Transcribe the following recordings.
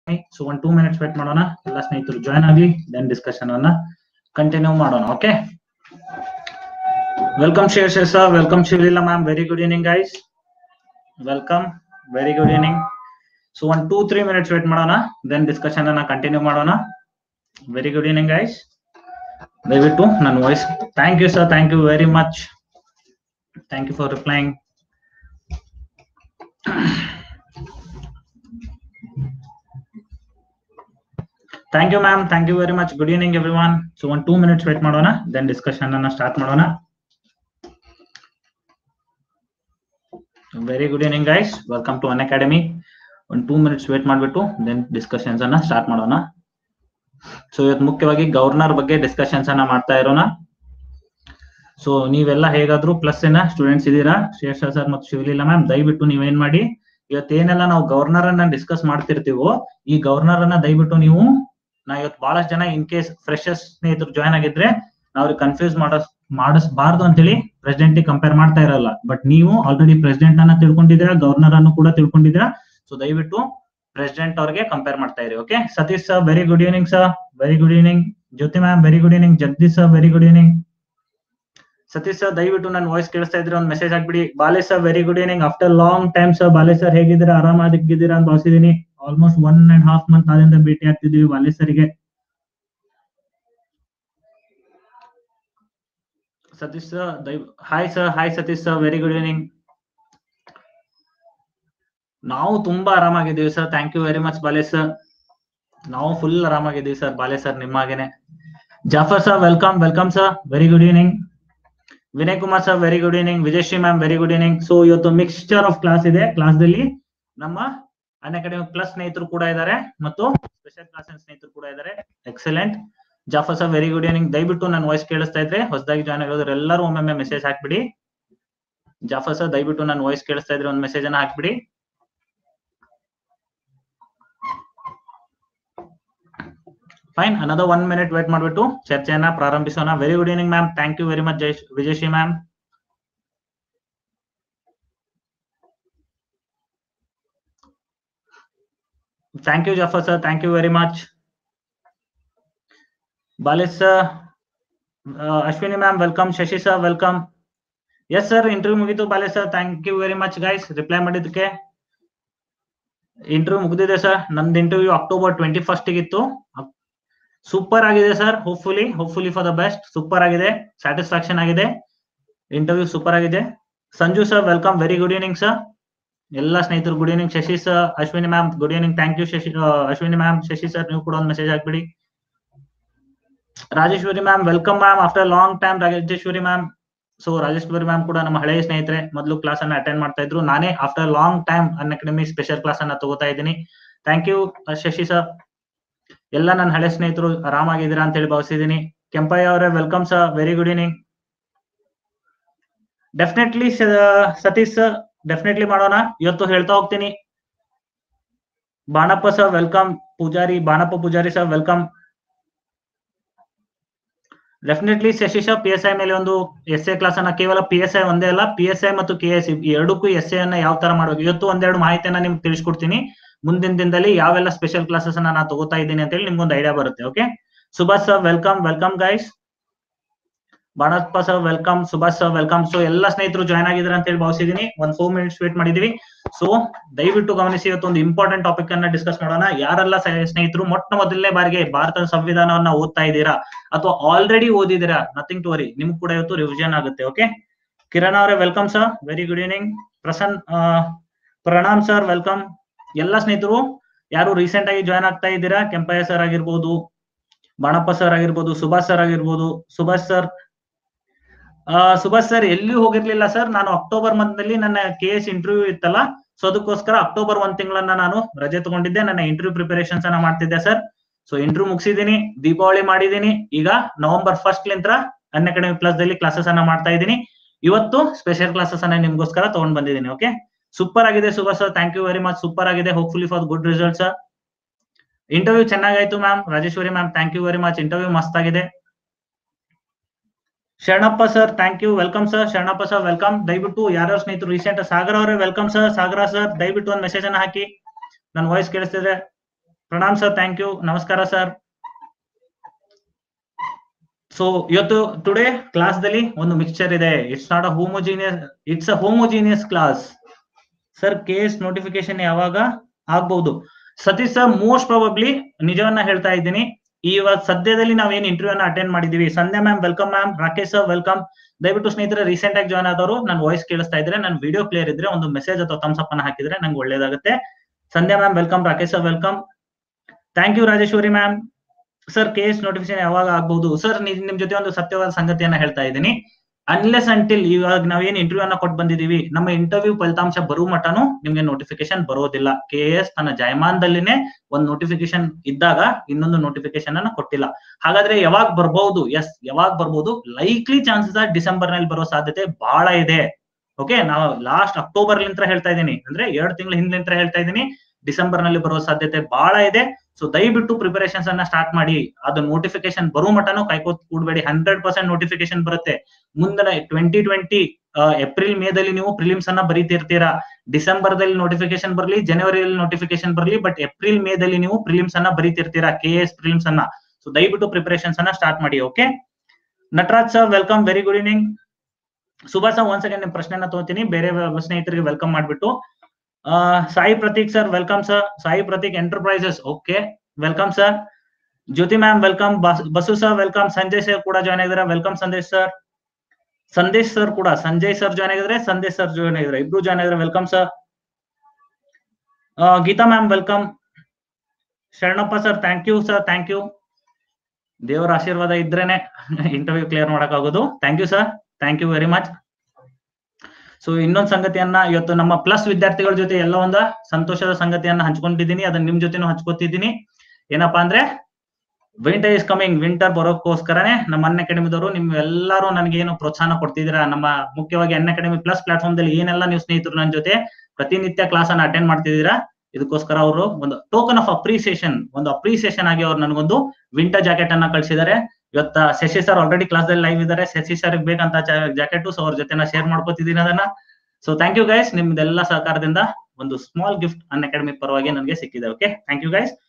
so ಒಂದ್ two minutes wait ಮಾಡೋಣ ಎಲ್ಲ ಸ್ನೇಹಿತರು ಜಾಯ್ನ್ ಆಗಿ ದೆನ್ ಡಿಸ್ಕಷನ್ ಅನ್ನ ಕಂಟಿನ್ಯೂ ಮಾಡೋಣ okay welcome share share sir welcome Shivaleela ma'am very good evening guys welcome very good evening so ಒಂದ್ ಟೂ ತ್ರೀ ಮಿನಿಟ್ಸ್ ವೇಟ್ ಮಾಡೋಣ then discussion ಅನ್ನ ಕಂಟಿನ್ಯೂ ಮಾಡೋಣ ವೆರಿ ಗುಡ್ ಈವ್ನಿಂಗ್ ಗೈಸ್ ದಯವಿಟ್ಟು ನನ್ನ voice thank you sir thank you very much thank you for replying thank you ma'am thank you very much good evening everyone so ಒಂದು two minutes wait ಮಾಡೋಣ then discussion ಅನ್ನ start ಮಾಡೋಣ very good evening guys welcome to Unacademy ಒಂದು two minutes wait ಮಾಡಿಬಿಟ್ಟು then discussions ಅನ್ನ start ಮಾಡೋಣ so ಇವತ್ತು ಮುಖ್ಯವಾಗಿ ಗವರ್ನರ್ ಬಗ್ಗೆ ಡಿಸ್ಕಷನ್ಸ್ ಅನ್ನ ಮಾಡ್ತಾ ಇರೋಣ ಸೊ ನೀವೆಲ್ಲ ಹೇಗಾದ್ರೂ ಪ್ಲಸ್ ಏನ ಸ್ಟೂಡೆಂಟ್ಸ್ ಇದ್ದೀರಾ ಶೇಷ ಸರ್ ಮತ್ತು ಶಿವಲೀಲಾ ಮ್ಯಾಮ್ ದಯವಿಟ್ಟು ನೀವೇನ್ ಮಾಡಿ ಇವತ್ತೇನೆಲ್ಲ ನಾವು ಗವರ್ನರ್ ಅನ್ನ ಡಿಸ್ಕಸ್ ಮಾಡ್ತಿರ್ತೀವೋ ಈ ಗವರ್ನರ್ ಅನ್ನ ದಯವಿಟ್ಟು ನೀವು ನಾ ಇವತ್ತು ಬಹಳಷ್ಟು ಜನ ಇನ್ ಕೇಸ್ ಫ್ರೆಶರ್ಸ್ ಸ್ನೇಹಿತರು ಜಾಯ್ನ್ ಆಗಿದ್ರೆ ನಾವು ಅವ್ರಿಗೆ ಕನ್ಫ್ಯೂಸ್ ಮಾಡಸ್ ಮಾಡಿಸಬಾರ್ದು ಅಂತೇಳಿ ಪ್ರೆಸಿಡೆಂಟ್ ಕಂಪೇರ್ ಮಾಡ್ತಾ ಇರಲ್ಲ ಬಟ್ ನೀವು ಆಲ್ರೆಡಿ ಪ್ರೆಸಿಡೆಂಟ್ ಅನ್ನ ತಿಳ್ಕೊಂಡಿದ್ದೀರಾ ಗವರ್ನರ್ ಅನ್ನು ಕೂಡ ತಿಳ್ಕೊಂಡಿದ್ದೀರಾ ಸೊ ದಯವಿಟ್ಟು ಪ್ರೆಸಿಡೆಂಟ್ ಅವ್ರಿಗೆ ಕಂಪೇರ್ ಮಾಡ್ತಾ ಇರಿ okay Satish sir very good evening sir very good evening Jyoti ma'am very good evening Jagadish sir very good evening Satish sir ದಯವಿಟ್ಟು ನನ್ನ ವಾಯ್ಸ್ ಕೇಳಿಸ್ತಾ ಇದ್ರೆ ಒಂದು ಮೆಸೇಜ್ ಹಾಕ್ಬಿಡಿ Bale sir very good evening after long time sir Bale sir ಹೇಗಿದ್ದೀರಾ ಆರಾಮಾಗಿದ್ದೀರಾ ಅಂತ ಭಾವಿಸಿದೀನಿ almost one and half month ಆದಿಂದ ಭೇಟಿ ಆಗ್ತಿದೀವಿ ಬಾಲೆ ಸರ್ಗೆ ಸತೀಶ್ ಸರ್ ದಯ hi sir hi Satish sir very good evening ನಾವು ತುಂಬಾ ಆರಾಮಾಗಿದ್ದೀವಿ sir thank you very much Bale sir ನಾವು ಫುಲ್ ಆರಾಮಾಗಿದ್ದೀವಿ ಸರ್ ಬಾಲೆ ಸರ್ ನಿಮ್ಮಾಗೇನೆ Jafar sir welcome welcome sir very good evening Vinay Kumar sir very good evening Vijayashree ma'am very good evening so ಇವತ್ತು mixture of class ಇದೆ class ದಲ್ಲಿ ನಮ್ಮ ಅನ್ ಅಕಾಡೆಮಿ ಪ್ಲಸ್ ಸ್ನೇಹಿತರು ಕೂಡ ಇದ್ದಾರೆ ಮತ್ತು ಸ್ಪೆಷಲ್ ಕ್ಲಾಸ್ ಸ್ನೇಹಿತರು ಕೂಡ ಇದ್ದಾರೆ excellent Jafar sir very good evening ದಯವಿಟ್ಟು ನನ್ನ ವಾಯ್ಸ್ ಕೇಳಿಸ್ತಾ ಇದ್ರೆ ಹೊಸದಾಗಿ ಜಾಯ್ನ್ ಆಗೋದ್ರು ಎಲ್ಲರೂ ಒಮ್ಮೊಮ್ಮೆ ಮೆಸೇಜ್ ಹಾಕ್ಬಿಡಿ ಜಾಫರ್ ಸರ್ ದಯವಿಟ್ಟು ನನ್ನ ವಾಯ್ಸ್ ಕೇಳಿಸ್ತಾ ಇದ್ರೆ ಒಂದು ಮೆಸೇಜ್ ಅನ್ನ ಹಾಕ್ಬಿಡಿ fine another one minute wait ಮಾಡ್ಬಿಟ್ಟು ಚರ್ಚೆಯನ್ನ ಪ್ರಾರಂಭಿಸೋಣ very good evening ma'am thank you very much Jai Vijayashree ma'am thank you Jafar sir thank you very much Balesh sir Ashwini ma'am welcome Shashi sir welcome yes sir interview ಮುಗೀತು Balesh sir thank you very much guys reply ಮಾಡಿದ್ದಕ್ಕೆ interview ಮುಗಿದಿದೆ sir ನಂದು interview October twenty first ಇತ್ತು super ಆಗಿದೆ sir hopefully hopefully for the best super ಆಗಿದೆ satisfaction ಆಗಿದೆ interview super ಆಗಿದೆ Sanju sir welcome very good evening sir ಎಲ್ಲ ಸ್ನೇಹಿತರು good evening Shashi sir Ashwini ma'am good evening thank you Shashi Ashwini ma'am Shashi sir ನೀವು ಕೂಡ ಒಂದು ಮೆಸೇಜ್ ಹಾಕ್ಬಿಡಿ Rajeshwari ma'am welcome ma'am after long time Rajeshwari ma'am so Rajeshwari ma'am ಕೂಡ ನಮ್ಮ ಹಳೆಯ ಸ್ನೇಹಿತರೆ ಮೊದಲು ಕ್ಲಾಸ್ ಅನ್ನ ಅಟೆಂಡ್ ಮಾಡ್ತಾ ಇದ್ರು ನಾನೇ after long time Unacademy special class ಅನ್ನ ತಗೋತಾ ಇದ್ದೀನಿ ಥ್ಯಾಂಕ್ ಯು ಶಶಿ ಸರ್ ಎಲ್ಲ ನನ್ನ ಹಳೆ ಸ್ನೇಹಿತರು ಆರಾಮಾಗಿದ್ದೀರಾ ಅಂತ ಹೇಳಿ ಭಾವಿಸಿದ್ದೀನಿ ಕೆಂಪಯ್ಯ ಅವರೇ welcome sir very good evening definitely Satish sir definitely ಮಾಡೋಣ ಇವತ್ತು ಹೇಳ್ತಾ ಹೋಗ್ತೀನಿ Banappa sir welcome Pujari Banappa Pujari sir welcome definitely Shashi sir P S I ಮೇಲೆ ಒಂದು ಎಸ್ ಎ ಕ್ಲಾಸ್ ಅನ್ನ ಕೇವಲ ಪಿ ಎಸ್ ಐ ಒಂದೇ ಅಲ್ಲ ಪಿ ಎಸ್ ಐ ಮತ್ತು ಕೆ ಎಸ್ ಎರಡಕ್ಕೂ ಎಸ್ ಎ ಅನ್ನ ಯಾವ ತರ ಮಾಡಬೇಕು ಇವತ್ತು ಒಂದೆರಡು ಮಾಹಿತಿಯನ್ನ ನಿಮ್ಗೆ ತಿಳಿಸ್ಕೊಡ್ತೀನಿ ಮುಂದಿನ ದಿನದಲ್ಲಿ ಯಾವೆಲ್ಲ ಸ್ಪೆಷಲ್ ಕ್ಲಾಸಸ್ ಅನ್ನ ನಾನು ತಗೋತಾ ಇದ್ದೀನಿ ಅಂತ ಹೇಳಿ ನಿಮ್ಗೊಂದು ಐಡಿಯಾ ಬರುತ್ತೆ okay Subhash sir welcome welcome guys Banappa sir welcome Subhash sir welcome so ಎಲ್ಲ ಸ್ನೇಹಿತರು ಜಾಯ್ನ್ ಆಗಿದ್ದಾರೆ ಅಂತ ಹೇಳಿ ಭಾವಿಸಿದೀನಿ ಒಂದ್ ಫೋರ್ ಮಿನಿಟ್ಸ್ ವೇಟ್ ಮಾಡಿದೀವಿ ಸೊ ದಯವಿಟ್ಟು ಗಮನಿಸಿ ಇವತ್ತು ಒಂದು ಇಂಪಾರ್ಟೆಂಟ್ ಟಾಪಿಕ್ ಅನ್ನ ಡಿಸ್ಕಸ್ ಮಾಡೋಣ ಯಾರೆಲ್ಲ ಸ್ನೇಹಿತರು ಮೊಟ್ಟ ಮೊದಲನೇ ಬಾರಿಗೆ ಭಾರತದ ಸಂವಿಧಾನವನ್ನ ಓದ್ತಾ ಇದ್ದೀರಾ ಅಥವಾ ಆಲ್ರೆಡಿ ಓದಿದ್ದೀರಾ ನಥಿಂಗ್ ಟು ವರಿ ನಿಮ್ಗೆ ಕೂಡ ಇವತ್ತು ರಿವಿಷನ್ ಆಗುತ್ತೆ ಓಕೆ ಕಿರಣ್ ಅವರೇ welcome sir very good evening Prasan Pranam sir welcome ಎಲ್ಲ ಸ್ನೇಹಿತರು ಯಾರು ರೀಸೆಂಟ್ ಆಗಿ ಜಾಯ್ನ್ ಆಗ್ತಾ ಇದ್ದೀರಾ ಕೆಂಪಯ್ಯ ಸರ್ ಆಗಿರ್ಬೋದು ಬಾಣಪ್ಪ ಸರ್ ಆಗಿರ್ಬೋದು ಸುಭಾಷ್ ಸರ್ ಆಗಿರ್ಬೋದು ಸುಭಾಷ್ ಸರ್ ಸುಭಾಷ್ ಸರ್ ಎಲ್ಲಿಯೂ ಹೋಗಿರ್ಲಿಲ್ಲ ಸರ್ ನಾನು ಅಕ್ಟೋಬರ್ ಮಂತ್ ನಲ್ಲಿ ನನ್ನ ಕೆ ಎಸ್ ಇಂಟರ್ವ್ಯೂ ಇತ್ತಲ್ಲ ಸೊ ಅದಕ್ಕೋಸ್ಕರ ಅಕ್ಟೋಬರ್ ಒಂದ್ ತಿಂಗಳನ್ನ ನಾನು ರಜೆ ತಗೊಂಡಿದ್ದೆ ನನ್ನ ಇಂಟರ್ವ್ಯೂ ಪ್ರಿಪರೇಷನ್ಸ್ ಅನ್ನ ಮಾಡ್ತಿದ್ದೆ ಸರ್ ಸೊ ಇಂಟರ್ವ್ಯೂ ಮುಗಿಸಿದೀನಿ ದೀಪಾವಳಿ ಮಾಡಿದೀನಿ ಈಗ ನವೆಂಬರ್ ಫಸ್ಟ್ ಲಿಂತ್ರ ಅನ್ ಅಕಾಡೆಮಿ ಪ್ಲಸ್ ದಲ್ಲಿ ಕ್ಲಾಸಸ್ ಅನ್ನ ಮಾಡ್ತಾ ಇದ್ದೀನಿ ಇವತ್ತು ಸ್ಪೆಷಲ್ ಕ್ಲಾಸಸ್ ಅನ್ನ ನಿಮ್ಗೋಸ್ಕರ ತಗೊಂಡ್ ಬಂದಿದ್ದೀನಿ ಓಕೆ ಸೂಪರ್ ಆಗಿದೆ Subhash sir thank you very much super ಆಗಿದೆ hopefully for good result sir interview ಚೆನ್ನಾಗಾಯ್ತು ma'am Rajeshwari ma'am thank you very much interview ಮಸ್ತ್ ಆಗಿದೆ Sharanappa sir thank you welcome sir Sharanappa sir welcome ದಯವಿಟ್ಟು ಯಾರ್ಯಾರ ಸ್ನೇಹಿತರು ರೀಸೆಂಟ್ ಸಾಗರ ಅವರೇ ವೆಲ್ಕಮ್ ಸರ್ ಸಾಗರ sir ದಯವಿಟ್ಟು ಒಂದು ಮೆಸೇಜ್ ಅನ್ನ ಹಾಕಿ ನನ್ನ ವಾಯ್ಸ್ ಕೇಳಿಸ್ತಿದ್ರೆ ಪ್ರಣಾಮ್ ಸರ್ ಥ್ಯಾಂಕ್ ಯು ನಮಸ್ಕಾರ ಸರ್ ಸೊ ಇವತ್ತು ಟುಡೇ ಕ್ಲಾಸ್ ದಲ್ಲಿ ಒಂದು ಮಿಕ್ಸ್ಚರ್ ಇದೆ it's not a homogeneous it's a homogeneous class sir case notification ಯಾವಾಗ ಆಗ್ಬಹುದು ಸತೀಶ್ ಸರ್ ಮೋಸ್ಟ್ ಪ್ರಾಬಬ್ಲಿ ನಿಜವನ್ನ ಹೇಳ್ತಾ ಇದ್ದೀನಿ ಇವಾಗ ಸದ್ಯದಲ್ಲಿ ನಾವೇನ್ ಇಂಟರ್ವ್ಯೂ ಅನ್ನ ಅಟೆಂಡ್ ಮಾಡಿದೀವಿ Sandhya ma'am welcome ma'am Rakesh sir welcome ದಯವಿಟ್ಟು ಸ್ನೇಹಿತರೆ ರೀಸೆಂಟ್ ಆಗಿ ಜಾಯ್ನ್ ಆದವರು ನನ್ನ ವಾಯ್ಸ್ ಕೇಳಿಸ್ತಾ ಇದ್ರೆ ನನ್ನ ವಿಡಿಯೋ ಕ್ಲಿಯರ್ ಇದ್ರೆ ಒಂದು ಮೆಸೇಜ್ ಅಥವಾ ಥಮ್ಸ್ ಅಪ್ ಅನ್ನ ಹಾಕಿದ್ರೆ ನಂಗೆ ಒಳ್ಳೇದಾಗುತ್ತೆ Sandhya ma'am welcome Rakesh sir welcome thank you Rajeshwari ma'am sir case notification ಯಾವಾಗ ಆಗ್ಬಹುದು ಸರ್ ನಿಮ್ ಜೊತೆ ಒಂದು ಸತ್ಯವಾದ ಸಂಗತಿಯನ್ನ ಹೇಳ್ತಾ ಇದ್ದೀನಿ ಅನ್ಲೆಸ್ ಅಂಟಿಲ್ ಇವಾಗ ನಾವೇನ್ ಇಂಟರ್ವ್ಯೂ ಅನ್ನ ಕೊಟ್ಟು ಬಂದಿದೀವಿ ನಮ್ಮ ಇಂಟರ್ವ್ಯೂ ಫಲಿತಾಂಶ ಬರುವ ಮಟನು ನಿಮ್ಗೆ ನೋಟಿಫಿಕೇಶನ್ ಬರೋದಿಲ್ಲ ಕೆ ಎಸ್ ತನ್ನ ಜಾಯಮಾನದಲ್ಲಿನೇ ಒಂದು ನೋಟಿಫಿಕೇಶನ್ ಇದ್ದಾಗ ಇನ್ನೊಂದು ನೋಟಿಫಿಕೇಶನ್ ಅನ್ನ ಕೊಟ್ಟಿಲ್ಲ ಹಾಗಾದ್ರೆ ಯಾವಾಗ ಬರ್ಬಹುದು ಎಸ್ ಯಾವಾಗ ಬರ್ಬೋದು ಲೈಕ್ಲಿ ಚಾನ್ಸಸ್ ಡಿಸೆಂಬರ್ ನಲ್ಲಿ ಬರೋ ಸಾಧ್ಯತೆ ಬಹಳ ಇದೆ ಓಕೆ ನಾವು ಲಾಸ್ಟ್ ಅಕ್ಟೋಬರ್ ಲಿಂತ್ರ ಹೇಳ್ತಾ ಇದ್ದೀನಿ ಅಂದ್ರೆ ಎರಡು ತಿಂಗಳ ಹಿಂದ್ಲಿಂತ್ರ ಹೇಳ್ತಾ ಇದ್ದೀನಿ ಡಿಸೆಂಬರ್ ನಲ್ಲಿ ಬರೋ ಸಾಧ್ಯತೆ ಬಹಳ ಇದೆ ಸೊ ದಯವಿಟ್ಟು ಪ್ರಿಪರೇಷನ್ಸ್ ಅನ್ನ ಸ್ಟಾರ್ಟ್ ಮಾಡಿ ಅದು ನೋಟಿಫಿಕೇಶನ್ ಬರೋ ಮಟನು ಕಾಯ್ಕೋತ್ ಕೂಡಬೇಡಿ ಹಂಡ್ರೆಡ್ ಪರ್ಸೆಂಟ್ ನೋಟಿಫಿಕೇಶನ್ ಬರುತ್ತೆ ಮುಂದಿನ ಟ್ವೆಂಟಿ ಟ್ವೆಂಟಿ ಏಪ್ರಿಲ್ ಮೇದಲ್ಲಿ ನೀವು ಪ್ರಿಲಿಮ್ಸ್ ಅನ್ನ ಬರೀತಿರ್ತೀರಾ ಡಿಸೆಂಬರ್ ದಲ್ಲಿ ನೋಟಿಫಿಕೇಶನ್ ಬರಲಿ ಜನವರಿಯಲ್ಲಿ ನೋಟಿಫಿಕೇಶನ್ ಬರಲಿ ಬಟ್ ಏಪ್ರಿಲ್ ಮೇದಲ್ಲಿ ನೀವು ಪ್ರಿಲಿಮ್ಸ್ ಅನ್ನ ಬರೀತಿರ್ತೀರಾ ಕೆ ಎಸ್ ಪ್ರಿಲಿಮ್ಸ್ ಅನ್ನ ಸೊ ದಯವಿಟ್ಟು ಪ್ರಿಪರೇಷನ್ಸ್ ಅನ್ನ ಸ್ಟಾರ್ಟ್ ಮಾಡಿ okay Nataraj sir welcome very good evening Subhash sir ಒಂದ್ ಸೆಕೆಂಡ್ ನಿಮ್ ಪ್ರಶ್ನೆನ ತಗೋತೀನಿ ಬೇರೆ ಸ್ನೇಹಿತರಿಗೆ ವೆಲ್ಕಮ್ ಮಾಡ್ಬಿಟ್ಟು Sai Prateek sir welcome sir Sai Prateek enterprises okay welcome sir Jyoti ma'am welcome Basu sir welcome Sanjay sir ಕೂಡ ಜಾಯ್ನ್ ಆಗಿದ್ದಾರೆ welcome Sandesh sir Sandesh sir ಕೂಡ ಸಂಜಯ್ ಸರ್ ಜಾಯ್ನ್ ಆಗಿದ್ರೆ ಸಂದೇಶ್ ಸರ್ ಜಾಯ್ನ್ ಆಗಿದ್ದಾರೆ ಇಬ್ರು ಜಾಯ್ನ್ ಆಗಿದ್ದಾರೆ welcome sir Geeta ma'am welcome Sharanappa sir thank you sir thank you ದೇವರ ಆಶೀರ್ವಾದ ಇದ್ರೇನೆ ಇಂಟರ್ವ್ಯೂ ಕ್ಲಿಯರ್ ಮಾಡಕ್ಕಾಗೋದು thank you sir thank you very much so ಇನ್ನೊಂದು ಸಂಗತಿಯನ್ನ ಇವತ್ತು ನಮ್ಮ ಪ್ಲಸ್ ವಿದ್ಯಾರ್ಥಿಗಳ ಜೊತೆ ಎಲ್ಲ ಒಂದ ಸಂತೋಷದ ಸಂಗತಿಯನ್ನ ಹಂಚ್ಕೊಂಡಿದ್ದೀನಿ ಅದನ್ನ ನಿಮ್ ಜೊತೆನೂ ಹಂಚ್ಕೊತಿದ್ದೀನಿ ಏನಪ್ಪಾ ಅಂದ್ರೆ ವಿಂಟರ್ ಇಸ್ ಕಮಿಂಗ್ ವಿಂಟರ್ ಬರೋಕ್ಕೋಸ್ಕರನೇ ನಮ್ಮ ಅನ್ ಅಕಾಡೆಮಿದವರು ನಿಮ್ ಎಲ್ಲರೂ ನನಗೆ ಏನು ಪ್ರೋತ್ಸಾಹ ಕೊಡ್ತಿದ್ದೀರಾ ನಮ್ಮ ಮುಖ್ಯವಾಗಿ ಅನ್ ಅಕಾಡೆಮಿ ಪ್ಲಸ್ ಪ್ಲಾಟ್ಫಾರ್ಮ್ ದಲ್ಲಿ ಏನೆಲ್ಲ ನೀವು ಸ್ನೇಹಿತರು ನನ್ನ ಜೊತೆ ಪ್ರತಿನಿತ್ಯ ಕ್ಲಾಸ್ ಅನ್ನ ಅಟೆಂಡ್ ಮಾಡ್ತಿದ್ದೀರಾ ಇದಕ್ಕೋಸ್ಕರ ಅವರು ಒಂದು ಟೋಕನ್ ಆಫ್ ಅಪ್ರಿಸಿಯೇಷನ್ ಒಂದು ಅಪ್ರಿಸಿಯೇಷನ್ ಆಗಿ ಅವ್ರು ನನಗೊಂದು ವಿಂಟರ್ ಜಾಕೆಟ್ ಅನ್ನ ಕಳಿಸಿದ್ದಾರೆ ಇವತ್ತ ಶಶಿ ಸರ್ ಆಲ್ರೆಡಿ ಕ್ಲಾಸ್ ದಲ್ಲಿ ಲೈವ್ ಇದ್ದಾರೆ ಶಶಿ ಸರ್ ಬೇಕಂತ ಜಾಕೆಟ್ ಸೊ ಅವ್ರ ಜೊತೆ ಶೇರ್ ಮಾಡ್ಕೋತಿದ್ದೀನಿ ಅದನ್ನ ಸೊ ಥ್ಯಾಂಕ್ ಯು ಗೈಸ್ ನಿಮ್ದೆಲ್ಲ ಸಹಕಾರದಿಂದ ಒಂದು ಸ್ಮಾಲ್ ಗಿಫ್ಟ್ ಅನ್ ಅಕಾಡೆಮಿ ಪರವಾಗಿ ನನಗೆ ಸಿಕ್ಕಿದೆ ಓಕೆ ಥ್ಯಾಂಕ್ ಯು ಗೈಸ್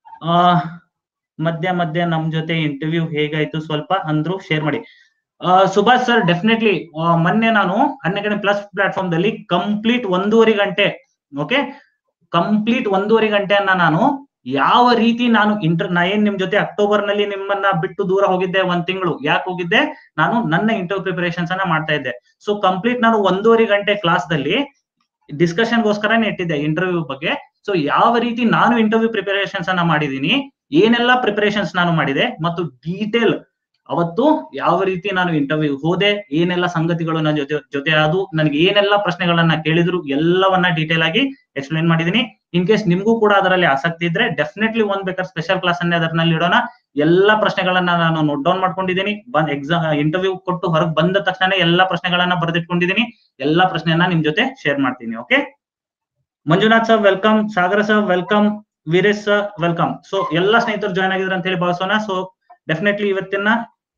ಮಧ್ಯ ಮಧ್ಯ ನಮ್ ಜೊತೆ ಇಂಟರ್ವ್ಯೂ ಹೇಗಾಯ್ತು ಸ್ವಲ್ಪ ಅಂದ್ರು ಶೇರ್ ಮಾಡಿ ಸುಭಾಷ್ ಸರ್ ಡೆಫಿನೆಟ್ಲಿ ಮೊನ್ನೆ ನಾನು ಅನ್ ಅಕಾಡೆಮಿ ಪ್ಲಸ್ ಪ್ಲಾಟ್ಫಾರ್ಮ್ ದಲ್ಲಿ ಕಂಪ್ಲೀಟ್ ಒಂದೂವರೆ ಗಂಟೆ ಓಕೆ ಕಂಪ್ಲೀಟ್ ಒಂದೂವರೆ ಗಂಟೆಯನ್ನ ನಾನು ಯಾವ ರೀತಿ ನಾನು ಇಂಟರ್ ನಾ ಏನ್ ನಿಮ್ ಜೊತೆ ಅಕ್ಟೋಬರ್ ನಲ್ಲಿ ನಿಮ್ಮನ್ನ ಬಿಟ್ಟು ದೂರ ಹೋಗಿದ್ದೆ ಒಂದ್ ತಿಂಗಳು ಯಾಕೆ ಹೋಗಿದ್ದೆ ನಾನು ನನ್ನ ಇಂಟರ್ವ್ಯೂ ಪ್ರಿಪರೇಷನ್ಸ್ ಅನ್ನ ಮಾಡ್ತಾ ಇದ್ದೆ ಸೊ ಕಂಪ್ಲೀಟ್ ನಾನು ಒಂದೂವರೆ ಗಂಟೆ ಕ್ಲಾಸ್ ದಲ್ಲಿ ಡಿಸ್ಕಷನ್ಗೋಸ್ಕರನೇ ಇಟ್ಟಿದ್ದೆ ಇಂಟರ್ವ್ಯೂ ಬಗ್ಗೆ ಸೊ ಯಾವ ರೀತಿ ನಾನು ಇಂಟರ್ವ್ಯೂ ಪ್ರಿಪರೇಷನ್ಸ್ ಅನ್ನ ಮಾಡಿದೀನಿ ಏನೆಲ್ಲ ಪ್ರಿಪರೇಷನ್ಸ್ ನಾನು ಮಾಡಿದೆ ಮತ್ತು ಡೀಟೇಲ್ ಅವತ್ತು ಯಾವ ರೀತಿ ನಾನು ಇಂಟರ್ವ್ಯೂ ಹೋದೆ ಏನೆಲ್ಲ ಸಂಗತಿಗಳು ನನ್ನ ಜೊತೆ ಜೊತೆ ಅದು ನನಗೆ ಏನೆಲ್ಲ ಪ್ರಶ್ನೆಗಳನ್ನ ಕೇಳಿದ್ರು ಎಲ್ಲವನ್ನ ಡೀಟೇಲ್ ಆಗಿ ಎಕ್ಸ್ಪ್ಲೈನ್ ಮಾಡಿದೀನಿ ಇನ್ ಕೇಸ್ ನಿಮ್ಗೂ ಕೂಡ ಅದರಲ್ಲಿ ಆಸಕ್ತಿ ಇದ್ರೆ ಡೆಫಿನೆಟ್ಲಿ ಒಂದ್ ಬೇಕಾದ್ರೆ ಸ್ಪೆಷಲ್ ಕ್ಲಾಸ್ ಅನ್ನೇ ಅದರಲ್ಲಿ ಇಡೋಣ ಎಲ್ಲಾ ಪ್ರಶ್ನೆಗಳನ್ನ ನಾನು ನೋಟ್ ಡೌನ್ ಮಾಡ್ಕೊಂಡಿದ್ದೀನಿ ಬಂದ್ ಎಕ್ಸಾಮ್ ಇಂಟರ್ವ್ಯೂ ಕೊಟ್ಟು ಹೊರಗೆ ಬಂದ ತಕ್ಷಣ ಎಲ್ಲಾ ಪ್ರಶ್ನೆಗಳನ್ನ ಬರೆದಿಟ್ಕೊಂಡಿದ್ದೀನಿ ಎಲ್ಲಾ ಪ್ರಶ್ನೆಯನ್ನ ನಿಮ್ ಜೊತೆ ಶೇರ್ ಮಾಡ್ತೀನಿ okay Manjunath sir welcome Sagar sir welcome Veeresh sir welcome so ಎಲ್ಲಾ ಸ್ನೇಹಿತರು ಜಾಯ್ನ್ ಆಗಿದ್ರು ಅಂತ ಹೇಳಿ ಭಾವಿಸೋಣ ಸೊ ಡೆಫಿನೆಟ್ಲಿ ಇವತ್ತಿನ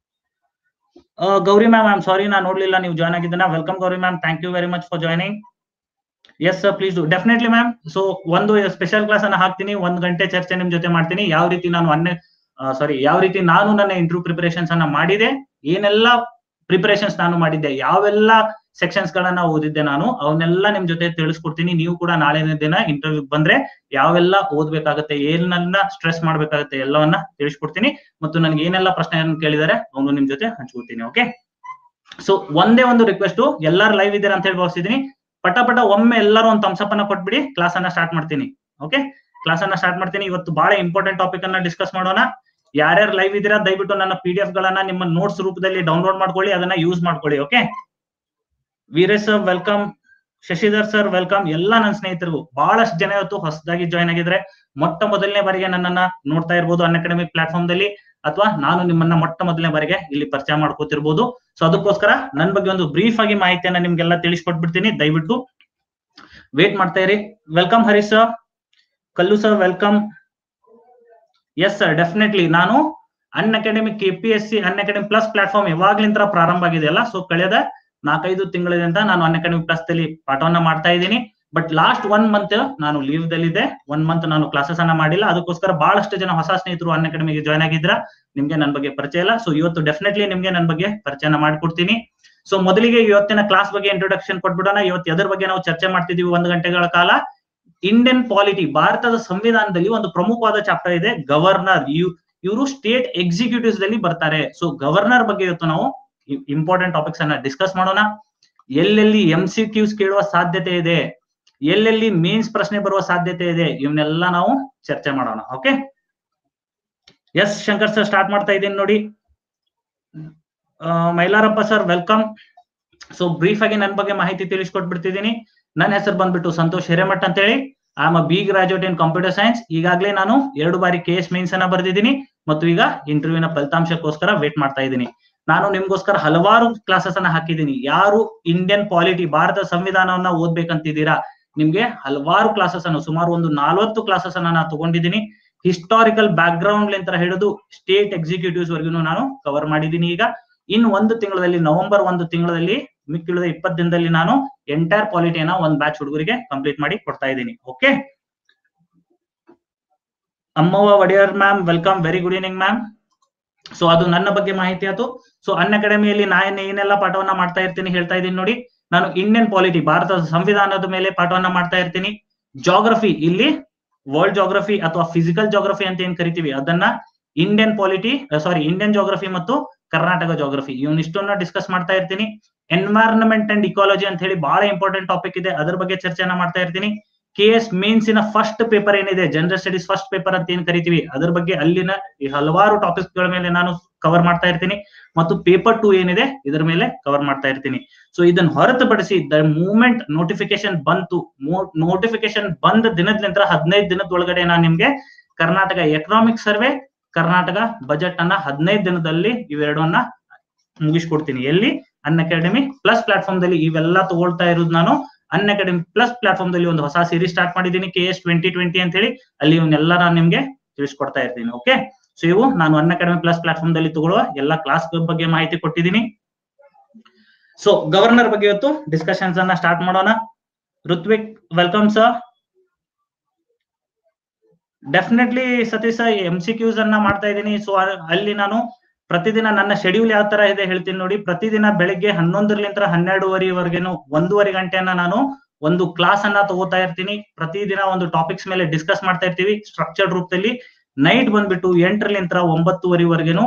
ಗೌರಿ ಮ್ಯಾಮ್ ಐಮ್ ಸಾರಿ ನಾ ನೋಡ್ಲಿಲ್ಲ ನೀವು ಜಾಯ್ನ್ ಆಗಿದ್ದನ್ನ welcome Gauri ma'am thank you very much for joining yes sir please do definitely ma'am so ಒಂದು ಸ್ಪೆಷಲ್ ಕ್ಲಾಸ್ ಅನ್ನ ಹಾಕ್ತೀನಿ ಒಂದ್ ಗಂಟೆ ಚರ್ಚೆ ನಿಮ್ ಜೊತೆ ಮಾಡ್ತೀನಿ ಯಾವ ರೀತಿ ನಾನು ಅನ್ನೆ ಸಾರಿ ಯಾವ ರೀತಿ ನಾನು ನನ್ನ ಇಂಟರ್ವ್ಯೂ ಪ್ರಿಪರೇಷನ್ಸ್ ಅನ್ನ ಮಾಡಿದೆ ಏನೆಲ್ಲ ಪ್ರಿಪರೇಷನ್ಸ್ ನಾನು ಮಾಡಿದ್ದೆ ಯಾವೆಲ್ಲ ಸೆಕ್ಷನ್ಸ್ ಗಳನ್ನ ಓದಿದ್ದೆ ನಾನು ಅವನ್ನೆಲ್ಲ ನಿಮ್ ಜೊತೆ ತಿಳಿಸ್ಕೊಡ್ತೀನಿ ನೀವು ಕೂಡ ನಾಳೆ ದಿನ ಇಂಟರ್ವ್ಯೂ ಬಂದ್ರೆ ಯಾವೆಲ್ಲ ಓದ್ಬೇಕಾಗತ್ತೆ ಏನನ್ನ ಸ್ಟ್ರೆಸ್ ಮಾಡ್ಬೇಕಾಗತ್ತೆ ಎಲ್ಲವನ್ನ ತಿಳಿಸ್ಕೊಡ್ತೀನಿ ಮತ್ತು ನನ್ಗೆ ಏನೆಲ್ಲ ಪ್ರಶ್ನೆಯನ್ನು ಕೇಳಿದಾರೆ ಅವನು ನಿಮ್ ಜೊತೆ ಹಂಚ್ಕೊಡ್ತೀನಿ ಓಕೆ ಸೊ ಒಂದೇ ಒಂದು ರಿಕ್ವೆಸ್ಟ್ ಎಲ್ಲಾರು ಲೈವ್ ಇದ್ದೀರಾ ಅಂತ ಹೇಳಿ ಭಾವಿಸಿದೀನಿ ಪಟ ಪಟ ಒಮ್ಮೆ ಎಲ್ಲರೂ ಒಂದು ಥಮ್ಸಪ್ ಅನ್ನ ಕೊಟ್ಬಿಡಿ ಕ್ಲಾಸ್ ಅನ್ನ ಸ್ಟಾರ್ಟ್ ಮಾಡ್ತೀನಿ ಓಕೆ ಕ್ಲಾಸ್ ಅನ್ನ ಸ್ಟಾರ್ಟ್ ಮಾಡ್ತೀನಿ ಇವತ್ತು ಬಹಳ ಇಂಪಾರ್ಟೆಂಟ್ ಟಾಪಿಕ್ ಅನ್ನ ಡಿಸ್ಕಸ್ ಮಾಡೋಣ ಯಾರ್ಯಾರು ಲೈವ್ ಇದ್ದೀರಾ ದಯವಿಟ್ಟು ನನ್ನ ಪಿ ಡಿ ಎಫ್ ಗಳನ್ನ ನಿಮ್ಮ ನೋಟ್ಸ್ ರೂಪದಲ್ಲಿ ಡೌನ್ಲೋಡ್ ಮಾಡ್ಕೊಳ್ಳಿ ಅದನ್ನ ಯೂಸ್ ಮಾಡ್ಕೊಳ್ಳಿ okay Veeresh sir welcome Shashidhar sir welcome ಎಲ್ಲಾ ನನ್ನ ಸ್ನೇಹಿತರಿಗೂ ಬಹಳಷ್ಟು ಜನ ಇವತ್ತು ಹೊಸದಾಗಿ ಜಾಯ್ನ್ ಆಗಿದ್ರೆ ಮೊಟ್ಟ ಮೊದಲನೇ ಬಾರಿಗೆ ನನ್ನನ್ನ ನೋಡ್ತಾ ಇರ್ಬೋದು ಅನ್ ಅಕಾಡೆಮಿಕ್ ಪ್ಲಾಟ್ಫಾರ್ಮ್ ದಲ್ಲಿ ಅಥವಾ ನಾನು ನಿಮ್ಮನ್ನ ಮೊಟ್ಟ ಮೊದಲನೇ ಬಾರಿಗೆ ಇಲ್ಲಿ ಪರಿಚಯ ಮಾಡ್ಕೋತಿರ್ಬೋದು ಸೊ ಅದಕ್ಕೋಸ್ಕರ ನನ್ನ ಬಗ್ಗೆ ಒಂದು ಬ್ರೀಫ್ ಆಗಿ ಮಾಹಿತಿಯನ್ನ ನಿಮ್ಗೆಲ್ಲ ತಿಳಿಸ್ಕೊಟ್ಬಿಡ್ತೀನಿ ದಯವಿಟ್ಟು ವೇಟ್ ಮಾಡ್ತಾ ಇರಿ welcome Harish sir Kallu sir welcome yes sir definitely ನಾನು Unacademy K P S C Unacademy plus platform ಯಾವಾಗ್ಲಿಂದ ಪ್ರಾರಂಭ ಆಗಿದೆಯಲ್ಲ ಸೊ ಕಳೆದ ನಾಲ್ಕೈದು ತಿಂಗಳಿಂದ ನಾನು ಅನ್ ಅಕಾಡೆಮಿಕ್ ಪ್ಲಸ್ ದಲ್ಲಿ ಪಾಠವನ್ನ ಮಾಡ್ತಾ ಇದ್ದೀನಿ ಬಟ್ ಲಾಸ್ಟ್ ಒನ್ ಮಂತ್ ನಾನು ಲೀವ್ ದಲ್ಲಿದ್ದೆ ಒನ್ ಮಂತ್ ನಾನು ಕ್ಲಾಸಸ್ ಅನ್ನ ಮಾಡಿಲ್ಲ ಅದಕ್ಕೋಸ್ಕರ ಬಹಳಷ್ಟು ಜನ ಹೊಸ ಸ್ನೇಹಿತರು ಅನ್ ಅಕಾಡೆಮಿಗೆ ಜಾಯ್ನ್ ಆಗಿದ್ರ ನಿಮ್ಗೆ ನನ್ನ ಬಗ್ಗೆ ಪರಿಚಯ ಇಲ್ಲ ಸೊ ಇವತ್ತು ಡೆಫಿನೆಟ್ಲಿ ನಿಮ್ಗೆ ನನ್ನ ಬಗ್ಗೆ ಪರಿಚಯನ ಮಾಡ್ಕೊಡ್ತೀನಿ ಸೊ ಮೊದಲಿಗೆ ಇವತ್ತಿನ ಕ್ಲಾಸ್ ಬಗ್ಗೆ ಇಂಟ್ರೊಡಕ್ಷನ್ ಕೊಟ್ಬಿಡೋಣ ಇವತ್ತು ಎದ್ರ ಬಗ್ಗೆ ನಾವು ಚರ್ಚೆ ಮಾಡ್ತಿದೀವಿ ಒಂದು ಗಂಟೆಗಳ ಕಾಲ ಇಂಡಿಯನ್ ಪಾಲಿಟಿ ಭಾರತದ ಸಂವಿಧಾನದಲ್ಲಿ ಒಂದು ಪ್ರಮುಖವಾದ ಚಾಪ್ಟರ್ ಇದೆ ಗವರ್ನರ್ ಇವರು ಸ್ಟೇಟ್ ಎಕ್ಸಿಕ್ಯೂಟಿವ್ಸ್ ದಲ್ಲಿ ಬರ್ತಾರೆ ಸೊ ಗವರ್ನರ್ ಬಗ್ಗೆ ಇವತ್ತು ನಾವು ಇಂಪಾರ್ಟೆಂಟ್ ಟಾಪಿಕ್ಸ್ ಅನ್ನ ಡಿಸ್ಕಸ್ ಮಾಡೋಣ ಎಲ್ಲೆಲ್ಲಿ ಎಂ ಸಿ ಕ್ಯೂಸ್ ಕೇಳುವ ಸಾಧ್ಯತೆ ಇದೆ ಎಲ್ಲೆಲ್ಲಿ ಮೇನ್ಸ್ ಪ್ರಶ್ನೆ ಬರುವ ಸಾಧ್ಯತೆ ಇದೆ ಇವನ್ನೆಲ್ಲ ನಾವು ಚರ್ಚೆ ಮಾಡೋಣ okay yes Shankar sir start ಮಾಡ್ತಾ ಇದ್ದೀನಿ ನೋಡಿ Mailarappa sir welcome so brief ಆಗಿ ನನ್ನ ಬಗ್ಗೆ ಮಾಹಿತಿ ತಿಳಿಸ್ಕೊಟ್ಬಿಡ್ತಿದ್ದೀನಿ ನನ್ನ ಹೆಸರು ಬಂದ್ಬಿಟ್ಟು ಸಂತೋಷ್ ಹಿರೇಮಠ್ ಅಂತ ಹೇಳಿ I am a B graduate in computer science ಈಗಾಗಲೇ ನಾನು ಎರಡು ಬಾರಿ ಕೆ ಎಸ್ ಮೇನ್ಸ್ ಅನ್ನ ಬರ್ದಿದ್ದೀನಿ ಮತ್ತು ಈಗ ಇಂಟರ್ವ್ಯೂನ ಫಲಿತಾಂಶಕ್ಕೋಸ್ಕರ ವೇಟ್ ಮಾಡ್ತಾ ಇದ್ದೀನಿ ನಾನು ನಿಮ್ಗೋಸ್ಕರ ಹಲವಾರು ಕ್ಲಾಸಸ್ ಅನ್ನ ಹಾಕಿದ್ದೀನಿ ಯಾರು ಇಂಡಿಯನ್ ಪಾಲಿಟಿ ಭಾರತ ಸಂವಿಧಾನವನ್ನ ಓದ್ಬೇಕಂತಿದ್ದೀರಾ ನಿಮ್ಗೆ ಹಲವಾರು ಕ್ಲಾಸಸ್ ಅನ್ನು ಸುಮಾರು ಒಂದು ನಾಲ್ವತ್ತು ಕ್ಲಾಸಸ್ ಅನ್ನ ನಾನು ತಗೊಂಡಿದ್ದೀನಿ ಹಿಸ್ಟಾರಿಕಲ್ ಬ್ಯಾಕ್ ಗ್ರೌಂಡ್ ಅಂತ ಹಿಡಿದು ಸ್ಟೇಟ್ ಎಕ್ಸಿಕ್ಯೂಟಿವ್ಸ್ ವರ್ಗು ನಾನು ಕವರ್ ಮಾಡಿದ್ದೀನಿ ಈಗ ಇನ್ ಒಂದು ತಿಂಗಳಲ್ಲಿ ನವೆಂಬರ್ ಒಂದು ತಿಂಗಳಲ್ಲಿ ಮಿಕ್ಕಿಳಿದ ಇಪ್ಪತ್ತು ದಿನದಲ್ಲಿ ನಾನು ಎಂಟೈರ್ ಪಾಲಿಟಿಯನ್ನ ಒಂದ್ ಬ್ಯಾಚ್ ಹುಡುಗರಿಗೆ ಕಂಪ್ಲೀಟ್ ಮಾಡಿ ಕೊಡ್ತಾ ಇದ್ದೀನಿ okay Ammavva Wodeyar ma'am welcome very good evening ma'am so ಅದು ನನ್ನ ಬಗ್ಗೆ ಮಾಹಿತಿ ಆಯ್ತು ಸೊ ಅನ್ ಅಕಾಡೆಮಿಯಲ್ಲಿ ನಾನು ಏನೆಲ್ಲ ಪಾಠವನ್ನ ಮಾಡ್ತಾ ಇರ್ತೀನಿ ಹೇಳ್ತಾ ಇದ್ದೀನಿ ನೋಡಿ ನಾನು ಇಂಡಿಯನ್ ಪಾಲಿಟಿ ಭಾರತದ ಸಂವಿಧಾನದ ಮೇಲೆ ಪಾಠವನ್ನ ಮಾಡ್ತಾ ಇರ್ತೀನಿ ಜಾಗ್ರಫಿ ಇಲ್ಲಿ ವರ್ಲ್ಡ್ ಜಾಗ್ರಫಿ ಅಥವಾ ಫಿಸಿಕಲ್ ಜಾಗ್ರಫಿ ಅಂತ ಏನ್ ಕರಿತೀವಿ ಅದನ್ನ Indian polity sorry Indian geography ಮತ್ತು ಕರ್ನಾಟಕ ಜಾಗ್ರಫಿ ಇವನಿಷ್ಟನ್ನ ಡಿಸ್ಕಸ್ ಮಾಡ್ತಾ ಇರ್ತೀನಿ ಎನ್ವೈರನ್ಮೆಂಟ್ ಅಂಡ್ ಇಕಾಲಜಿ ಅಂತ ಹೇಳಿ ಬಹಳ ಇಂಪಾರ್ಟೆಂಟ್ ಟಾಪಿಕ್ ಇದೆ ಅದ್ರ ಬಗ್ಗೆ ಚರ್ಚೆನ ಮಾಡ್ತಾ ಇರ್ತೀನಿ ಕೆ ಎಸ್ ಮೇನ್ಸಿನ ಫಸ್ಟ್ ಪೇಪರ್ ಏನಿದೆ ಜನರಲ್ ಸ್ಟಡೀಸ್ ಫಸ್ಟ್ ಪೇಪರ್ ಅಂತ ಏನ್ ಕರಿತೀವಿ ಅದ್ರ ಬಗ್ಗೆ ಅಲ್ಲಿನ ಹಲವಾರು ಟಾಪಿಕ್ಸ್ ಗಳ ಮೇಲೆ ನಾನು ಕವರ್ ಮಾಡ್ತಾ ಇರ್ತೀನಿ ಮತ್ತು ಪೇಪರ್ ಟು ಏನಿದೆ ಇದರ ಮೇಲೆ ಕವರ್ ಮಾಡ್ತಾ ಇರ್ತೀನಿ ಸೊ ಇದನ್ನ ಹೊರತುಪಡಿಸಿ ದ ಮೂಮೆಂಟ್ ನೋಟಿಫಿಕೇಶನ್ ಬಂತು ನೋಟಿಫಿಕೇಶನ್ ಬಂದ ದಿನದ ನಂತರ ಹದಿನೈದು ದಿನದ ಒಳಗಡೆ ನಾನು ನಿಮ್ಗೆ Karnataka economic survey Karnataka budget ಅನ್ನ ಹದಿನೈದು ದಿನದಲ್ಲಿ ಇವೆರಡನ್ನ ಮುಗಿಸ್ಕೊಡ್ತೀನಿ ಎಲ್ಲಿ ಅನ್ ಅಕಾಡೆಮಿ ಪ್ಲಸ್ ಪ್ಲಾಟ್ಫಾರ್ಮ್ ದಲ್ಲಿ ಇವೆಲ್ಲ ತಗೊಳ್ತಾ ಇರೋದು ನಾನು ಅನ್ ಅಕಾಡೆಮಿ ಪ್ಲಸ್ ಪ್ಲಾಟ್ಫಾರ್ಮ್ ದಲ್ಲಿ ಒಂದು ಹೊಸ ಸೀರೀಸ್ ಸ್ಟಾರ್ಟ್ ಮಾಡಿದ್ದೀನಿ ಕೆ ಎಸ್ ಟ್ವೆಂಟಿ ಟ್ವೆಂಟಿ ಅಂತ ಹೇಳಿ ಅಲ್ಲಿ ಇವನ್ನೆಲ್ಲ ನಾನು ನಿಮ್ಗೆ ತಿಳಿಸ್ಕೊಡ್ತಾ ಇರ್ತೀನಿ ಓಕೆ ಸೊ ಇವು ನಾನು ಅನ್ ಅಕಾಡೆಮಿ ಪ್ಲಸ್ ಪ್ಲಾಟ್ಫಾರ್ಮ್ ದಲ್ಲಿ ತಗೊಳ್ಳುವ ಎಲ್ಲ ಕ್ಲಾಸ್ ಬಗ್ಗೆ ಮಾಹಿತಿ ಕೊಟ್ಟಿದ್ದೀನಿ ಸೊ ಗವರ್ನರ್ ಬಗ್ಗೆ ಇವತ್ತು ಡಿಸ್ಕಷನ್ಸ್ ಅನ್ನ ಸ್ಟಾರ್ಟ್ ಮಾಡೋಣ Ritvik welcome sir definitely Satish M C Qs ಅನ್ನ ಮಾಡ್ತಾ ಇದ್ದೀನಿ ಸೊ ಅಲ್ಲಿ ನಾನು ಪ್ರತಿದಿನ ನನ್ನ ಶೆಡ್ಯೂಲ್ ಯಾವ ತರ ಇದೆ ಹೇಳ್ತೀನಿ ನೋಡಿ ಪ್ರತಿದಿನ ಬೆಳಿಗ್ಗೆ ಹನ್ನೊಂದರಲಿಂದ ಹನ್ನೆರಡುವರೆವರೆಗೇನು ಒಂದೂವರೆ ಗಂಟೆಯನ್ನ ನಾನು ಒಂದು ಕ್ಲಾಸ್ ಅನ್ನ ತಗೋತಾ ಇರ್ತೀನಿ ಪ್ರತಿದಿನ ಒಂದು ಟಾಪಿಕ್ಸ್ ಮೇಲೆ ಡಿಸ್ಕಸ್ ಮಾಡ್ತಾ ಇರ್ತೀವಿ ಸ್ಟ್ರಕ್ಚರ್ಡ್ ರೂಪದಲ್ಲಿ ನೈಟ್ ಬಂದ್ಬಿಟ್ಟು ಎಂಟರಲಿಂದ ಒಂಬತ್ತುವರೆವರೆಗೇನು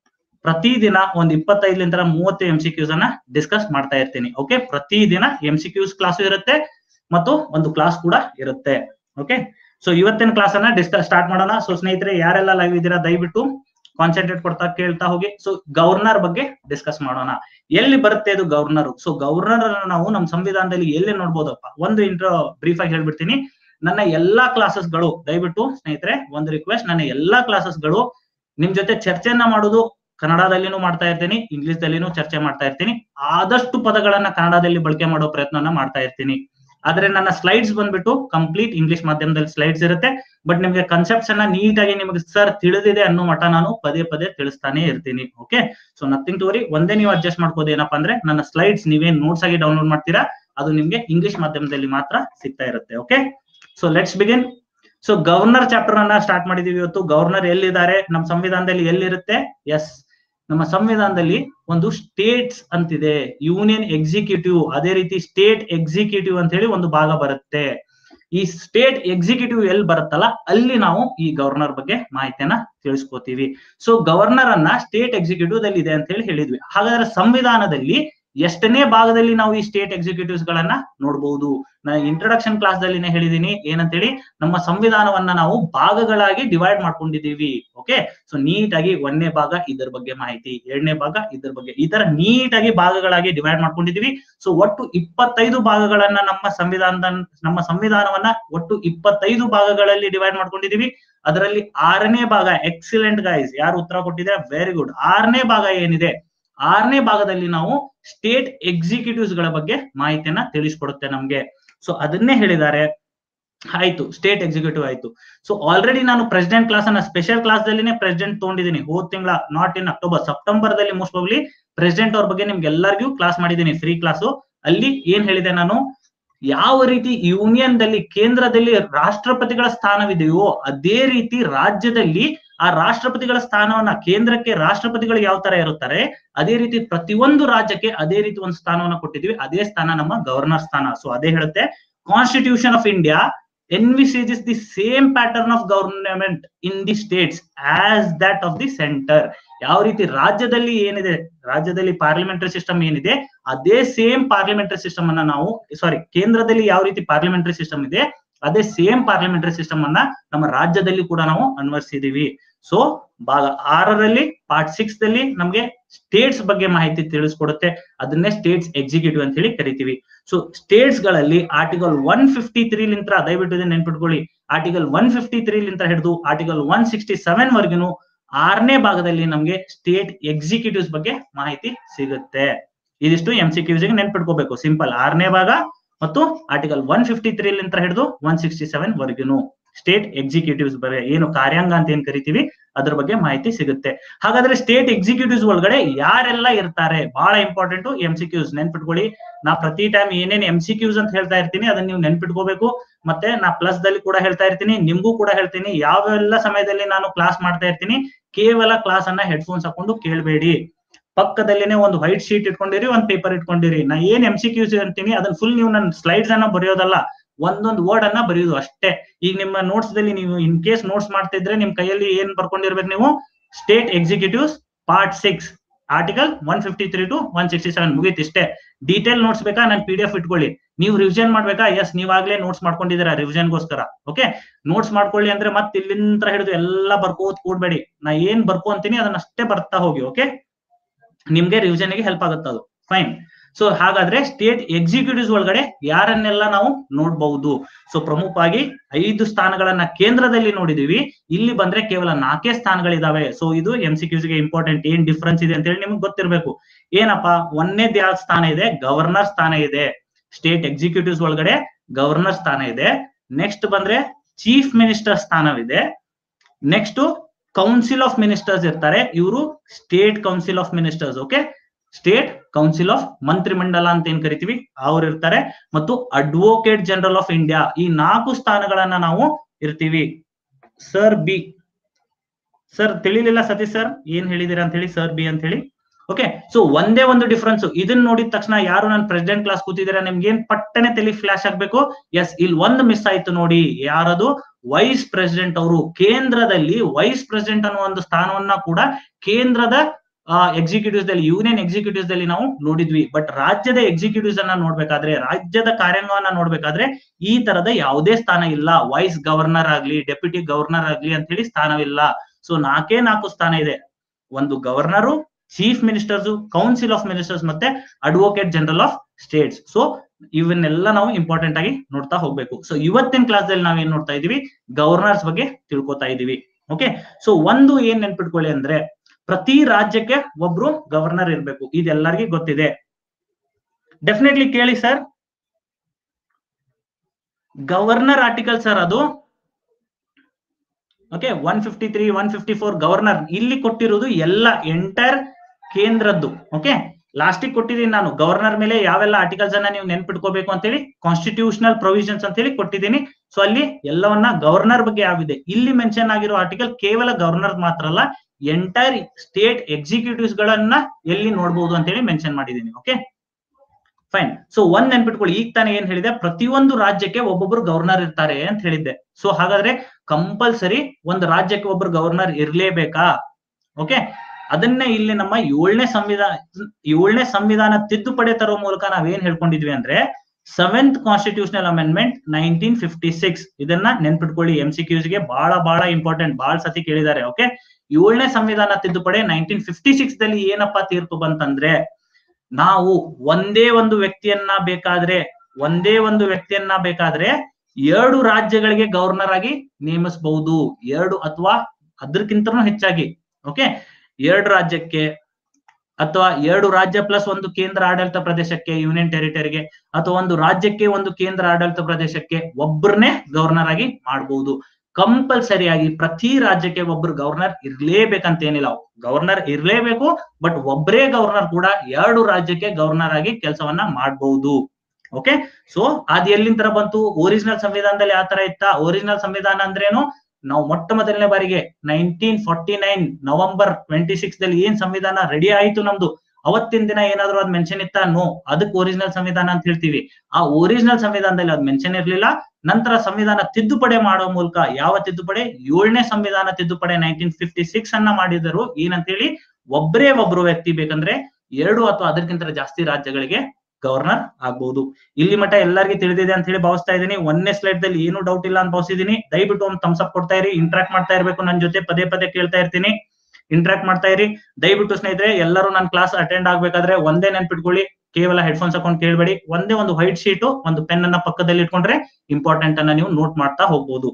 ಪ್ರತಿದಿನ ಒಂದ್ ಇಪ್ಪತ್ತೈದಲಿಂದ ಮೂವತ್ತು ಎಂ ಸಿ ಕ್ಯೂಸ್ ಅನ್ನ ಡಿಸ್ಕಸ್ ಮಾಡ್ತಾ ಇರ್ತೀನಿ ಓಕೆ ಪ್ರತಿದಿನ ಎಂ ಸಿ ಕ್ಯೂಸ್ ಕ್ಲಾಸ್ ಇರುತ್ತೆ ಮತ್ತು ಒಂದು ಕ್ಲಾಸ್ ಕೂಡ ಇರುತ್ತೆ ಓಕೆ ಸೊ ಇವತ್ತಿನ ಕ್ಲಾಸ್ ಅನ್ನ ಡಿಸ್ಕಸ್ ಸ್ಟಾರ್ಟ್ ಮಾಡೋಣ ಸೊ ಸ್ನೇಹಿತರೆ ಯಾರೆಲ್ಲ ಲೈವ್ ಇದ್ದೀರಾ ದಯವಿಟ್ಟು ಕಾನ್ಸಂಟ್ರೇಟ್ ಕೊಡ್ತಾ ಕೇಳ್ತಾ ಹೋಗಿ ಸೊ ಗವರ್ನರ್ ಬಗ್ಗೆ ಡಿಸ್ಕಸ್ ಮಾಡೋಣ ಎಲ್ಲಿ ಬರುತ್ತೆ ಇದು ಗವರ್ನರ್ ಸೊ ಗವರ್ನರ್ ನಾವು ನಮ್ಮ ಸಂವಿಧಾನದಲ್ಲಿ ಎಲ್ಲಿ ನೋಡ್ಬೋದಪ್ಪ ಒಂದು ಇಂಟ್ರೋ ಬ್ರೀಫ್ ಆಗಿ ಹೇಳ್ಬಿಡ್ತೀನಿ ನನ್ನ ಎಲ್ಲಾ ಕ್ಲಾಸಸ್ಗಳು ದಯವಿಟ್ಟು ಸ್ನೇಹಿತರೆ ಒಂದು ರಿಕ್ವೆಸ್ಟ್ ನನ್ನ ಎಲ್ಲಾ ಕ್ಲಾಸಸ್ಗಳು ನಿಮ್ ಜೊತೆ ಚರ್ಚೆಯನ್ನ ಮಾಡೋದು ಕನ್ನಡದಲ್ಲಿನೂ ಮಾಡ್ತಾ ಇರ್ತೀನಿ ಇಂಗ್ಲಿಷ್ ದಲ್ಲಿನೂ ಚರ್ಚೆ ಮಾಡ್ತಾ ಇರ್ತೀನಿ ಆದಷ್ಟು ಪದಗಳನ್ನ ಕನ್ನಡದಲ್ಲಿ ಬಳಕೆ ಮಾಡೋ ಪ್ರಯತ್ನವನ್ನ ಮಾಡ್ತಾ ಇರ್ತೀನಿ ಆದ್ರೆ ನನ್ನ ಸ್ಲೈಡ್ಸ್ ಬಂದ್ಬಿಟ್ಟು ಕಂಪ್ಲೀಟ್ ಇಂಗ್ಲಿಷ್ ಮಾಧ್ಯಮದಲ್ಲಿ ಸ್ಲೈಡ್ಸ್ ಇರುತ್ತೆ ಬಟ್ ನಿಮ್ಗೆ ಕನ್ಸೆಪ್ಟ್ಸ್ ಅನ್ನ ನೀಟಾಗಿ ನಿಮ್ಗೆ ಸರ್ ತಿಳಿದಿದೆ ಅನ್ನೋ ಮಟ್ಟ ನಾನು ಪದೇ ಪದೇ ತಿಳಿಸ್ತಾನೆ ಇರ್ತೀನಿ okay so nothing to worry ಒಂದೇ ನೀವು ಅಡ್ಜಸ್ಟ್ ಮಾಡ್ಕೋದು ಏನಪ್ಪಾ ಅಂದ್ರೆ ನನ್ನ ಸ್ಲೈಡ್ಸ್ ನೀವೇನ್ ನೋಟ್ಸ್ ಆಗಿ ಡೌನ್ಲೋಡ್ ಮಾಡ್ತೀರಾ ಅದು ನಿಮ್ಗೆ ಇಂಗ್ಲಿಷ್ ಮಾಧ್ಯಮದಲ್ಲಿ ಮಾತ್ರ ಸಿಗ್ತಾ ಇರುತ್ತೆ okay so let's begin so governor chapter ಅನ್ನ ಸ್ಟಾರ್ಟ್ ಮಾಡಿದೀವಿ ಇವತ್ತು ಗವರ್ನರ್ ಎಲ್ಲಿದ್ದಾರೆ ನಮ್ಮ ಸಂವಿಧಾನದಲ್ಲಿ ಎಲ್ಲಿರುತ್ತೆ ಎಸ್ ನಮ್ಮ ಸಂವಿಧಾನದಲ್ಲಿ ಒಂದು ಸ್ಟೇಟ್ಸ್ ಅಂತಿದೆ ಯೂನಿಯನ್ ಎಕ್ಸಿಕ್ಯೂಟಿವ್ ಅದೇ ರೀತಿ ಸ್ಟೇಟ್ ಎಕ್ಸಿಕ್ಯೂಟಿವ್ ಅಂತ ಹೇಳಿ ಒಂದು ಭಾಗ ಬರುತ್ತೆ ಈ ಸ್ಟೇಟ್ ಎಕ್ಸಿಕ್ಯೂಟಿವ್ ಎಲ್ಲಿ ಬರುತ್ತಲ್ಲ ಅಲ್ಲಿ ನಾವು ಈ ಗವರ್ನರ್ ಬಗ್ಗೆ ಮಾಹಿತಿಯನ್ನ ತಿಳಿಸ್ಕೋತೀವಿ ಸೊ ಗವರ್ನರ್ ಅನ್ನ ಸ್ಟೇಟ್ ಎಕ್ಸಿಕ್ಯೂಟಿವ್ ದಲ್ಲಿ ಇದೆ ಅಂತ ಹೇಳಿ ಹೇಳಿದ್ವಿ ಹಾಗಾದ್ರೆ ಸಂವಿಧಾನದಲ್ಲಿ ಎಷ್ಟನೇ ಭಾಗದಲ್ಲಿ ನಾವು ಈ ಸ್ಟೇಟ್ ಎಕ್ಸಿಕ್ಯೂಟಿವ್ಸ್ ಗಳನ್ನ ನೋಡಬಹುದು ನಾನು ಇಂಟ್ರೊಡಕ್ಷನ್ ಕ್ಲಾಸ್ ದಲ್ಲಿನೇ ಹೇಳಿದೀನಿ ಏನಂತೇಳಿ ನಮ್ಮ ಸಂವಿಧಾನವನ್ನ ನಾವು ಭಾಗಗಳಾಗಿ ಡಿವೈಡ್ ಮಾಡ್ಕೊಂಡಿದೀವಿ ಓಕೆ ಸೊ ನೀಟಾಗಿ ಒಂದನೇ ಭಾಗ ಇದ್ರ ಬಗ್ಗೆ ಮಾಹಿತಿ ಎರಡನೇ ಭಾಗ ಇದ್ರ ಬಗ್ಗೆ ಈ ತರ ನೀಟಾಗಿ ಭಾಗಗಳಾಗಿ ಡಿವೈಡ್ ಮಾಡ್ಕೊಂಡಿದೀವಿ ಸೊ ಒಟ್ಟು ಇಪ್ಪತ್ತೈದು ಭಾಗಗಳನ್ನ ನಮ್ಮ ಸಂವಿಧಾನದ ನಮ್ಮ ಸಂವಿಧಾನವನ್ನ ಒಟ್ಟು ಇಪ್ಪತ್ತೈದು ಭಾಗಗಳಲ್ಲಿ ಡಿವೈಡ್ ಮಾಡ್ಕೊಂಡಿದೀವಿ ಅದರಲ್ಲಿ ಆರನೇ ಭಾಗ ಎಕ್ಸಿಲೆಂಟ್ ಗೈಸ್ ಯಾರು ಉತ್ತರ ಕೊಟ್ಟಿದ್ದಾರೆ ವೆರಿ ಗುಡ್ ಆರನೇ ಭಾಗ ಏನಿದೆ ಆರನೇ ಭಾಗದಲ್ಲಿ ನಾವು ಸ್ಟೇಟ್ ಎಕ್ಸಿಕ್ಯೂಟಿವ್ಸ್ ಗಳ ಬಗ್ಗೆ ಮಾಹಿತಿಯನ್ನ ತಿಳಿಸ್ಕೊಡುತ್ತೆ ನಮ್ಗೆ ಸೊ ಅದನ್ನೇ ಹೇಳಿದ್ದಾರೆ ಆಯ್ತು ಸ್ಟೇಟ್ ಎಕ್ಸಿಕ್ಯೂಟಿವ್ ಆಯ್ತು ಸೊ ಆಲ್ರೆಡಿ ನಾನು ಪ್ರೆಸಿಡೆಂಟ್ ಕ್ಲಾಸ್ ಅನ್ನ ಸ್ಪೆಷಲ್ ಕ್ಲಾಸ್ ದಲ್ಲಿನೇ ಪ್ರೆಸಿಡೆಂಟ್ ತಗೊಂಡಿದ್ದೀನಿ ಹೋದ್ ತಿಂಗಳ ನಾಟ್ ಇನ್ ಅಕ್ಟೋಬರ್ ಸೆಪ್ಟೆಂಬರ್ ದಲ್ಲಿ ಮೋಸ್ಟ್ ಪ್ರಾಬ್ಲಿ ಪ್ರೆಸಿಡೆಂಟ್ ಅವ್ರ ಬಗ್ಗೆ ನಿಮ್ಗೆ ಎಲ್ಲರಿಗೂ ಕ್ಲಾಸ್ ಮಾಡಿದ್ದೀನಿ ಫ್ರೀ ಕ್ಲಾಸು ಅಲ್ಲಿ ಏನ್ ಹೇಳಿದೆ ನಾನು ಯಾವ ರೀತಿ ಯೂನಿಯನ್ ದಲ್ಲಿ ಕೇಂದ್ರದಲ್ಲಿ ರಾಷ್ಟ್ರಪತಿಗಳ ಸ್ಥಾನವಿದೆಯೋ ಅದೇ ರೀತಿ ರಾಜ್ಯದಲ್ಲಿ ಆ ರಾಷ್ಟ್ರಪತಿಗಳ ಸ್ಥಾನವನ್ನ ಕೇಂದ್ರಕ್ಕೆ ರಾಷ್ಟ್ರಪತಿಗಳು ಯಾವ ತರ ಇರುತ್ತಾರೆ ಅದೇ ರೀತಿ ಪ್ರತಿಯೊಂದು ರಾಜ್ಯಕ್ಕೆ ಅದೇ ರೀತಿ ಒಂದು ಸ್ಥಾನವನ್ನ ಕೊಟ್ಟಿದ್ವಿ ಅದೇ ಸ್ಥಾನ ನಮ್ಮ ಗವರ್ನರ್ ಸ್ಥಾನ ಸೊ ಅದೇ ಹೇಳುತ್ತೆ constitution of India envisages the same pattern of government in the states as that of the center ಯಾವ ರೀತಿ ರಾಜ್ಯದಲ್ಲಿ ಏನಿದೆ ರಾಜ್ಯದಲ್ಲಿ ಪಾರ್ಲಿಮೆಂಟರಿ ಸಿಸ್ಟಮ್ ಏನಿದೆ ಅದೇ ಸೇಮ್ ಪಾರ್ಲಿಮೆಂಟರಿ ಸಿಸ್ಟಮ್ ಅನ್ನ ನಾವು ಸಾರಿ ಕೇಂದ್ರದಲ್ಲಿ ಯಾವ ರೀತಿ ಪಾರ್ಲಿಮೆಂಟರಿ ಸಿಸ್ಟಮ್ ಇದೆ ಅದೇ ಸೇಮ್ ಪಾರ್ಲಿಮೆಂಟರಿ ಸಿಸ್ಟಮ್ ಅನ್ನ ನಮ್ಮ ರಾಜ್ಯದಲ್ಲಿ ಕೂಡ ನಾವು ಅನ್ವಯಿಸಿದೀವಿ ಸೊ ಭಾಗ ಆರರಲ್ಲಿ ಪಾರ್ಟ್ ಸಿಕ್ಸ್ ದಲ್ಲಿ ನಮ್ಗೆ ಸ್ಟೇಟ್ಸ್ ಬಗ್ಗೆ ಮಾಹಿತಿ ತಿಳಿಸ್ಕೊಡುತ್ತೆ ಅದನ್ನೇ ಸ್ಟೇಟ್ಸ್ ಎಕ್ಸಿಕ್ಯೂಟಿವ್ ಅಂತ ಹೇಳಿ ಕರಿತೀವಿ ಸೊ ಸ್ಟೇಟ್ಸ್ ಗಳಲ್ಲಿ ಆರ್ಟಿಕಲ್ ಒನ್ ಫಿಫ್ಟಿ ತ್ರೀ ಲಿಂತ್ರ ದಯವಿಟ್ಟು ಇದನ್ನ ನೆನ್ಪಿಟ್ಕೊಳ್ಳಿ ಆರ್ಟಿಕಲ್ ಒನ್ ಫಿಫ್ಟಿ ತ್ರೀ ಲಿಂತ್ರ ಹಿಡಿದು ಆರ್ಟಿಕಲ್ ಒನ್ ಸಿಕ್ಸ್ಟಿ ಸೆವೆನ್ ವರ್ಗುನು ಆರನೇ ಭಾಗದಲ್ಲಿ ನಮ್ಗೆ ಸ್ಟೇಟ್ ಎಕ್ಸಿಕ್ಯೂಟಿವ್ಸ್ ಬಗ್ಗೆ ಮಾಹಿತಿ ಸಿಗುತ್ತೆ ಇದಿಷ್ಟು ಎಂ ಸಿ ಕ್ಯೂಸ್ ನೆನ್ಪಿಟ್ಕೋಬೇಕು ಸಿಂಪಲ್ ಆರನೇ ಭಾಗ ಮತ್ತು ಆರ್ಟಿಕಲ್ ಒನ್ ಫಿಫ್ಟಿ ತ್ರೀ ಲಿಂತ್ರ ಹಿಡಿದು ಒನ್ ಸಿಕ್ಸ್ಟಿ ಸೆವೆನ್ ವರ್ಗುನು ಸ್ಟೇಟ್ ಎಕ್ಸಿಕ್ಯೂಟಿವ್ಸ್ ಬಗ್ಗೆ ಏನು ಕಾರ್ಯಾಂಗ ಅಂತ ಏನ್ ಕರಿತೀವಿ ಅದ್ರ ಬಗ್ಗೆ ಮಾಹಿತಿ ಸಿಗುತ್ತೆ ಹಾಗಾದ್ರೆ ಸ್ಟೇಟ್ ಎಕ್ಸಿಕ್ಯೂಟಿವ್ಸ್ ಒಳಗಡೆ ಯಾರೆಲ್ಲ ಇರ್ತಾರೆ ಬಹಳ ಇಂಪಾರ್ಟೆಂಟ್ ಎಂ ಸಿ ಕ್ಯೂಸ್ ನೆನ್ಪಿಟ್ಕೊಳ್ಳಿ ನಾ ಪ್ರತಿ ಟೈಮ್ ಏನೇನ್ ಎಂ ಸಿ ಕ್ಯೂಸ್ ಅಂತ ಹೇಳ್ತಾ ಇರ್ತೀನಿ ಅದನ್ನ ನೀವು ನೆನ್ಪಿಟ್ಕೋಬೇಕು ಮತ್ತೆ ನಾ ಪ್ಲಸ್ ದಲ್ಲಿ ಕೂಡ ಹೇಳ್ತಾ ಇರ್ತೀನಿ ನಿಮ್ಗೂ ಕೂಡ ಹೇಳ್ತೀನಿ ಯಾವೆಲ್ಲ ಸಮಯದಲ್ಲಿ ನಾನು ಕ್ಲಾಸ್ ಮಾಡ್ತಾ ಇರ್ತೀನಿ ಕೇವಲ ಕ್ಲಾಸ್ ಅನ್ನ ಹೆಡ್ಫೋನ್ಸ್ ಹಾಕೊಂಡು ಕೇಳಬೇಡಿ ಪಕ್ಕದಲ್ಲಿನೇ ಒಂದು ವೈಟ್ ಶೀಟ್ ಇಟ್ಕೊಂಡಿರಿ ಒಂದ್ ಪೇಪರ್ ಇಟ್ಕೊಂಡಿರಿ ನಾ ಏನ್ ಎಂ ಸಿ ಕ್ಯೂಸ್ ಅಂತೀನಿ ಅದನ್ನ ಫುಲ್ ನೀವು ನನ್ನ ಸ್ಲೈಡ್ಸ್ ಅನ್ನ ಬರೆಯೋದಲ್ಲ ಒಂದೊಂದು ವರ್ಡ್ ಅನ್ನ ಬರೆಯೋದು ಅಷ್ಟೇ ಈಗ ನಿಮ್ಮ ನೋಟ್ಸ್ ದಲ್ಲಿ ನೀವು ಇನ್ ಕೇಸ್ ನೋಟ್ಸ್ ಮಾಡ್ತಿದ್ರೆ ನಿಮ್ ಕೈಯಲ್ಲಿ ಏನ್ ಬರ್ಕೊಂಡಿರ್ಬೇಕು ನೀವು state executives part six article one fifty three to one sixty seven ಮುಗೀತು ಇಷ್ಟೇ ಡೀಟೇಲ್ ನೋಟ್ಸ್ ಬೇಕಾ ನಾನು ಪಿ ಡಿ ಎಫ್ ಇಟ್ಕೊಳ್ಳಿ ನೀವು ರಿವಿಷನ್ ಮಾಡ್ಬೇಕಾ ಎಸ್ ನೀವಾಗ್ಲೇ ನೋಟ್ಸ್ ಮಾಡ್ಕೊಂಡಿದ್ದೀರಾ ರಿವಿಷನ್ಗೋಸ್ಕರ ಓಕೆ ನೋಟ್ಸ್ ಮಾಡ್ಕೊಳ್ಳಿ ಅಂದ್ರೆ ಮತ್ತೆ ಇಲ್ಲಿಂದ ಹಿಡಿದು ಎಲ್ಲ ಬರ್ಕೋತ್ ಕೂಡ್ಬೇಡಿ ನಾ ಏನ್ ಬರ್ಕೊ ಅಂತೀನಿ ಅದನ್ನ ಅಷ್ಟೇ ಬರ್ತಾ ಹೋಗಿ ಓಕೆ ನಿಮ್ಗೆ ರಿವಿಷನ್ ಗೆ ಹೆಲ್ಪ್ ಆಗುತ್ತೆ ಅದು ಫೈನ್ ಸೊ ಹಾಗಾದ್ರೆ ಸ್ಟೇಟ್ ಎಕ್ಸಿಕ್ಯೂಟಿವ್ಸ್ ಒಳಗಡೆ ಯಾರನ್ನೆಲ್ಲ ನಾವು ನೋಡಬಹುದು ಸೊ ಪ್ರಮುಖವಾಗಿ ಐದು ಸ್ಥಾನಗಳನ್ನ ಕೇಂದ್ರದಲ್ಲಿ ನೋಡಿದೀವಿ ಇಲ್ಲಿ ಬಂದ್ರೆ ಕೇವಲ ನಾಲ್ಕೇ ಸ್ಥಾನಗಳಿದಾವೆ ಸೊ ಇದು ಎಂ ಸಿ ಕ್ಯೂಸ್ ಗೆ ಇಂಪಾರ್ಟೆಂಟ್ ಏನ್ ಡಿಫ್ರೆನ್ಸ್ ಇದೆ ಅಂತ ಹೇಳಿ ನಿಮ್ಗೆ ಗೊತ್ತಿರಬೇಕು ಏನಪ್ಪಾ ಒಂದನೇದ್ ಯಾವ ಸ್ಥಾನ ಇದೆ ಗವರ್ನರ್ ಸ್ಥಾನ ಇದೆ ಸ್ಟೇಟ್ ಎಕ್ಸಿಕ್ಯೂಟಿವ್ಸ್ ಒಳಗಡೆ ಗವರ್ನರ್ ಸ್ಥಾನ ಇದೆ ನೆಕ್ಸ್ಟ್ ಬಂದ್ರೆ ಚೀಫ್ ಮಿನಿಸ್ಟರ್ ಸ್ಥಾನವಿದೆ ನೆಕ್ಸ್ಟ್ ಕೌನ್ಸಿಲ್ ಆಫ್ ಮಿನಿಸ್ಟರ್ಸ್ ಇರ್ತಾರೆ ಇವರು state council of ministers okay state council of ಮಂತ್ರಿಮಂಡಲ ಅಂತ ಏನ್ ಕರಿತೀವಿ ಅವ್ರು ಇರ್ತಾರೆ ಮತ್ತು ಅಡ್ವೊಕೇಟ್ ಜನರಲ್ ಆಫ್ ಇಂಡಿಯಾ ಈ ನಾಲ್ಕು ಸ್ಥಾನಗಳನ್ನ ನಾವು ಇರ್ತೀವಿ ಸರ್ ಬಿ ಸರ್ ತಿಳಿಲಿಲ್ಲ ಸತೀಶ್ ಸರ್ ಏನ್ ಹೇಳಿದೀರಾ ಅಂತ ಹೇಳಿ ಸರ್ ಬಿ ಅಂತ ಹೇಳಿ ಓಕೆ ಸೊ ಒಂದೇ ಒಂದು ಡಿಫ್ರೆನ್ಸ್ ಇದನ್ನ ನೋಡಿದ ತಕ್ಷಣ ಯಾರು ನಾನು ಪ್ರೆಸಿಡೆಂಟ್ ಕ್ಲಾಸ್ ಕೂತಿದ್ದೀರಾ ನಿಮ್ಗೆ ಏನ್ ಪಟ್ಟನೆ ತಲೆ ಫ್ಲಾಶ್ ಆಗ್ಬೇಕು ಎಸ್ ಇಲ್ಲಿ ಒಂದು ಮಿಸ್ ಆಯ್ತು ನೋಡಿ ಯಾರದು ವೈಸ್ ಪ್ರೆಸಿಡೆಂಟ್ ಅವರು ಕೇಂದ್ರದಲ್ಲಿ ವೈಸ್ ಪ್ರೆಸಿಡೆಂಟ್ ಅನ್ನೋ ಒಂದು ಸ್ಥಾನವನ್ನ ಕೂಡ ಕೇಂದ್ರದ ಎಕ್ಸಿಕ್ಯೂಟಿವ್ಸ್ ದಲ್ಲಿ ಯೂನಿಯನ್ ಎಕ್ಸಿಕ್ಯೂಟಿವ್ಸ್ ದಲ್ಲಿ ನಾವು ನೋಡಿದ್ವಿ ಬಟ್ ರಾಜ್ಯದ ಎಕ್ಸಿಕ್ಯೂಟಿವ್ಸ್ ಅನ್ನ ನೋಡ್ಬೇಕಾದ್ರೆ ರಾಜ್ಯದ ಕಾರ್ಯಾಂಗವನ್ನ ನೋಡ್ಬೇಕಾದ್ರೆ ಈ ತರದ ಯಾವುದೇ ಸ್ಥಾನ ಇಲ್ಲ ವೈಸ್ ಗವರ್ನರ್ ಆಗ್ಲಿ ಡೆಪ್ಯೂಟಿ ಗವರ್ನರ್ ಆಗ್ಲಿ ಅಂತ ಹೇಳಿ ಸ್ಥಾನವಿಲ್ಲ ಸೊ ನಾಲ್ಕೇ ನಾಲ್ಕು ಸ್ಥಾನ ಇದೆ ಒಂದು governor chief ministers council of ministers ಮತ್ತೆ advocate general of states so ಇವನ್ನೆಲ್ಲ ನಾವು ಇಂಪಾರ್ಟೆಂಟ್ ಆಗಿ ನೋಡ್ತಾ ಹೋಗ್ಬೇಕು ಸೊ ಇವತ್ತಿನ ಕ್ಲಾಸ್ ದಲ್ಲಿ ನಾವ್ ಏನ್ ನೋಡ್ತಾ ಇದೀವಿ ಗವರ್ನರ್ಸ್ ಬಗ್ಗೆ ತಿಳ್ಕೊತಾ ಇದೀವಿ ಓಕೆ ಸೊ ಒಂದು ಏನ್ ನೆನ್ಪಿಟ್ಕೊಳ್ಳಿ ಅಂದ್ರೆ ಪ್ರತಿ ರಾಜ್ಯಕ್ಕೆ ಒಬ್ರು ಗವರ್ನರ್ ಇರ್ಬೇಕು ಇದೆಲ್ಲರಿಗೂ ಗೊತ್ತಿದೆ ಡೆಫಿನೆಟ್ಲಿ ಕೇಳಿ ಸರ್ ಗವರ್ನರ್ ಆರ್ಟಿಕಲ್ ಸರ್ ಅದು okay one fifty three one fifty four governor ಇಲ್ಲಿ ಕೊಟ್ಟಿರೋದು ಎಲ್ಲ ಎಂಟೈರ್ ಕೇಂದ್ರದ್ದು ಓಕೆ ಲಾಸ್ಟಿಗೆ ಕೊಟ್ಟಿದ್ದೀನಿ ನಾನು ಗವರ್ನರ್ ಮೇಲೆ ಯಾವೆಲ್ಲ ಆರ್ಟಿಕಲ್ಸ್ ಅನ್ನ ನೀವು ನೆನ್ಪಿಟ್ಕೋಬೇಕು ಅಂತೇಳಿ ಕಾನ್ಸ್ಟಿಟ್ಯೂಷನಲ್ ಪ್ರೊವಿಷನ್ಸ್ ಅಂತ ಹೇಳಿ ಕೊಟ್ಟಿದ್ದೀನಿ ಸೊ ಅಲ್ಲಿ ಎಲ್ಲವನ್ನ ಗವರ್ನರ್ ಬಗ್ಗೆ ಯಾವಿದೆ ಇಲ್ಲಿ ಮೆನ್ಷನ್ ಆಗಿರೋ ಆರ್ಟಿಕಲ್ ಕೇವಲ ಗವರ್ನರ್ ಮಾತ್ರ ಅಲ್ಲ ಎಂಟೈರ್ ಸ್ಟೇಟ್ ಎಕ್ಸಿಕ್ಯೂಟಿವ್ಸ್ ಗಳನ್ನ ಎಲ್ಲಿ ನೋಡಬಹುದು ಅಂತ ಹೇಳಿ ಮೆನ್ಷನ್ ಮಾಡಿದ್ದೀನಿ ಓಕೆ ಫೈನ್ ಸೊ ಒಂದ್ ನೆನ್ಪಿಟ್ಕೊಳ್ಳಿ ಈಗ ತಾನೇ ಏನ್ ಹೇಳಿದೆ ಪ್ರತಿಯೊಂದು ರಾಜ್ಯಕ್ಕೆ ಒಬ್ಬೊಬ್ರು ಗವರ್ನರ್ ಇರ್ತಾರೆ ಅಂತ ಹೇಳಿದ್ದೆ ಸೊ ಹಾಗಾದ್ರೆ ಕಂಪಲ್ಸರಿ ಒಂದು ರಾಜ್ಯಕ್ಕೆ ಒಬ್ರು ಗವರ್ನರ್ ಇರ್ಲೇಬೇಕಾ ಓಕೆ ಅದನ್ನೇ ಇಲ್ಲಿ ನಮ್ಮ ಏಳನೇ ಸಂವಿಧಾನ ಏಳನೇ ಸಂವಿಧಾನ ತಿದ್ದುಪಡಿ ತರೋ ಮೂಲಕ ನಾವೇನ್ ಹೇಳ್ಕೊಂಡಿದ್ವಿ ಅಂದ್ರೆ seventh constitutional amendment nineteen fifty six ಇದನ್ನ ನೆನ್ಪಿಟ್ಕೊಳ್ಳಿ ಎಂ ಸಿ ಕ್ಯೂಸ್ ಗೆ ಬಹಳ ಬಹಳ ಇಂಪಾರ್ಟೆಂಟ್ ಬಹಳ ಸತಿ ಕೇಳಿದ್ದಾರೆ ಓಕೆ ಏಳನೇ ಸಂವಿಧಾನ ತಿದ್ದುಪಡಿ ನೈನ್ಟೀನ್ ಫಿಫ್ಟಿ ಸಿಕ್ಸ್ ದಲ್ಲಿ ಏನಪ್ಪಾ ತೀರ್ಪು ಬಂತಂದ್ರೆ ನಾವು ಒಂದೇ ಒಂದು ವ್ಯಕ್ತಿಯನ್ನ ಬೇಕಾದ್ರೆ ಒಂದೇ ಒಂದು ವ್ಯಕ್ತಿಯನ್ನ ಬೇಕಾದ್ರೆ ಎರಡು ರಾಜ್ಯಗಳಿಗೆ ಗವರ್ನರ್ ಆಗಿ ನೇಮಿಸಬಹುದು ಎರಡು ಅಥವಾ ಅದಕ್ಕಿಂತನೂ ಹೆಚ್ಚಾಗಿ ಓಕೆ ಎರಡು ರಾಜ್ಯಕ್ಕೆ ಅಥವಾ ಎರಡು ರಾಜ್ಯ ಪ್ಲಸ್ ಒಂದು ಕೇಂದ್ರ ಆಡಳಿತ ಪ್ರದೇಶಕ್ಕೆ ಯೂನಿಯನ್ ಟೆರಿಟರಿಗೆ ಅಥವಾ ಒಂದು ರಾಜ್ಯಕ್ಕೆ ಒಂದು ಕೇಂದ್ರ ಆಡಳಿತ ಪ್ರದೇಶಕ್ಕೆ ಒಬ್ಬರನ್ನೇ ಗವರ್ನರ್ ಆಗಿ ಮಾಡಬಹುದು ಕಂಪಲ್ಸರಿ ಆಗಿ ಪ್ರತಿ ರಾಜ್ಯಕ್ಕೆ ಒಬ್ರು ಗವರ್ನರ್ ಇರ್ಲೇಬೇಕಂತ ಏನಿಲ್ಲ ಗವರ್ನರ್ ಇರ್ಲೇಬೇಕು ಬಟ್ ಒಬ್ಬರೇ ಗವರ್ನರ್ ಕೂಡ ಎರಡು ರಾಜ್ಯಕ್ಕೆ ಗವರ್ನರ್ ಆಗಿ ಕೆಲಸವನ್ನ ಮಾಡಬಹುದು ಓಕೆ ಸೊ ಅದ್ ಎಲ್ಲಿಂದ ಬಂತು ಒರಿಜಿನಲ್ ಸಂವಿಧಾನದಲ್ಲಿ ಆ ತರ ಇತ್ತ ಒರಿಜಿನಲ್ ಸಂವಿಧಾನ ಅಂದ್ರೇನು ನಾವು ಮೊಟ್ಟ ಮೊದಲನೇ ಬಾರಿಗೆ nineteen forty nine November twenty six ದಲ್ಲಿ ಏನ್ ಸಂವಿಧಾನ ರೆಡಿ ಆಯ್ತು ನಮ್ದು ಅವತ್ತಿನ ದಿನ ಏನಾದ್ರು ಅದ್ ಮೆನ್ಷನ್ ಇತ್ತ ನೋ ಅದಕ್ಕೆ ಒರಿಜಿನಲ್ ಸಂವಿಧಾನ ಅಂತ ಹೇಳ್ತೀವಿ ಆ ಒರಿಜಿನಲ್ ಸಂವಿಧಾನದಲ್ಲಿ ಅದ್ ಮೆನ್ಷನ್ ಇರ್ಲಿಲ್ಲ ನಂತರ ಸಂವಿಧಾನ ತಿದ್ದುಪಡಿ ಮಾಡೋ ಮೂಲಕ ಯಾವ ತಿದ್ದುಪಡಿ ಏಳನೇ ಸಂವಿಧಾನ ತಿದ್ದುಪಡಿ ನೈನ್ಟೀನ್ ಫಿಫ್ಟಿ ಸಿಕ್ಸ್ ಅನ್ನ ಮಾಡಿದರು ಏನಂತೇಳಿ ಒಬ್ಬರೇ ಒಬ್ರು ವ್ಯಕ್ತಿ ಬೇಕಂದ್ರೆ ಎರಡು ಅಥವಾ ಅದಕ್ಕಿಂತ ಜಾಸ್ತಿ ರಾಜ್ಯಗಳಿಗೆ ಗವರ್ನರ್ ಆಗ್ಬಹುದು ಇಲ್ಲಿ ಮಟ್ಟ ಎಲ್ಲರಿಗೂ ತಿಳಿದಿದೆ ಅಂತ ಹೇಳಿ ಭಾವಿಸ್ತಾ ಇದ್ದೀನಿ ಒಂದನೇ ಸ್ಲೈಡ್ ದಲ್ಲಿ ಏನು ಡೌಟ್ ಇಲ್ಲ ಅಂತ ಭಾವಿಸಿದೀನಿ ದಯವಿಟ್ಟು ಒಂದು ಥಮ್ಸ್ ಅಪ್ ಕೊಡ್ತಾ ಇರಿ ಇಂಟ್ರಾಕ್ಟ್ ಮಾಡ್ತಾ ಇರ್ಬೇಕು ನನ್ನ ಜೊತೆ ಪದೇ ಪದೇ ಕೇಳ್ತಾ ಇರ್ತೀನಿ ಇಂಟ್ರಾಕ್ಟ್ ಮಾಡ್ತಾ ಇರಿ ದಯವಿಟ್ಟು ಸ್ನೇಹಿತರೆ ಎಲ್ಲರೂ ನನ್ನ ಕ್ಲಾಸ್ ಅಟೆಂಡ್ ಆಗ್ಬೇಕಾದ್ರೆ ಒಂದೇ ನೆನ್ಪಿಟ್ಕೊಳ್ಳಿ ಕೇವಲ ಹೆಡ್ಫೋನ್ಸ್ ಹಾಕೊಂಡು ಕೇಳಬೇಡಿ ಒಂದೇ ಒಂದು ವೈಟ್ ಶೀಟ್ ಒಂದು ಪೆನ್ ಅನ್ನ ಪಕ್ಕದಲ್ಲಿ ಇಟ್ಕೊಂಡ್ರೆ ಇಂಪಾರ್ಟೆಂಟ್ ಅನ್ನ ನೀವು ನೋಟ್ ಮಾಡ್ತಾ ಹೋಗ್ಬೋದು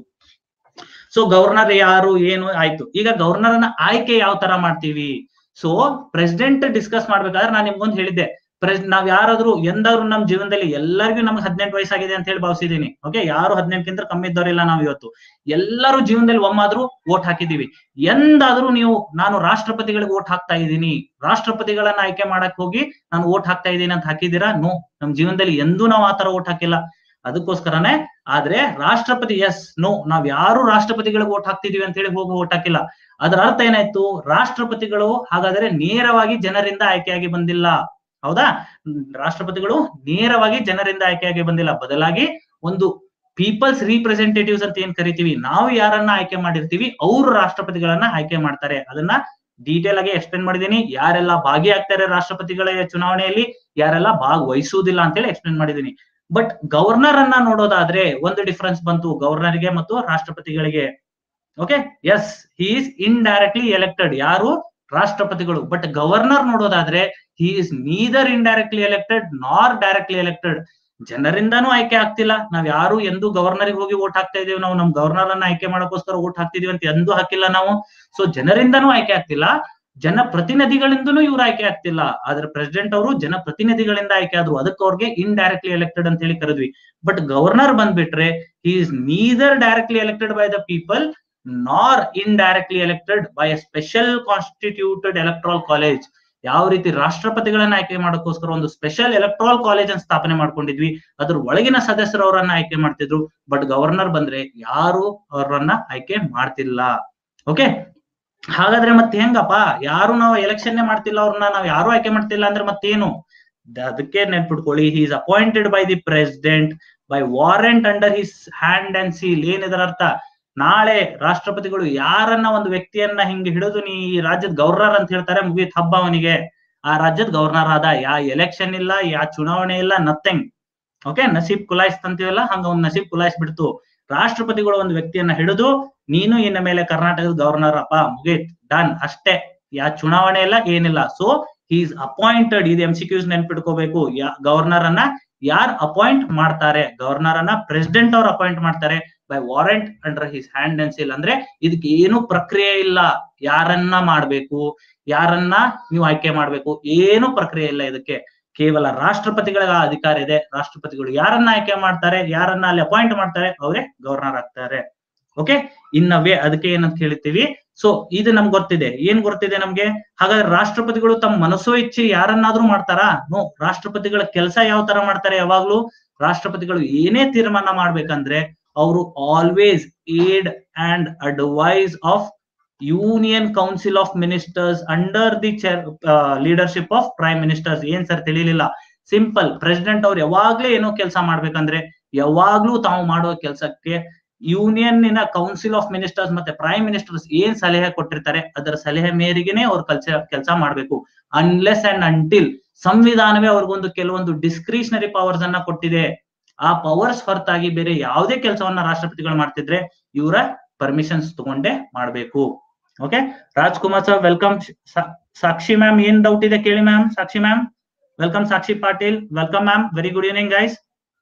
ಸೊ ಗವರ್ನರ್ ಯಾರು ಏನು ಆಯ್ತು ಈಗ ಗವರ್ನರ್ ಅನ್ನ ಆಯ್ಕೆ ಯಾವ ತರ ಮಾಡ್ತೀವಿ ಸೊ ಪ್ರೆಸಿಡೆಂಟ್ ಡಿಸ್ಕಸ್ ಮಾಡ್ಬೇಕಾದ್ರೆ ನಾನು ನಿಮ್ಗೊಂದು ಹೇಳಿದ್ದೆ ಪ್ರೆಸ್ ನಾವ್ ಯಾರಾದ್ರೂ ಎಂದಾದ್ರು ನಮ್ ಜೀವನದಲ್ಲಿ ಎಲ್ಲರಿಗೂ ನಮ್ಗೆ ಹದಿನೆಂಟು ವಯಸ್ಸಾಗಿದೆ ಅಂತ ಹೇಳಿ ಭಾವಿಸಿದೀನಿ ಓಕೆ ಯಾರು ಹದಿನೆಂಟಕ್ಕಿಂತ ಕಮ್ಮಿ ಇದ್ದವರಿಲ್ಲ ನಾವ್ ಇವತ್ತು ಎಲ್ಲರೂ ಜೀವನದಲ್ಲಿ ಒಮ್ಮಾದ್ರೂ ವೋಟ್ ಹಾಕಿದೀವಿ ಎಂದಾದ್ರೂ ನೀವು ನಾನು ರಾಷ್ಟ್ರಪತಿಗಳಿಗೆ ವೋಟ್ ಹಾಕ್ತಾ ಇದ್ದೀನಿ ರಾಷ್ಟ್ರಪತಿಗಳನ್ನ ಆಯ್ಕೆ ಮಾಡಕ್ ಹೋಗಿ ನಾನು ವೋಟ್ ಹಾಕ್ತಾ ಇದ್ದೀನಿ ಅಂತ ಹಾಕಿದೀರಾ ನೋ ನಮ್ ಜೀವನದಲ್ಲಿ ಎಂದೂ ನಾವು ಆತರ ವೋಟ್ ಹಾಕಿಲ್ಲ ಅದಕ್ಕೋಸ್ಕರನೇ ಆದ್ರೆ ರಾಷ್ಟ್ರಪತಿ ಎಸ್ ನೋ ನಾವ್ ಯಾರು ರಾಷ್ಟ್ರಪತಿಗಳಿಗೆ ವೋಟ್ ಹಾಕ್ತಿದೀವಿ ಅಂತ ಹೇಳಿ ಹೋಗಿ ವೋಟ್ ಹಾಕಿಲ್ಲ ಅದರ ಅರ್ಥ ಏನಾಯ್ತು ರಾಷ್ಟ್ರಪತಿಗಳು ಹಾಗಾದ್ರೆ ನೇರವಾಗಿ ಜನರಿಂದ ಆಯ್ಕೆಯಾಗಿ ಬಂದಿಲ್ಲ ಹೌದಾ ರಾಷ್ಟ್ರಪತಿಗಳು ನೇರವಾಗಿ ಜನರಿಂದ ಆಯ್ಕೆಯಾಗಿ ಬಂದಿಲ್ಲ ಬದಲಾಗಿ ಒಂದು ಪೀಪಲ್ಸ್ ರೀಪ್ರೆಸೆಂಟೇಟಿವ್ಸ್ ಅಂತ ಏನ್ ಕರಿತೀವಿ ನಾವು ಯಾರನ್ನ ಆಯ್ಕೆ ಮಾಡಿರ್ತೀವಿ ಅವರು ರಾಷ್ಟ್ರಪತಿಗಳನ್ನ ಆಯ್ಕೆ ಮಾಡ್ತಾರೆ ಅದನ್ನ ಡೀಟೇಲ್ ಆಗಿ ಎಕ್ಸ್ಪ್ಲೇನ್ ಮಾಡಿದೀನಿ ಯಾರೆಲ್ಲ ಭಾಗಿಯಾಗ್ತಾರೆ ರಾಷ್ಟ್ರಪತಿಗಳ ಚುನಾವಣೆಯಲ್ಲಿ ಯಾರೆಲ್ಲ ಭಾಗವಹಿಸುವುದಿಲ್ಲ ಅಂತೇಳಿ ಎಕ್ಸ್ಪ್ಲೇನ್ ಮಾಡಿದೀನಿ ಬಟ್ ಗವರ್ನರ್ ಅನ್ನ ನೋಡೋದಾದ್ರೆ ಒಂದು ಡಿಫರೆನ್ಸ್ ಬಂತು ಗವರ್ನರ್ಗೆ ಮತ್ತು ರಾಷ್ಟ್ರಪತಿಗಳಿಗೆ okay yes he is indirectly elected ಯಾರು ರಾಷ್ಟ್ರಪತಿಗಳು ಬಟ್ ಗವರ್ನರ್ ನೋಡೋದಾದ್ರೆ he is neither indirectly elected nor directly elected ಜನರಿಂದಾನು ಆಯ್ಕೆ ಆಗ್ತಿಲ್ಲ ನಾವ್ ಯಾರು ಎಂದು ಗವರ್ನರ್ಗೆ ಹೋಗಿ ವೋಟ್ ಹಾಕ್ತಾ ಇದೀವಿ ನಾವು ನಮ್ ಗವರ್ನರ್ ಅನ್ನ ಆಯ್ಕೆ ಮಾಡಕ್ಕೋಸ್ಕರ ವೋಟ್ ಹಾಕ್ತಿದೀವಿ ಅಂತ ಎಂದೂ ಹಾಕಿಲ್ಲ ನಾವು ಸೊ ಜನರಿಂದಾನು ಆಯ್ಕೆ ಆಗ್ತಿಲ್ಲ ಜನಪ್ರತಿನಿಧಿಗಳಿಂದನೂ ಇವ್ರು ಆಯ್ಕೆ ಆಗ್ತಿಲ್ಲ ಆದ್ರೆ ಪ್ರೆಸಿಡೆಂಟ್ ಅವರು ಜನಪ್ರತಿನಿಧಿಗಳಿಂದ ಆಯ್ಕೆ ಆದ್ರು ಅದಕ್ಕೆ ಅವ್ರಿಗೆ ಇನ್ ಡೈರೆಕ್ಟ್ಲಿ ಎಲೆಕ್ಟೆಡ್ ಅಂತ ಹೇಳಿ ಕರೆದ್ವಿ ಬಟ್ ಗವರ್ನರ್ ಬಂದ್ಬಿಟ್ರೆ he is neither directly elected by the people nor indirectly elected by a special constituted electoral college ಯಾವ ರೀತಿ ರಾಷ್ಟ್ರಪತಿಗಳನ್ನ ಆಯ್ಕೆ ಮಾಡೋಕ್ಕೋಸ್ಕರ ಒಂದು ಸ್ಪೆಷಲ್ ಎಲೆಕ್ಟ್ರಲ್ ಕಾಲೇಜ್ ಅನ್ನು ಸ್ಥಾಪನೆ ಮಾಡ್ಕೊಂಡಿದ್ವಿ ಅದ್ರ ಒಳಗಿನ ಸದಸ್ಯರು ಅವರನ್ನ ಆಯ್ಕೆ ಮಾಡ್ತಿದ್ರು ಬಟ್ ಗವರ್ನರ್ ಬಂದ್ರೆ ಯಾರು ಅವರನ್ನ ಆಯ್ಕೆ ಮಾಡ್ತಿಲ್ಲ ಓಕೆ ಹಾಗಾದ್ರೆ ಮತ್ತೆ ಹೆಂಗಪ್ಪ ಯಾರು ನಾವು ಎಲೆಕ್ಷನ್ ಮಾಡ್ತಿಲ್ಲ ಅವ್ರನ್ನ ನಾವು ಯಾರು ಆಯ್ಕೆ ಮಾಡ್ತಿಲ್ಲ ಅಂದ್ರೆ ಮತ್ತೇನು ಅದಕ್ಕೆ ನೆನ್ಪಿಟ್ಕೊಳ್ಳಿ he is appointed by the president by warrant under his hand and seal ಏನಿದರ ಅರ್ಥ ನಾಳೆ ರಾಷ್ಟ್ರಪತಿಗಳು ಯಾರನ್ನ ಒಂದು ವ್ಯಕ್ತಿಯನ್ನ ಹಿಂಗೆ ಹಿಡಿದು ನೀ ಈ ರಾಜ್ಯದ ಗವರ್ನರ್ ಅಂತ ಹೇಳ್ತಾರೆ ಮುಗಿತ್ ಹಬ್ಬ ಅವನಿಗೆ ಆ ರಾಜ್ಯದ ಗವರ್ನರ್ ಆದ ಯಾ ಎಲೆಕ್ಷನ್ ಇಲ್ಲ ಯಾ ಚುನಾವಣೆ ಇಲ್ಲ ನಥಿಂಗ್ ಓಕೆ ನಸೀಬ್ ಕುಲಾಯಿಸ್ತಂತೀವಲ್ಲ ಹಂಗ ಒಂದ್ ನಸೀಬ್ ಕುಲಾಯಿಸ್ ಬಿಡ್ತು ರಾಷ್ಟ್ರಪತಿಗಳು ಒಂದು ವ್ಯಕ್ತಿಯನ್ನ ಹಿಡಿದು ನೀನು ಇನ್ನ ಮೇಲೆ ಕರ್ನಾಟಕದ ಗವರ್ನರ್ ಅಪ್ಪ ಮುಗೀತ್ ಡನ್ ಅಷ್ಟೇ ಯಾ ಚುನಾವಣೆ ಇಲ್ಲ ಏನಿಲ್ಲ ಸೊ ಈಸ್ ಅಪಾಯಿಂಟೆಡ್ ಇದು ಎಂ ಸಿ ಕ್ಯೂಸ್ ನೆನ್ಪಿಟ್ಕೋಬೇಕು ಯಾ ಗವರ್ನರ್ ಅನ್ನ ಯಾರ್ ಅಪಾಯಿಂಟ್ ಮಾಡ್ತಾರೆ ಗವರ್ನರ್ ಅನ್ನ ಪ್ರೆಸಿಡೆಂಟ್ ಅವ್ರು ಅಪಾಯಿಂಟ್ ಮಾಡ್ತಾರೆ by warrant under his hand and seal ಅಂದ್ರೆ ಇದಕ್ಕೆ ಏನು ಪ್ರಕ್ರಿಯೆ ಇಲ್ಲ ಯಾರನ್ನ ಮಾಡ್ಬೇಕು ಯಾರನ್ನ ನೀವು ಆಯ್ಕೆ ಮಾಡ್ಬೇಕು ಏನು ಪ್ರಕ್ರಿಯೆ ಇಲ್ಲ ಇದಕ್ಕೆ ಕೇವಲ ರಾಷ್ಟ್ರಪತಿಗಳ ಅಧಿಕಾರ ಇದೆ ರಾಷ್ಟ್ರಪತಿಗಳು ಯಾರನ್ನ ಆಯ್ಕೆ ಮಾಡ್ತಾರೆ ಯಾರನ್ನ ಅಲ್ಲಿ ಅಪಾಯಿಂಟ್ ಮಾಡ್ತಾರೆ ಅವರೇ ಗವರ್ನರ್ ಆಗ್ತಾರೆ ಓಕೆ ಇನ್ನವೇ ಅದಕ್ಕೆ ಏನಂತ ಹೇಳ್ತೀವಿ ಸೊ ಇದು ನಮ್ಗೆ ಗೊತ್ತಿದೆ ಏನ್ ಗೊತ್ತಿದೆ ನಮ್ಗೆ ಹಾಗಾದ್ರೆ ರಾಷ್ಟ್ರಪತಿಗಳು ತಮ್ಮ ಮನಸ್ಸೋ ಇಚ್ಛೆ ಯಾರನ್ನಾದ್ರೂ ಮಾಡ್ತಾರಾ ನೋ ರಾಷ್ಟ್ರಪತಿಗಳ ಕೆಲಸ ಯಾವ ತರ ಮಾಡ್ತಾರೆ ಯಾವಾಗ್ಲೂ ರಾಷ್ಟ್ರಪತಿಗಳು ಏನೇ ತೀರ್ಮಾನ ಮಾಡ್ಬೇಕಂದ್ರೆ ಅವರು always aid and advice of union council of ministers under the chair leadership of prime ministers ಏನ್ ಸರ್ ತಿಳಿಲಿಲ್ಲ ಸಿಂಪಲ್ ಪ್ರೆಸಿಡೆಂಟ್ ಅವ್ರು ಯಾವಾಗ್ಲೇ ಏನೋ ಕೆಲಸ ಮಾಡ್ಬೇಕಂದ್ರೆ ಯಾವಾಗ್ಲೂ ತಾವು ಮಾಡುವ ಕೆಲಸಕ್ಕೆ ಯೂನಿಯನ್ ಕೌನ್ಸಿಲ್ ಆಫ್ ಮಿನಿಸ್ಟರ್ಸ್ ಮತ್ತೆ ಪ್ರೈಮ್ ಮಿನಿಸ್ಟರ್ಸ್ ಏನ್ ಸಲಹೆ ಕೊಟ್ಟಿರ್ತಾರೆ ಅದರ ಸಲಹೆ ಮೇರೆಗೆನೆ ಅವ್ರ ಕಲ್ಸ ಕೆಲಸ ಮಾಡ್ಬೇಕು ಅನ್ಲೆಸ್ ಅಂಡ್ ಅಂಟಿಲ್ ಸಂವಿಧಾನವೇ ಅವ್ರಿಗೊಂದು ಕೆಲವೊಂದು ಡಿಸ್ಕ್ರಿಷನರಿ ಪವರ್ಸ್ ಅನ್ನ ಕೊಟ್ಟಿದೆ ಆ ಪವರ್ಸ್ ಹೊರತಾಗಿ ಬೇರೆ ಯಾವುದೇ ಕೆಲಸವನ್ನ ರಾಷ್ಟ್ರಪತಿಗಳು ಮಾಡ್ತಿದ್ರೆ ಇವರ ಪರ್ಮಿಷನ್ಸ್ ತಗೊಂಡೇ ಮಾಡ್ಬೇಕು okay Rajkumar sir welcome Sakshi ma'am ಏನ್ ಡೌಟ್ ಇದೆ ಕೇಳಿ ma'am Sakshi ma'am welcome Sakshi Patil welcome ma'am very good evening guys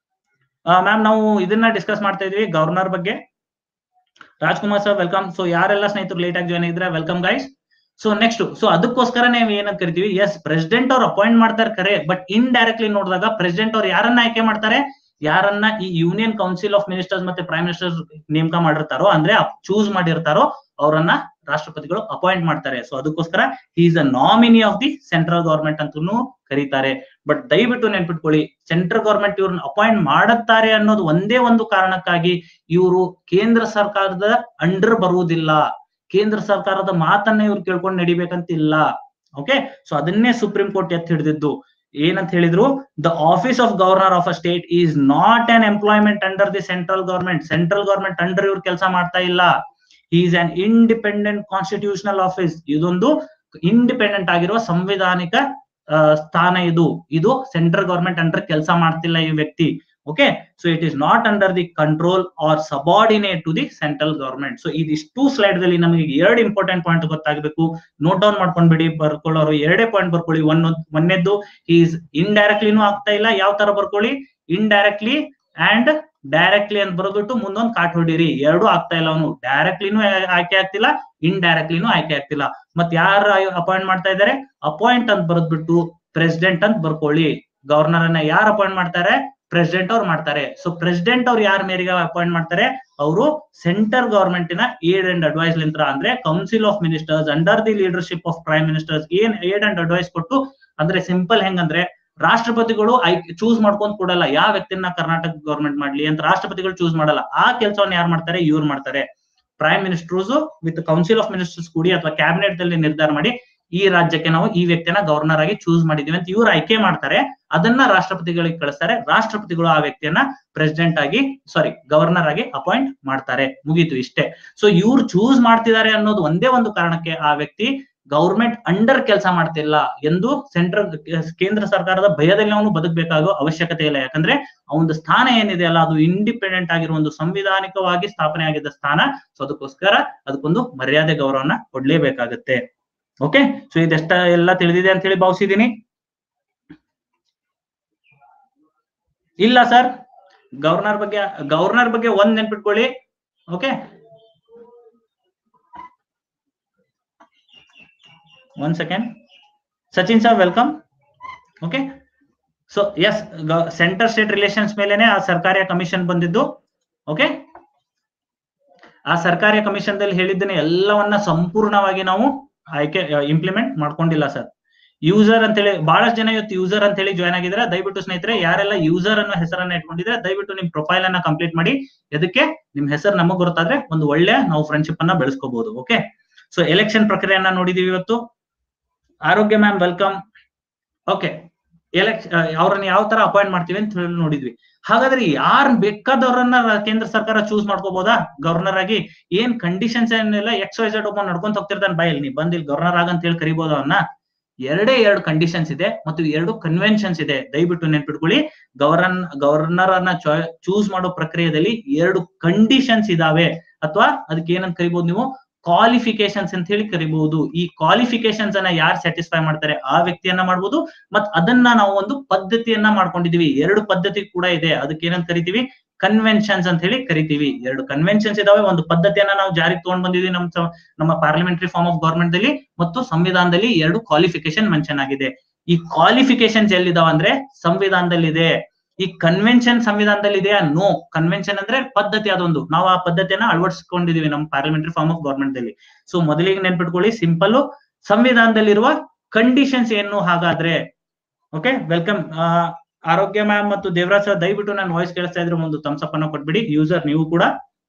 ma'am ನಾವು ಇದನ್ನ ಡಿಸ್ಕಸ್ ಮಾಡ್ತಾ ಇದ್ವಿ ಗವರ್ನರ್ ಬಗ್ಗೆ ರಾಜ್ಕುಮಾರ್ ಸರ್ ವೆಲ್ಕಮ್ ಸೊ ಯಾರೆಲ್ಲ ಸ್ನೇಹಿತರು ಲೇಟ್ ಆಗಿ ಜಾಯ್ನ್ ಆಗಿದ್ರೆ welcome guys so next so ಅದಕ್ಕೋಸ್ಕರ ನಾವು ಏನಂತ ಕರಿತೀವಿ ಎಸ್ ಪ್ರೆಸಿಡೆಂಟ್ ಅವ್ರು ಅಪಾಯಿಂಟ್ ಮಾಡ್ತಾರೆ ಖರೆ ಬಟ್ ಇನ್ ಡೈರೆಕ್ಟ್ಲಿ ನೋಡಿದಾಗ ಪ್ರೆಸಿಡೆಂಟ್ ಅವ್ರು ಯಾರನ್ನ ಆಯ್ಕೆ ಮಾಡ್ತಾರೆ ಯಾರನ್ನ ಈ ಯೂನಿಯನ್ ಕೌನ್ಸಿಲ್ ಆಫ್ ಮಿನಿಸ್ಟರ್ಸ್ ಮತ್ತೆ ಪ್ರೈಮ್ ಮಿನಿಸ್ಟರ್ಸ್ ನೇಮಕ ಮಾಡಿರ್ತಾರೋ ಅಂದ್ರೆ ಚೂಸ್ ಮಾಡಿರ್ತಾರೋ ಅವರನ್ನ ರಾಷ್ಟ್ರಪತಿಗಳು ಅಪಾಯಿಂಟ್ ಮಾಡ್ತಾರೆ ಸೊ ಅದಕ್ಕೋಸ್ಕರ is a nominee of the central government ಅಂತೂ ಕರೀತಾರೆ ಬಟ್ ದಯವಿಟ್ಟು ನೆನ್ಪಿಟ್ಕೊಳ್ಳಿ ಸೆಂಟ್ರಲ್ ಗವರ್ಮೆಂಟ್ ಇವ್ರನ್ನ ಅಪಾಯಿಂಟ್ ಮಾಡುತ್ತಾರೆ ಅನ್ನೋದು ಒಂದೇ ಒಂದು ಕಾರಣಕ್ಕಾಗಿ ಇವರು ಕೇಂದ್ರ ಸರ್ಕಾರದ ಅಂಡರ್ ಬರುವುದಿಲ್ಲ ಕೇಂದ್ರ ಸರ್ಕಾರದ ಮಾತನ್ನ ಇವ್ರು ಕೇಳ್ಕೊಂಡು ನಡಿಬೇಕಂತಿಲ್ಲ ಓಕೆ ಸೊ ಅದನ್ನೇ ಸುಪ್ರೀಂ ಕೋರ್ಟ್ ಎತ್ತಿ ಹಿಡಿದಿದ್ದು ಏನಂತ ಹೇಳಿದ್ರು the office of governor of a state is not an employment under the central government central government under ಇವ್ರು ಕೆಲಸ ಮಾಡ್ತಾ ಇಲ್ಲ is an independent constitutional office ಇದೊಂದು ಇಂಡಿಪೆಂಡೆಂಟ್ ಆಗಿರುವ ಸಂವಿಧಾನಿಕ ಆ, ಸ್ಥಾನ ಇದು ಇದು ಸೆಂಟ್ರಲ್ ಗವರ್ಮೆಂಟ್ ಅಂಡರ್ ಕೆಲಸ ಮಾಡ್ತಿಲ್ಲ ಈ ವ್ಯಕ್ತಿ okay so it is not under the control or subordinate to the central government so ಇದಿಷ್ಟು ಸ್ಲೈಡ್ ದಲ್ಲಿ ನಮಗೆ ಎರಡು ಇಂಪಾರ್ಟೆಂಟ್ ಪಾಯಿಂಟ್ ಗೊತ್ತಾಗಬೇಕು ನೋಟ್ ಡೌನ್ ಮಾಡ್ಕೊಂಡ್ಬಿಡಿ ಬರ್ಕೊಳ್ಳೋರು ಎರಡೇ ಪಾಯಿಂಟ್ ಬರ್ಕೊಳ್ಳಿ ಒಂದ್ ಒಂದನೇದ್ದು ಈಸ್ ಇಂಡೈರೆಕ್ಟ್ಲಿನೂ ಆಗ್ತಾ ಇಲ್ಲ ಯಾವ ತರ ಬರ್ಕೊಳ್ಳಿ ಇಂಡೈರೆಕ್ಟ್ಲಿ ಅಂಡ್ ಡೈರೆಕ್ಟ್ಲಿ ಅಂತ ಬರೆದ್ಬಿಟ್ಟು ಮುಂದೊಂದು ಕಾಟ್ ಹೊಡಿರಿ ಎರಡು ಆಗ್ತಾ ಇಲ್ಲ ಅವನು ಡೈರೆಕ್ಟ್ಲಿನೂ ಆಯ್ಕೆ ಆಗ್ತಿಲ್ಲ ಇಂಡೈರೆಕ್ಟ್ಲಿನೂ ಆಯ್ಕೆ ಆಗ್ತಿಲ್ಲ ಮತ್ ಯಾರು ಅಪಾಯಿಂಟ್ ಮಾಡ್ತಾ ಇದ್ದಾರೆ ಅಪಾಯಿಂಟ್ ಅಂತ ಬರೆದ್ಬಿಟ್ಟು ಪ್ರೆಸಿಡೆಂಟ್ ಅಂತ ಬರ್ಕೊಳ್ಳಿ ಗವರ್ನರ್ ಅನ್ನ ಯಾರು ಅಪಾಯಿಂಟ್ ಮಾಡ್ತಾರೆ ಪ್ರೆಸಿಡೆಂಟ್ ಅವ್ರು ಮಾಡ್ತಾರೆ ಸೊ ಪ್ರೆಸಿಡೆಂಟ್ ಅವ್ರು ಯಾರ ಮೇರೆಗೆ ಅಪಾಯಿಂಟ್ ಮಾಡ್ತಾರೆ ಅವರು ಸೆಂಟರ್ ಗವರ್ಮೆಂಟಿನ ಏಡ್ ಅಂಡ್ ಅಡ್ವೈಸ್ ಲಿಂತ್ರ ಅಂದ್ರೆ council of ministers under the leadership of prime ministers ಏನ್ ಏಡ್ ಅಂಡ್ ಅಡ್ವೈಸ್ ಕೊಟ್ಟು ಅಂದ್ರೆ ಸಿಂಪಲ್ ಹೆಂಗಂದ್ರೆ ರಾಷ್ಟ್ರಪತಿಗಳು ಐ ಚೂಸ್ ಮಾಡ್ಕೊಂಡ್ ಕೊಡಲ್ಲ ಯಾವ ವ್ಯಕ್ತಿನ ಕರ್ನಾಟಕ ಗವರ್ಮೆಂಟ್ ಮಾಡ್ಲಿ ಅಂತ ರಾಷ್ಟ್ರಪತಿಗಳು ಚೂಸ್ ಮಾಡಲ್ಲ ಆ ಕೆಲಸವನ್ನ ಯಾರು ಮಾಡ್ತಾರೆ ಇವ್ರು ಮಾಡ್ತಾರೆ prime ministers with council of ministers ಕೂಡಿ ಅಥವಾ ಕ್ಯಾಬಿನೆಟ್ ದಲ್ಲಿ ನಿರ್ಧಾರ ಮಾಡಿ ಈ ರಾಜ್ಯಕ್ಕೆ ನಾವು ಈ ವ್ಯಕ್ತಿನ ಗವರ್ನರ್ ಆಗಿ ಚೂಸ್ ಮಾಡಿದೀವಿ ಅಂತ ಇವ್ರು ಆಯ್ಕೆ ಮಾಡ್ತಾರೆ ಅದನ್ನ ರಾಷ್ಟ್ರಪತಿಗಳಿಗೆ ಕಳಿಸ್ತಾರೆ ರಾಷ್ಟ್ರಪತಿಗಳು ಆ ವ್ಯಕ್ತಿಯನ್ನ ಪ್ರೆಸಿಡೆಂಟ್ ಆಗಿ ಸಾರಿ ಗವರ್ನರ್ ಆಗಿ ಅಪಾಯಿಂಟ್ ಮಾಡ್ತಾರೆ ಮುಗೀತು ಇಷ್ಟೇ ಸೊ ಇವ್ರು ಚೂಸ್ ಮಾಡ್ತಿದ್ದಾರೆ ಅನ್ನೋದು ಒಂದೇ ಒಂದು ಕಾರಣಕ್ಕೆ ಆ ವ್ಯಕ್ತಿ ಗೌರ್ಮೆಂಟ್ ಅಂಡರ್ ಕೆಲಸ ಮಾಡ್ತಿಲ್ಲ ಎಂದು ಸೆಂಟ್ರಲ್ ಕೇಂದ್ರ ಸರ್ಕಾರದ ಭಯದಲ್ಲಿ ಅವನು ಬದುಕಬೇಕಾಗೋ ಅವಶ್ಯಕತೆ ಇಲ್ಲ ಯಾಕಂದ್ರೆ ಅವನ ಸ್ಥಾನ ಏನಿದೆ ಅಲ್ಲ ಅದು ಇಂಡಿಪೆಂಡೆಂಟ್ ಆಗಿರುವ ಒಂದು ಸಂವಿಧಾನಿಕವಾಗಿ ಸ್ಥಾಪನೆ ಆಗಿದ್ದ ಸ್ಥಾನ ಸೊ ಅದಕ್ಕೋಸ್ಕರ ಅದಕ್ಕೊಂದು ಮರ್ಯಾದೆ ಗೌರವನ ಕೊಡ್ಲೇಬೇಕಾಗತ್ತೆ ಓಕೆ ಸೊ ಇದೆಷ್ಟ ಎಲ್ಲ ತಿಳಿದಿದೆ ಅಂತ ಹೇಳಿ ಭಾವಿಸಿದೀನಿ ಇಲ್ಲ ಸರ್ ಗವರ್ನರ್ ಬಗ್ಗೆ ಗವರ್ನರ್ ಬಗ್ಗೆ ಒಂದ್ ನೆನ್ಪಿಟ್ಕೊಳ್ಳಿ okay one second Sachin sir welcome okay so yes centre state relations ಮೇಲೆನೆ ಆ ಸರ್ಕಾರಿ ಕಮಿಷನ್ ಬಂದಿದ್ದು ಓಕೆ ಆ ಸರ್ಕಾರಿ ಕಮಿಷನ್ ದಲ್ಲಿ ಹೇಳಿದ್ದನ್ನ ಎಲ್ಲವನ್ನ ಸಂಪೂರ್ಣವಾಗಿ ನಾವು ಆಯ್ಕೆ ಇಂಪ್ಲಿಮೆಂಟ್ ಮಾಡ್ಕೊಂಡಿಲ್ಲ ಸರ್ ಯೂಸರ್ ಅಂತ ಹೇಳಿ ಬಹಳಷ್ಟು ಜನ ಇವತ್ತು ಯೂಸರ್ ಅಂತ ಹೇಳಿ ಜಾಯ್ನ್ ಆಗಿದ್ರೆ ದಯವಿಟ್ಟು ಸ್ನೇಹಿತರೆ ಯಾರೆಲ್ಲ ಯೂಸರ್ ಅನ್ನೋ ಹೆಸರನ್ನ ಇಟ್ಕೊಂಡಿದ್ರೆ ದಯವಿಟ್ಟು ನಿಮ್ ಪ್ರೊಫೈಲ್ ಅನ್ನ ಕಂಪ್ಲೀಟ್ ಮಾಡಿ ಅದಕ್ಕೆ ನಿಮ್ ಹೆಸರು ನಮಗ್ ಗೊತ್ತಾದ್ರೆ ಒಂದು ಒಳ್ಳೆ ನಾವು ಫ್ರೆಂಡ್ಶಿಪ್ ಅನ್ನ ಬೆಳೆಸ್ಕೋಬಹುದು ಓಕೆ ಸೊ ಎಲೆಕ್ಷನ್ ಪ್ರಕ್ರಿಯೆಯನ್ನ ನೋಡಿದೀವಿ ಇವತ್ತು ಆರೋಗ್ಯ ಮ್ಯಾಮ್ ವೆಲ್ಕಮ್ ಓಕೆ ಎಲೆಕ್ಷ ಅವ್ರನ್ನ ಯಾವ ತರ ಅಪಾಯಿಂಟ್ ಮಾಡ್ತೀವಿ ಅಂತ ಹೇಳಿ ನೋಡಿದ್ವಿ ಹಾಗಾದ್ರೆ ಯಾರ್ ಬೇಕಾದವ್ರನ್ನ ಕೇಂದ್ರ ಸರ್ಕಾರ ಚೂಸ್ ಮಾಡ್ಕೋಬಹುದಾ ಗವರ್ನರ್ ಆಗಿ ಏನ್ ಕಂಡೀಷನ್ಸ್ ಏನಿಲ್ಲ ಎಕ್ಸ್ ವೈ ಝೆಡ್ ಒಬ್ಬ ನಡ್ಕೊಂತ ಹೋಗ್ತಿರ್ತಾನೆ ಬಾಯಲ್ಲಿ ನೀ ಬಂದ್ ಇಲ್ಲಿ ಗವರ್ನರ್ ಆಗ ಅಂತ ಹೇಳಿ ಕರಿಬಹುದು ಅವನ್ನ ಎರಡೇ ಎರಡು ಕಂಡೀಷನ್ಸ್ ಇದೆ ಮತ್ತು ಎರಡು ಕನ್ವೆನ್ಷನ್ಸ್ ಇದೆ ದಯವಿಟ್ಟು ನೆನ್ಪಿಟ್ಕೊಳ್ಳಿ ಗವರ್ನರ್ ಗವರ್ನರ್ ಅನ್ನ ಚೂಸ್ ಮಾಡೋ ಪ್ರಕ್ರಿಯೆಯಲ್ಲಿ ಎರಡು ಕಂಡೀಷನ್ಸ್ ಇದಾವೆ ಅಥವಾ ಅದಕ್ಕೆ ಏನಂತ ಕರಿಬಹುದು ನೀವು ಕ್ವಾಲಿಫಿಕೇಶನ್ಸ್ ಅಂತ ಹೇಳಿ ಕರಿಬಹುದು ಈ ಕ್ವಾಲಿಫಿಕೇಶನ್ಸ್ ಅನ್ನ ಯಾರು ಸ್ಯಾಟಿಸ್ಫೈ ಮಾಡ್ತಾರೆ ಆ ವ್ಯಕ್ತಿಯನ್ನ ಮಾಡ್ಬೋದು ಮತ್ ಅದನ್ನ ನಾವು ಒಂದು ಪದ್ಧತಿಯನ್ನ ಮಾಡ್ಕೊಂಡಿದೀವಿ ಎರಡು ಪದ್ಧತಿ ಕೂಡ ಇದೆ ಅದಕ್ಕೆ ಏನಂತ ಕರಿತೀವಿ ಕನ್ವೆನ್ಷನ್ಸ್ ಅಂತ ಹೇಳಿ ಕರಿತೀವಿ ಎರಡು ಕನ್ವೆನ್ಷನ್ಸ್ ಇದಾವೆ ಒಂದು ಪದ್ಧತಿಯನ್ನ ನಾವು ಜಾರಿಗೆ ತಗೊಂಡ್ ಬಂದಿದ್ವಿ ನಮ್ಮ ನಮ್ಮ ಪಾರ್ಲಿಮೆಂಟರಿ ಫಾರ್ಮ್ ಆಫ್ ಗವರ್ಮೆಂಟ್ ದಲ್ಲಿ ಮತ್ತು ಸಂವಿಧಾನದಲ್ಲಿ ಎರಡು ಕ್ವಾಲಿಫಿಕೇಶನ್ ಮೆನ್ಷನ್ ಆಗಿದೆ ಈ ಕ್ವಾಲಿಫಿಕೇಶನ್ಸ್ ಎಲ್ಲಿದಾವ ಅಂದ್ರೆ ಸಂವಿಧಾನದಲ್ಲಿ ಇದೆ ಈ ಕನ್ವೆನ್ಷನ್ ಸಂವಿಧಾನದಲ್ಲಿ ಇದೆಯಾ ನೋ ಕನ್ವೆನ್ಷನ್ ಅಂದ್ರೆ ಪದ್ಧತಿ ಅದೊಂದು ನಾವು ಆ ಪದ್ಧತಿಯನ್ನ ಅಳವಡಿಸ್ಕೊಂಡಿದೀವಿ ನಮ್ಮ ಪಾರ್ಲಿಮೆಂಟರಿ ಫಾರ್ಮ್ ಆಫ್ ಗವರ್ಮೆಂಟ್ ದಲ್ಲಿ ಸೊ ಮೊದಲಿಗೆ ನೆನ್ಪಿಟ್ಕೊಳ್ಳಿ ಸಿಂಪಲ್ ಸಂವಿಧಾನದಲ್ಲಿರುವ ಕಂಡೀಷನ್ಸ್ ಏನು ಹಾಗಾದ್ರೆ ಓಕೆ ವೆಲ್ಕಮ್ ಆರೋಗ್ಯ ಮ್ಯಾಮ್ ಮತ್ತು ದೇವರಾಜ್ ಸರ್ ದಯವಿಟ್ಟು ನಾನು ವಾಯ್ಸ್ ಕೇಳಿಸ್ತಾ ಇದ್ರೆ ಒಂದು ಥಮ್ಸ್ಅಪ್ ಅನ್ನ ಕೊಟ್ಬಿಡಿ ಯೂಸರ್ ನೀವು ಕೂಡ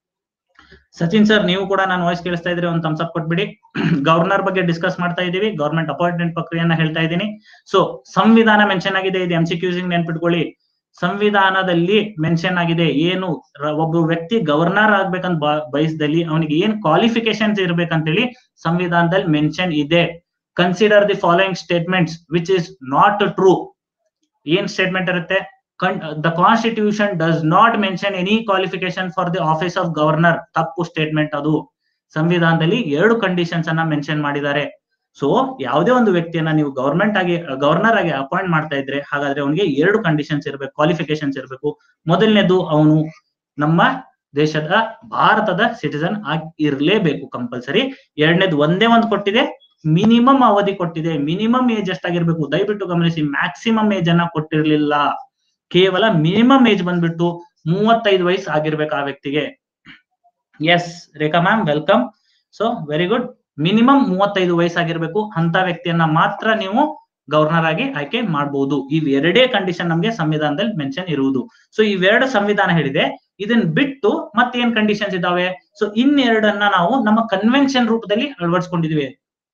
ಸಚಿನ್ ಸರ್ ನೀವು ಕೂಡ ನಾನು ವಾಯ್ಸ್ ಕೇಳಿಸ್ತಾ ಇದ್ರೆ ಒಂದು ಥಮ್ಸ್ಅಪ್ ಕೊಟ್ಬಿಡಿ ಗವರ್ನರ್ ಬಗ್ಗೆ ಡಿಸ್ಕಸ್ ಮಾಡ್ತಾ ಇದೀವಿ ಗವರ್ಮೆಂಟ್ ಅಪಾಯಿಂಟ್ಮೆಂಟ್ ಪ್ರಕ್ರಿಯೆಯನ್ನ ಹೇಳ್ತಾ ಇದ್ದೀನಿ ಸೊ ಸಂವಿಧಾನ ಮೆನ್ಷನ್ ಆಗಿದೆ ಇದು ಎಂ ಸಿ ಕ್ಯೂಸಿಂಗ್ ನೆನ್ಪಿಟ್ಕೊಳ್ಳಿ ಸಂವಿಧಾನದಲ್ಲಿ ಮೆನ್ಷನ್ ಆಗಿದೆ ಏನು ಒಬ್ಬ ವ್ಯಕ್ತಿ ಗವರ್ನರ್ ಆಗ್ಬೇಕಂತ ಬಯಸದಲ್ಲಿ ಅವನಿಗೆ ಏನ್ ಕ್ವಾಲಿಫಿಕೇಶನ್ಸ್ ಇರ್ಬೇಕಂತೇಳಿ ಸಂವಿಧಾನದಲ್ಲಿ ಮೆನ್ಷನ್ ಇದೆ consider the following statements which is not true ಏನ್ ಸ್ಟೇಟ್ಮೆಂಟ್ ಇರುತ್ತೆ the constitution does not mention any qualification for the office of governor ತಪ್ಪು ಸ್ಟೇಟ್ಮೆಂಟ್ ಅದು ಸಂವಿಧಾನದಲ್ಲಿ ಎರಡು ಕಂಡೀಷನ್ಸ್ ಅನ್ನ ಮೆನ್ಷನ್ ಮಾಡಿದ್ದಾರೆ ಸೊ ಯಾವುದೇ ಒಂದು ವ್ಯಕ್ತಿಯನ್ನ ನೀವು ಗವರ್ಮೆಂಟ್ ಆಗಿ ಗವರ್ನರ್ ಆಗಿ ಅಪಾಯಿಂಟ್ ಮಾಡ್ತಾ ಇದ್ರೆ ಹಾಗಾದ್ರೆ ಅವನಿಗೆ ಎರಡು ಕಂಡೀಷನ್ಸ್ ಇರಬೇಕು ಕ್ವಾಲಿಫಿಕೇಶನ್ಸ್ ಇರಬೇಕು ಮೊದಲನೇದು ಅವನು ನಮ್ಮ ದೇಶದ ಭಾರತದ ಸಿಟಿಸನ್ ಆಗಿ ಇರ್ಲೇಬೇಕು ಕಂಪಲ್ಸರಿ ಎರಡನೇದು ಒಂದೇ ಒಂದು ಕೊಟ್ಟಿದೆ ಮಿನಿಮಮ್ ಅವಧಿ ಕೊಟ್ಟಿದೆ ಮಿನಿಮಮ್ ಏಜ್ ಎಷ್ಟಾಗಿರ್ಬೇಕು ದಯವಿಟ್ಟು ಗಮನಿಸಿ ಮ್ಯಾಕ್ಸಿಮಮ್ ಏಜ್ ಅನ್ನ ಕೊಟ್ಟಿರ್ಲಿಲ್ಲ ಕೇವಲ ಮಿನಿಮಮ್ ಏಜ್ ಬಂದ್ಬಿಟ್ಟು ಮೂವತ್ತೈದು ವಯಸ್ಸು ಆಗಿರ್ಬೇಕು ಆ ವ್ಯಕ್ತಿಗೆ yes Rekha ma'am welcome so very good minimum ಮೂವತ್ತೈದು ವಯಸ್ಸಾಗಿರ್ಬೇಕು ಅಂತ ವ್ಯಕ್ತಿಯನ್ನ ಮಾತ್ರ ನೀವು ಗವರ್ನರ್ ಆಗಿ ಆಯ್ಕೆ ಮಾಡಬಹುದು ಇವೆರಡೇ ಕಂಡೀಷನ್ ನಮಗೆ ಸಂವಿಧಾನದಲ್ಲಿ ಮೆನ್ಷನ್ ಇರುವುದು ಸೊ ಇವೆರಡು ಸಂವಿಧಾನ ಹೇಳಿದೆ ಇದನ್ನ ಬಿಟ್ಟು ಮತ್ತೇನ್ ಕಂಡೀಷನ್ಸ್ ಇದಾವೆ ಸೊ ಇನ್ನೆರಡನ್ನ ನಾವು ನಮ್ಮ ಕನ್ವೆನ್ಷನ್ ರೂಪದಲ್ಲಿ ಅಳವಡಿಸ್ಕೊಂಡಿದೀವಿ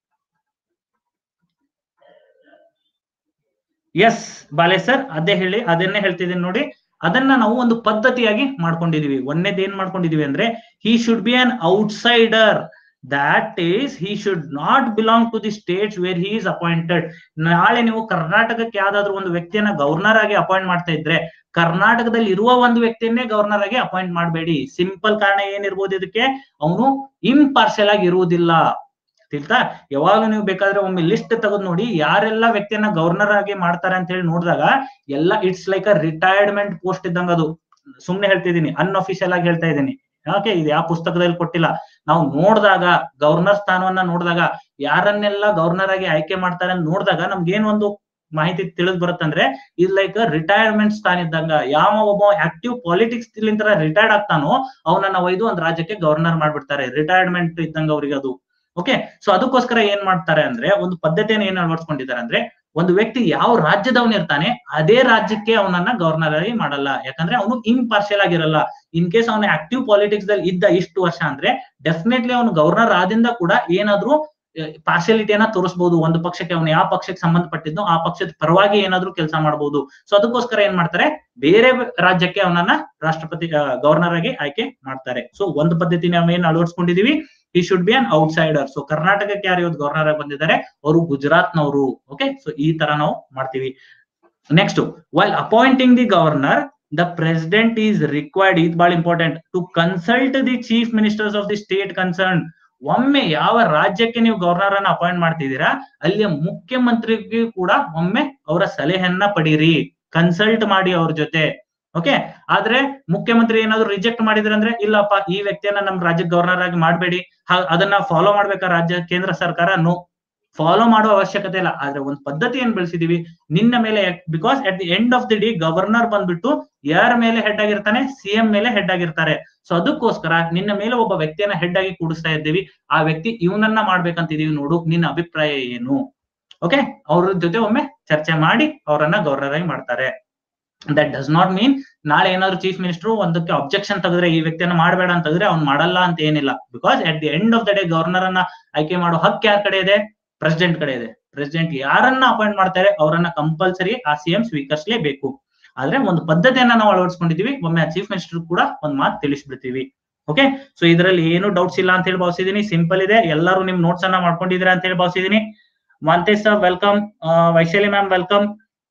ಎಸ್ ಬಾಲೆ ಸರ್ ಅದೇ ಹೇಳಿ ಅದನ್ನೇ ಹೇಳ್ತಿದ್ದೀನಿ ನೋಡಿ ಅದನ್ನ ನಾವು ಒಂದು ಪದ್ಧತಿಯಾಗಿ ಮಾಡ್ಕೊಂಡಿದೀವಿ ಒಂದೇದ್ ಏನ್ ಮಾಡ್ಕೊಂಡಿದೀವಿ ಅಂದ್ರೆ he should be an outsider that is he should not belong to the states where he is appointed ನಾಳೆ ನೀವು ಕರ್ನಾಟಕಕ್ಕೆ ಯಾವ್ದಾದ್ರು ಒಂದು ವ್ಯಕ್ತಿಯನ್ನ ಗವರ್ನರ್ ಆಗಿ ಅಪಾಯಿಂಟ್ ಮಾಡ್ತಾ ಇದ್ರೆ ಕರ್ನಾಟಕದಲ್ಲಿ ಇರುವ ಒಂದು ವ್ಯಕ್ತಿಯನ್ನೇ ಗವರ್ನರ್ ಆಗಿ ಅಪಾಯಿಂಟ್ ಮಾಡಬೇಡಿ ಸಿಂಪಲ್ ಕಾರಣ ಏನಿರ್ಬೋದು ಇದಕ್ಕೆ ಅವನು ಇಂಪಾರ್ಷಿಯಲ್ ಆಗಿ ಇರುವುದಿಲ್ಲ ತಿಳ್ತಾ ಯಾವಾಗ ನೀವು ಬೇಕಾದ್ರೆ ಒಮ್ಮೆ ಲಿಸ್ಟ್ ತೆಗೆದು ನೋಡಿ ಯಾರೆಲ್ಲ ವ್ಯಕ್ತಿಯನ್ನ ಗವರ್ನರ್ ಆಗಿ ಮಾಡ್ತಾರೆ ಅಂತ ಹೇಳಿ ನೋಡಿದಾಗ ಎಲ್ಲ it's like a retirement post ಇದ್ದಂಗ ಅದು ಸುಮ್ನೆ ಹೇಳ್ತಿದ್ದೀನಿ ಅನ್ಅಫಿಷಿಯಲ್ ಆಗಿ ಹೇಳ್ತಾ ಇದ್ದೀನಿ ಯಾಕೆ ಇದು ಯಾವ ಪುಸ್ತಕದಲ್ಲಿ ಕೊಟ್ಟಿಲ್ಲ ನಾವು ನೋಡಿದಾಗ ಗವರ್ನರ್ ಸ್ಥಾನವನ್ನ ನೋಡಿದಾಗ ಯಾರನ್ನೆಲ್ಲ ಗವರ್ನರ್ ಆಗಿ ಆಯ್ಕೆ ಮಾಡ್ತಾರೆ ಅಂತ ನೋಡಿದಾಗ ನಮ್ಗೆ ಏನ್ ಒಂದು ಮಾಹಿತಿ ತಿಳಿದ್ ಬರುತ್ತಂದ್ರೆ ಇದು ಲೈಕ್ ರಿಟೈರ್ಮೆಂಟ್ ಸ್ಥಾನ ಇದ್ದಂಗ ಯಾವ ಒಬ್ಬ ಆಕ್ಟಿವ್ ಪಾಲಿಟಿಕ್ಸ್ ಲಿಂತರ ರಿಟೈರ್ಡ್ ಆಗ್ತಾನೋ ಅವನನ್ನ ಒಯ್ದು ಒಂದ್ ರಾಜ್ಯಕ್ಕೆ ಗವರ್ನರ್ ಮಾಡ್ಬಿಡ್ತಾರೆ ರಿಟೈರ್ಮೆಂಟ್ ಇದ್ದಂಗ ಅವ್ರಿಗೆ ಅದು ಓಕೆ ಸೊ ಅದಕ್ಕೋಸ್ಕರ ಏನ್ ಮಾಡ್ತಾರೆ ಅಂದ್ರೆ ಒಂದು ಪದ್ಧತಿಯನ್ನು ಏನ್ ಅಳವಡಿಸ್ಕೊಂಡಿದ್ದಾರೆ ಅಂದ್ರೆ ಒಂದು ವ್ಯಕ್ತಿ ಯಾವ ರಾಜ್ಯದವನ್ ಇರ್ತಾನೆ ಅದೇ ರಾಜ್ಯಕ್ಕೆ ಅವನನ್ನ ಗವರ್ನರ್ ಆಗಿ ಮಾಡಲ್ಲ ಯಾಕಂದ್ರೆ ಅವನು ಇಂಪಾರ್ಷಿಯಲ್ ಆಗಿರಲ್ಲ ಇನ್ ಕೇಸ್ ಅವನ ಆಕ್ಟಿವ್ ಪಾಲಿಟಿಕ್ಸ್ ದಲ್ಲಿ ಇದ್ದ ಇಷ್ಟು ವರ್ಷ ಅಂದ್ರೆ ಡೆಫಿನೆಟ್ಲಿ ಅವನು ಗವರ್ನರ್ ಆದಿಂದ ಕೂಡ ಏನಾದ್ರೂ ಪಾರ್ಶಿಯಾಲಿಟಿಯನ್ನ ತೋರಿಸಬಹುದು ಒಂದು ಪಕ್ಷಕ್ಕೆ ಅವನು ಯಾವ ಪಕ್ಷಕ್ಕೆ ಸಂಬಂಧಪಟ್ಟಿದ್ದು ಆ ಪಕ್ಷದ ಪರವಾಗಿ ಏನಾದ್ರೂ ಕೆಲಸ ಮಾಡಬಹುದು ಸೊ ಅದಕ್ಕೋಸ್ಕರ ಏನ್ ಮಾಡ್ತಾರೆ ಬೇರೆ ರಾಜ್ಯಕ್ಕೆ ಅವನನ್ನ ರಾಷ್ಟ್ರಪತಿ ಗವರ್ನರ್ ಆಗಿ ಆಯ್ಕೆ ಮಾಡ್ತಾರೆ ಸೊ ಒಂದು ಪದ್ಧತಿ ನಾವು ಏನ್ ಅಳವಡಿಸ್ಕೊಂಡಿದೀವಿ he should be an outsider so ಕರ್ನಾಟಕಕ್ಕೆ ಯಾರು ಇವತ್ತು ಗವರ್ನರ್ ಆಗಿ ಬಂದಿದ್ದಾರೆ ಅವರು ಗುಜರಾತ್ ನವರು ಓಕೆ ಸೊ ಈ ತರ ನಾವು ಮಾಡ್ತೀವಿ next while appointing the governor the president is required ಇದು ಬಹಳ important to consult the chief ministers of the state concern ಒಮ್ಮೆ ಯಾವ ರಾಜ್ಯಕ್ಕೆ ನೀವು ಗವರ್ನರ್ ಅನ್ನ ಅಪಾಯಿಂಟ್ ಮಾಡ್ತಿದ್ದೀರಾ ಅಲ್ಲಿಯ ಮುಖ್ಯಮಂತ್ರಿಗೂ ಕೂಡ ಒಮ್ಮೆ ಅವರ ಸಲಹೆಯನ್ನ ಪಡೀರಿ ಕನ್ಸಲ್ಟ್ ಮಾಡಿ ಅವ್ರ ಜೊತೆ ಓಕೆ ಆದ್ರೆ ಮುಖ್ಯಮಂತ್ರಿ ಏನಾದ್ರು ರಿಜೆಕ್ಟ್ ಮಾಡಿದ್ರೆ ಅಂದ್ರೆ ಇಲ್ಲಪ್ಪ ಈ ವ್ಯಕ್ತಿಯನ್ನ ನಮ್ ರಾಜ್ಯಕ್ಕೆ ಗವರ್ನರ್ ಆಗಿ ಮಾಡಬೇಡಿ ಅದನ್ನ ಫಾಲೋ ಮಾಡ್ಬೇಕಾ ರಾಜ್ಯ ಕೇಂದ್ರ ಸರ್ಕಾರ ನೋ ಫಾಲೋ ಮಾಡುವ ಅವಶ್ಯಕತೆ ಇಲ್ಲ ಆದ್ರೆ ಒಂದು ಪದ್ಧತಿ ಏನ್ ಬೆಳೆಸಿದೀವಿ ನಿನ್ನ ಮೇಲೆ because at the end of the day governor ಬಂದ್ಬಿಟ್ಟು ಯಾರ ಮೇಲೆ ಹೆಡ್ ಆಗಿರ್ತಾನೆ ಸಿಎಂ ಮೇಲೆ ಹೆಡ್ ಆಗಿರ್ತಾರೆ ಸೊ ಅದಕ್ಕೋಸ್ಕರ ನಿನ್ನ ಮೇಲೆ ಒಬ್ಬ ವ್ಯಕ್ತಿಯನ್ನ ಹೆಡ್ ಆಗಿ ಕೂಡಿಸ್ತಾ ಇದ್ದೀವಿ ಆ ವ್ಯಕ್ತಿ ಇವನನ್ನ ಮಾಡ್ಬೇಕಂತಿದೀವಿ ನೋಡು ನಿನ್ನ ಅಭಿಪ್ರಾಯ ಏನು ಓಕೆ ಅವ್ರ ಜೊತೆ ಒಮ್ಮೆ ಚರ್ಚೆ ಮಾಡಿ ಅವರನ್ನ ಗವರ್ನರ್ ಆಗಿ ಮಾಡ್ತಾರೆ ದಟ್ ಡಸ್ ನಾಟ್ ಮೀನ್ ನಾಳೆ ಏನಾದ್ರು ಚೀಫ್ ಮಿನಿಸ್ಟರ್ ಒಂದಕ್ಕೆ ಅಬ್ಜೆಕ್ಷನ್ ತೆಗೆದ್ರೆ ಈ ವ್ಯಕ್ತಿಯನ್ನ ಮಾಡಬೇಡ ಅಂತ ತೆಗೆದ್ರೆ ಅವ್ನು ಮಾಡಲ್ಲ ಅಂತ ಏನಿಲ್ಲ because at the end of the day governor ಅನ್ನ ಆಯ್ಕೆ ಮಾಡೋ ಹಕ್ ಯಾರ ಕಡೆ ಇದೆ ಪ್ರೆಸಿಡೆಂಟ್ ಕಡೆ ಇದೆ ಪ್ರೆಸಿಡೆಂಟ್ ಯಾರನ್ನ ಅಪಾಯಿಂಟ್ ಮಾಡ್ತಾರೆ ಅವರನ್ನ ಕಂಪಲ್ಸರಿ ಆ ಸಿಎಂ ಸ್ವೀಕರಿಸಲೇಬೇಕು ಆದ್ರೆ ಒಂದು ಪದ್ಧತಿಯನ್ನ ನಾವು ಅಳವಡಿಸ್ಕೊಂಡಿದೀವಿ ಒಮ್ಮೆ ಚೀಫ್ ಮಿನಿಸ್ಟರ್ ಕೂಡ ಒಂದ್ ಮಾತು ತಿಳಿಸ್ಬಿಡ್ತೀವಿ ಓಕೆ ಸೊ ಇದರಲ್ಲಿ ಏನು ಡೌಟ್ಸ್ ಇಲ್ಲ ಅಂತ ಹೇಳಿ ಭಾವಿಸಿದೀನಿ ಸಿಂಪಲ್ ಇದೆ ಎಲ್ಲರೂ ನಿಮ್ ನೋಟ್ಸ್ ಅನ್ನ ಮಾಡ್ಕೊಂಡಿದ್ದೀರಾ ಅಂತ ಹೇಳಿ ಭಾವಿಸಿದೀನಿ Manthesh sir welcome Vaishali ma'am welcome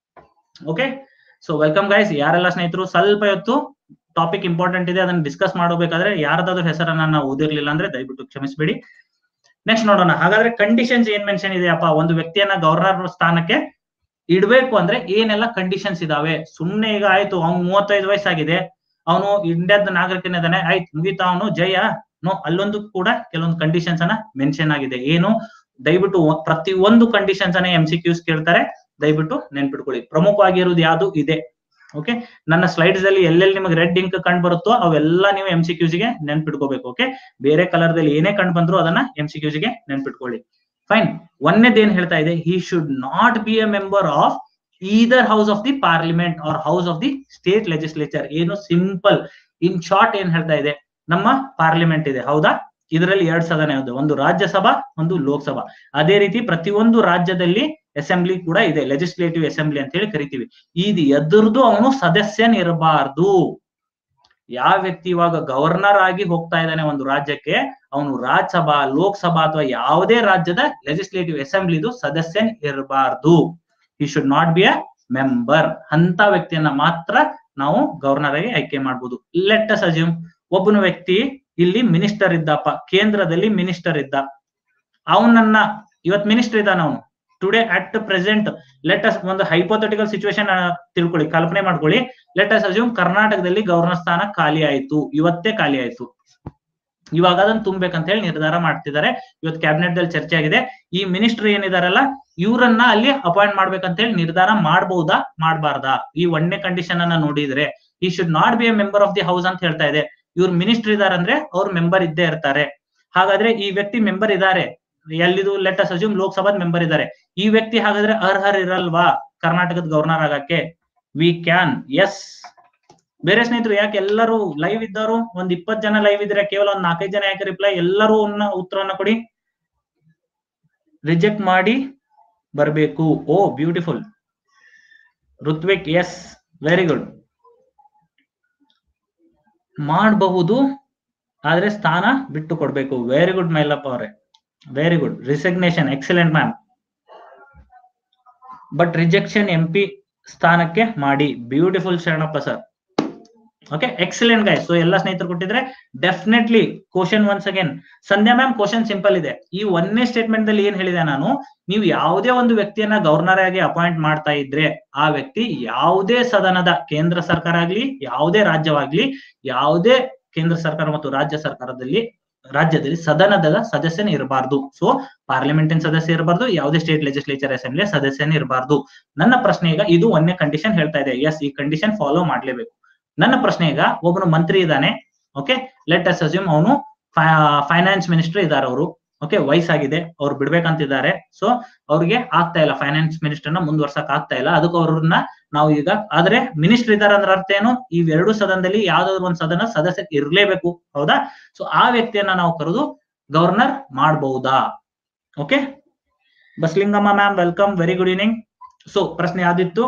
okay so welcome guys ಯಾರೆಲ್ಲ ಸ್ನೇಹಿತರು ಸ್ವಲ್ಪ ಹೊತ್ತು ಟಾಪಿಕ್ ಇಂಪಾರ್ಟೆಂಟ್ ಇದೆ ಅದನ್ನ ಡಿಸ್ಕಸ್ ಮಾಡಬೇಕಾದ್ರೆ ಯಾರದಾದ್ರೂ ಹೆಸರನ್ನ ನಾವು ಓದಿರ್ಲಿಲ್ಲ ಅಂದ್ರೆ ದಯವಿಟ್ಟು ಕ್ಷಮಿಸಬೇಡಿ ನೆಕ್ಸ್ಟ್ ನೋಡೋಣ ಹಾಗಾದ್ರೆ ಕಂಡೀಷನ್ಸ್ ಏನ್ ಮೆನ್ಷನ್ ಇದೆಯಪ್ಪ ಒಂದು ವ್ಯಕ್ತಿಯನ್ನ ಗವರ್ನರ್ ಸ್ಥಾನಕ್ಕೆ ಇಡ್ಬೇಕು ಅಂದ್ರೆ ಏನೆಲ್ಲ ಕಂಡೀಷನ್ಸ್ ಇದಾವೆ ಸುಮ್ನೆ ಈಗ ಆಯ್ತು ಅವ್ನು ಮೂವತ್ತೈದು ವಯಸ್ಸಾಗಿದೆ ಅವನು ಇಂಡಿಯಾದ ನಾಗರಿಕನಿದ್ದಾನೆ ಆಯ್ತು ಮುಗಿತಾ ಅವನು ಜಯ ನೋ ಅಲ್ಲೊಂದು ಕೂಡ ಕೆಲವೊಂದು ಕಂಡೀಷನ್ಸ್ ಅನ್ನ ಮೆನ್ಷನ್ ಆಗಿದೆ ಏನು ದಯವಿಟ್ಟು ಪ್ರತಿ ಒಂದು ಕಂಡೀಷನ್ಸ್ ಅನ್ನ ಎಂ ಸಿ ಕ್ಯೂಸ್ ಕೇಳ್ತಾರೆ ದಯವಿಟ್ಟು ನೆನ್ಪಿಟ್ಕೊಳ್ಳಿ ಪ್ರಮುಖವಾಗಿರೋದು ಯಾವುದು ಇದೆ ಓಕೆ ನನ್ನ ಸ್ಲೈಡ್ಸ್ ಅಲ್ಲಿ ಎಲ್ಲೆಲ್ಲಿ ನಿಮಗೆ ರೆಡ್ ಇಂಕ್ ಕಂಡು ಬರುತ್ತೋ ಅವೆಲ್ಲ ನೀವು ಎಂ ಸಿ ಕ್ಯೂಸ್ಗೆ ನೆನ್ಪಿಟ್ಕೋಬೇಕು ಓಕೆ ಬೇರೆ ಕಲರ್ ದಲ್ಲಿ ಏನೇ ಕಂಡು ಬಂದ್ರು ಅದನ್ನ ಎಂ ಸಿ ಕ್ಯೂಸ್ಗೆ ನೆನ್ಪಿಟ್ಕೊಳ್ಳಿ ಫೈನ್ ಒಂದೇದ್ ಏನ್ ಹೇಳ್ತಾ ಇದೆ he should not be a member of either house of the parliament or house of the state legislature ಏನು ಸಿಂಪಲ್ ಇನ್ ಶಾರ್ಟ್ ಏನ್ ಹೇಳ್ತಾ ಇದೆ ನಮ್ಮ ಪಾರ್ಲಿಮೆಂಟ್ ಇದೆ ಹೌದಾ ಇದರಲ್ಲಿ ಎರಡ್ ಸದನ ಇದೆ ಒಂದು ರಾಜ್ಯಸಭಾ ಒಂದು ಲೋಕಸಭಾ ಅದೇ ರೀತಿ ಪ್ರತಿಯೊಂದು ರಾಜ್ಯದಲ್ಲಿ ಅಸೆಂಬ್ಲಿ ಕೂಡ ಇದೆ ಲೆಜಿಸ್ಲೇಟಿವ್ ಅಸೆಂಬ್ಲಿ ಅಂತ ಹೇಳಿ ಕರಿತೀವಿ ಇದು ಎದುರ್ದು ಅವನು ಸದಸ್ಯನಿರಬಾರ್ದು ಯಾವ ವ್ಯಕ್ತಿ ಇವಾಗ ಗವರ್ನರ್ ಆಗಿ ಹೋಗ್ತಾ ಇದ್ದಾನೆ ಒಂದು ರಾಜ್ಯಕ್ಕೆ ಅವನು ರಾಜ್ಯಸಭಾ ಲೋಕಸಭಾ ಅಥವಾ ಯಾವುದೇ ರಾಜ್ಯದ ಲೆಜಿಸ್ಲೇಟಿವ್ ಅಸೆಂಬ್ಲಿದು ಸದಸ್ಯನ್ ಇರಬಾರ್ದು he should not be a member ಅಂತ ವ್ಯಕ್ತಿಯನ್ನ ಮಾತ್ರ ನಾವು ಗವರ್ನರ್ ಆಗಿ ಆಯ್ಕೆ ಮಾಡ್ಬೋದು ಲೆಟ್ ಅಸ್ ಅಸ್ಯೂಮ್ ಒಬ್ಬನ ವ್ಯಕ್ತಿ ಇಲ್ಲಿ ಮಿನಿಸ್ಟರ್ ಇದ್ದಪ್ಪ ಕೇಂದ್ರದಲ್ಲಿ ಮಿನಿಸ್ಟರ್ ಇದ್ದ ಅವನನ್ನ ಇವತ್ ಮಿನಿಸ್ಟರ್ ಇದ್ದಾನ ಅವನು today at present let us ಒಂದು ಹೈಪೋಥೆಟಿಕಲ್ ಸಿಚುವೇಶನ್ ತಿಳ್ಕೊಳ್ಳಿ ಕಲ್ಪನೆ ಮಾಡ್ಕೊಳ್ಳಿ ಲೆಟ್ ಅಸ್ ಅಸ್ಯೂಮ್ ಕರ್ನಾಟಕದಲ್ಲಿ ಗವರ್ನರ್ ಸ್ಥಾನ ಖಾಲಿ ಆಯ್ತು ಇವತ್ತೇ ಖಾಲಿ ಆಯ್ತು ಇವಾಗ ಅದನ್ನ ತುಂಬ್ಬೇಕಂತ ಹೇಳಿ ನಿರ್ಧಾರ ಮಾಡ್ತಿದ್ದಾರೆ ಇವತ್ತು ಕ್ಯಾಬಿನೆಟ್ ದಲ್ಲಿ ಚರ್ಚೆ ಆಗಿದೆ ಈ ಮಿನಿಸ್ಟರ್ ಏನಿದಾರಲ್ಲ ಇವರನ್ನ ಅಲ್ಲಿ ಅಪಾಯಿಂಟ್ ಮಾಡ್ಬೇಕಂತ ಹೇಳಿ ನಿರ್ಧಾರ ಮಾಡಬಹುದಾ ಮಾಡಬಾರ್ದಾ ಈ ಒಂದನೇ ಕಂಡೀಷನ್ ಅನ್ನ ನೋಡಿದ್ರೆ he should not be a member of the house ಅಂತ ಹೇಳ್ತಾ ಇದೆ ಇವ್ರು ಮಿನಿಸ್ಟರ್ ಇದಾರೆ ಅಂದ್ರೆ ಅವ್ರು ಮೆಂಬರ್ ಇದ್ದೇ ಇರ್ತಾರೆ ಹಾಗಾದ್ರೆ ಈ ವ್ಯಕ್ತಿ ಮೆಂಬರ್ ಇದಾರೆ ಎಲ್ಲಿದು ಲೆಟ್ ಅಸ್ ಅಸ್ಯೂಮ್ ಲೋಕಸಭಾದ ಮೆಂಬರ್ ಇದ್ದಾರೆ ಈ ವ್ಯಕ್ತಿ ಹಾಗಾದ್ರೆ ಅರ್ಹರ್ ಇರಲ್ವಾ ಕರ್ನಾಟಕದ ಗವರ್ನರ್ ಆಗಕ್ಕೆ ವಿ ಕ್ಯಾನ್ ಎಸ್ ಬೇರೆ ಸ್ನೇಹಿತರು ಯಾಕೆ ಎಲ್ಲರೂ ಲೈವ್ ಇದ್ದವರು ಒಂದ್ ಇಪ್ಪತ್ ಜನ ಲೈವ್ ಇದ್ರೆ ಕೇವಲ ಒಂದ್ ನಾಲ್ಕೈದು ಜನ ಯಾಕೆ ರಿಪ್ಲೈ ಎಲ್ಲರೂ ಅನ್ನ ಉತ್ತರವನ್ನ ಕೊಡಿ ರಿಜೆಕ್ಟ್ ಮಾಡಿ ಬರಬೇಕು oh beautiful Rithvik yes very good ಮಾಡಬಹುದು ಆದ್ರೆ ಸ್ಥಾನ ಬಿಟ್ಟು ಕೊಡ್ಬೇಕು ವೆರಿ ಗುಡ್ ಮೈಲಪ್ಪ ಅವರೇ very good resignation excellent ma'am but rejection M P ಸ್ಥಾನಕ್ಕೆ ಮಾಡಿ beautiful Sharanappa sir okay excellent guy so ಎಲ್ಲ ಸ್ನೇಹಿತರು ಕೊಟ್ಟಿದ್ರೆ definitely question once again Sandhya ma'am question simple ಇದೆ ಈ ಒಂದನೇ ಸ್ಟೇಟ್ಮೆಂಟ್ ಅಲ್ಲಿ ಏನ್ ಹೇಳಿದೆ ನಾನು ನೀವು ಯಾವುದೇ ಒಂದು ವ್ಯಕ್ತಿಯನ್ನ ಗವರ್ನರ್ ಆಗಿ ಅಪಾಯಿಂಟ್ ಮಾಡ್ತಾ ಇದ್ರೆ ಆ ವ್ಯಕ್ತಿ ಯಾವುದೇ ಸದನದ ಕೇಂದ್ರ ಸರ್ಕಾರ ಆಗ್ಲಿ ಯಾವುದೇ ರಾಜ್ಯವಾಗ್ಲಿ ಯಾವುದೇ ಕೇಂದ್ರ ಸರ್ಕಾರ ಮತ್ತು ರಾಜ್ಯ ಸರ್ಕಾರದಲ್ಲಿ ರಾಜ್ಯದಲ್ಲಿ ಸದನದ ಸದಸ್ಯನೇ ಇರಬಾರ್ದು ಸೊ ಪಾರ್ಲಿಮೆಂಟಿನ ಸದಸ್ಯ ಇರಬಾರ್ದು ಯಾವುದೇ ಸ್ಟೇಟ್ ಲೆಜಿಸ್ಲೇಚರ್ ಅಸೆಂಬ್ಲಿ ಸದಸ್ಯನೇ ಇರಬಾರ್ದು ನನ್ನ ಪ್ರಶ್ನೆ ಈಗ ಇದು ಒಂದೇ ಕಂಡೀಷನ್ ಹೇಳ್ತಾ ಇದೆ ಎಸ್ ಈ ಕಂಡೀಷನ್ ಫಾಲೋ ಮಾಡ್ಲೇಬೇಕು ನನ್ನ ಪ್ರಶ್ನೆ ಈಗ ಒಬ್ಬನು ಮಂತ್ರಿ ಇದ್ದಾನೆ ಓಕೆ ಲೆಟ್ ಅಸ್ ಅಸ್ಯೂಮ್ ಅವನು ಫೈನಾನ್ಸ್ ಮಿನಿಸ್ಟರ್ ಇದ್ದಾರೆ ಅವರು ಓಕೆ ವಯಸ್ಸಾಗಿದೆ ಅವ್ರು ಬಿಡ್ಬೇಕಂತಿದ್ದಾರೆ ಸೊ ಅವ್ರಿಗೆ ಆಗ್ತಾ ಇಲ್ಲ ಫೈನಾನ್ಸ್ ಮಿನಿಸ್ಟರ್ ನ ಮುಂದುವರ್ಸಕ್ ಆಗ್ತಾ ಇಲ್ಲ ಅದಕ್ಕೆ ಅವ್ರನ್ನ ನಾವು ಈಗ ಆದ್ರೆ ಮಿನಿಸ್ಟರ್ ಇದಾರೆ ಅಂದ್ರೆ ಅರ್ಥ ಏನು ಇವೆರಡು ಸದನದಲ್ಲಿ ಯಾವ್ದಾದ್ರು ಒಂದು ಸದನ ಸದಸ್ಯ ಇರ್ಲೇಬೇಕು ಹೌದಾ ಸೊ ಆ ವ್ಯಕ್ತಿಯನ್ನ ನಾವು ಕರೆದು ಗವರ್ನರ್ ಮಾಡಬಹುದಾ okay Baslingamma ma'am welcome very good evening so ಪ್ರಶ್ನೆ ಯಾವ್ದಿತ್ತು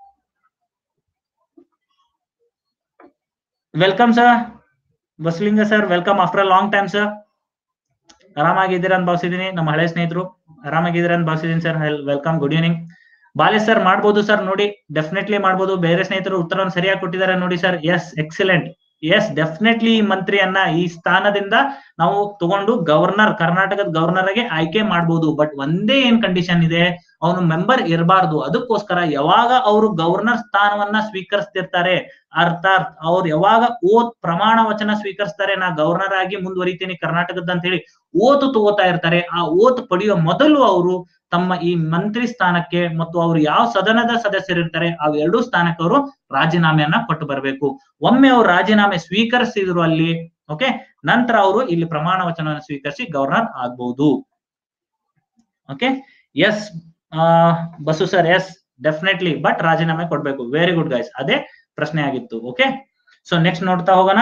welcome sir Baslinga sir welcome after a long time sir ಆರಾಮಾಗಿದ್ದೀರಾ ಅಂತ ಭಾವಿಸಿದೀನಿ ನಮ್ಮ ಹಳೆ ಸ್ನೇಹಿತರು ಆರಾಮಾಗಿದ್ದೀರಾ ಅಂತ ಭಾವಿಸಿದೀನಿ sir welcome good evening Bale sir ಮಾಡ್ಬೋದು ಸರ್ ನೋಡಿ ಡೆಫಿನೆಟ್ಲಿ ಮಾಡ್ಬೋದು ಬೇರೆ ಸ್ನೇಹಿತರು ಉತ್ತರವನ್ನು ಸರಿಯಾಗಿ ಕೊಟ್ಟಿದ್ದಾರೆ ನೋಡಿ sir yes excellent yes definitely ಈ ಮಂತ್ರಿಯನ್ನ ಈ ಸ್ಥಾನದಿಂದ ನಾವು ತಗೊಂಡು ಗವರ್ನರ್ ಕರ್ನಾಟಕದ ಗವರ್ನರ್ ಆಗಿ ಆಯ್ಕೆ ಮಾಡಬಹುದು ಬಟ್ ಒಂದೇ ಏನ್ ಕಂಡೀಷನ್ ಇದೆ ಅವನು ಮೆಂಬರ್ ಇರಬಾರ್ದು ಅದಕ್ಕೋಸ್ಕರ ಯಾವಾಗ ಅವರು ಗವರ್ನರ್ ಸ್ಥಾನವನ್ನ ಸ್ವೀಕರಿಸ್ತಿರ್ತಾರೆ ಅರ್ಥಾತ್ ಅವ್ರು ಯಾವಾಗ ಓತ್ ಪ್ರಮಾಣ ವಚನ ಸ್ವೀಕರಿಸ್ತಾರೆ ನಾ ಗವರ್ನರ್ ಆಗಿ ಮುಂದುವರಿತೀನಿ ಕರ್ನಾಟಕದ ಅಂತ ಹೇಳಿ ಓತು ತಗೋತಾ ಇರ್ತಾರೆ ಆ ಓತ್ ಪಡೆಯುವ ಮೊದಲು ಅವರು ತಮ್ಮ ಈ ಮಂತ್ರಿ ಸ್ಥಾನಕ್ಕೆ ಮತ್ತು ಅವರು ಯಾವ ಸದನದ ಸದಸ್ಯರಿರ್ತಾರೆ ಆ ಎರಡೂ ಸ್ಥಾನಕ್ಕೆ ಅವರು ರಾಜೀನಾಮೆಯನ್ನ ಕೊಟ್ಟು ಬರಬೇಕು ಒಮ್ಮೆ ಅವರು ರಾಜೀನಾಮೆ ಸ್ವೀಕರಿಸಿದ್ರು ಅಲ್ಲಿ ಓಕೆ ನಂತರ ಅವರು ಇಲ್ಲಿ ಪ್ರಮಾಣ ವಚನವನ್ನು ಸ್ವೀಕರಿಸಿ ಗವರ್ನರ್ ಆಗ್ಬಹುದು okay yes Basu sir yes definitely but ರಾಜೀನಾಮೆ ಕೊಡ್ಬೇಕು ವೆರಿ ಗುಡ್ ಗೈಸ್ ಅದೇ ಪ್ರಶ್ನೆ ಆಗಿತ್ತು ಓಕೆ ಸೊ ನೆಕ್ಸ್ಟ್ ನೋಡ್ತಾ ಹೋಗೋಣ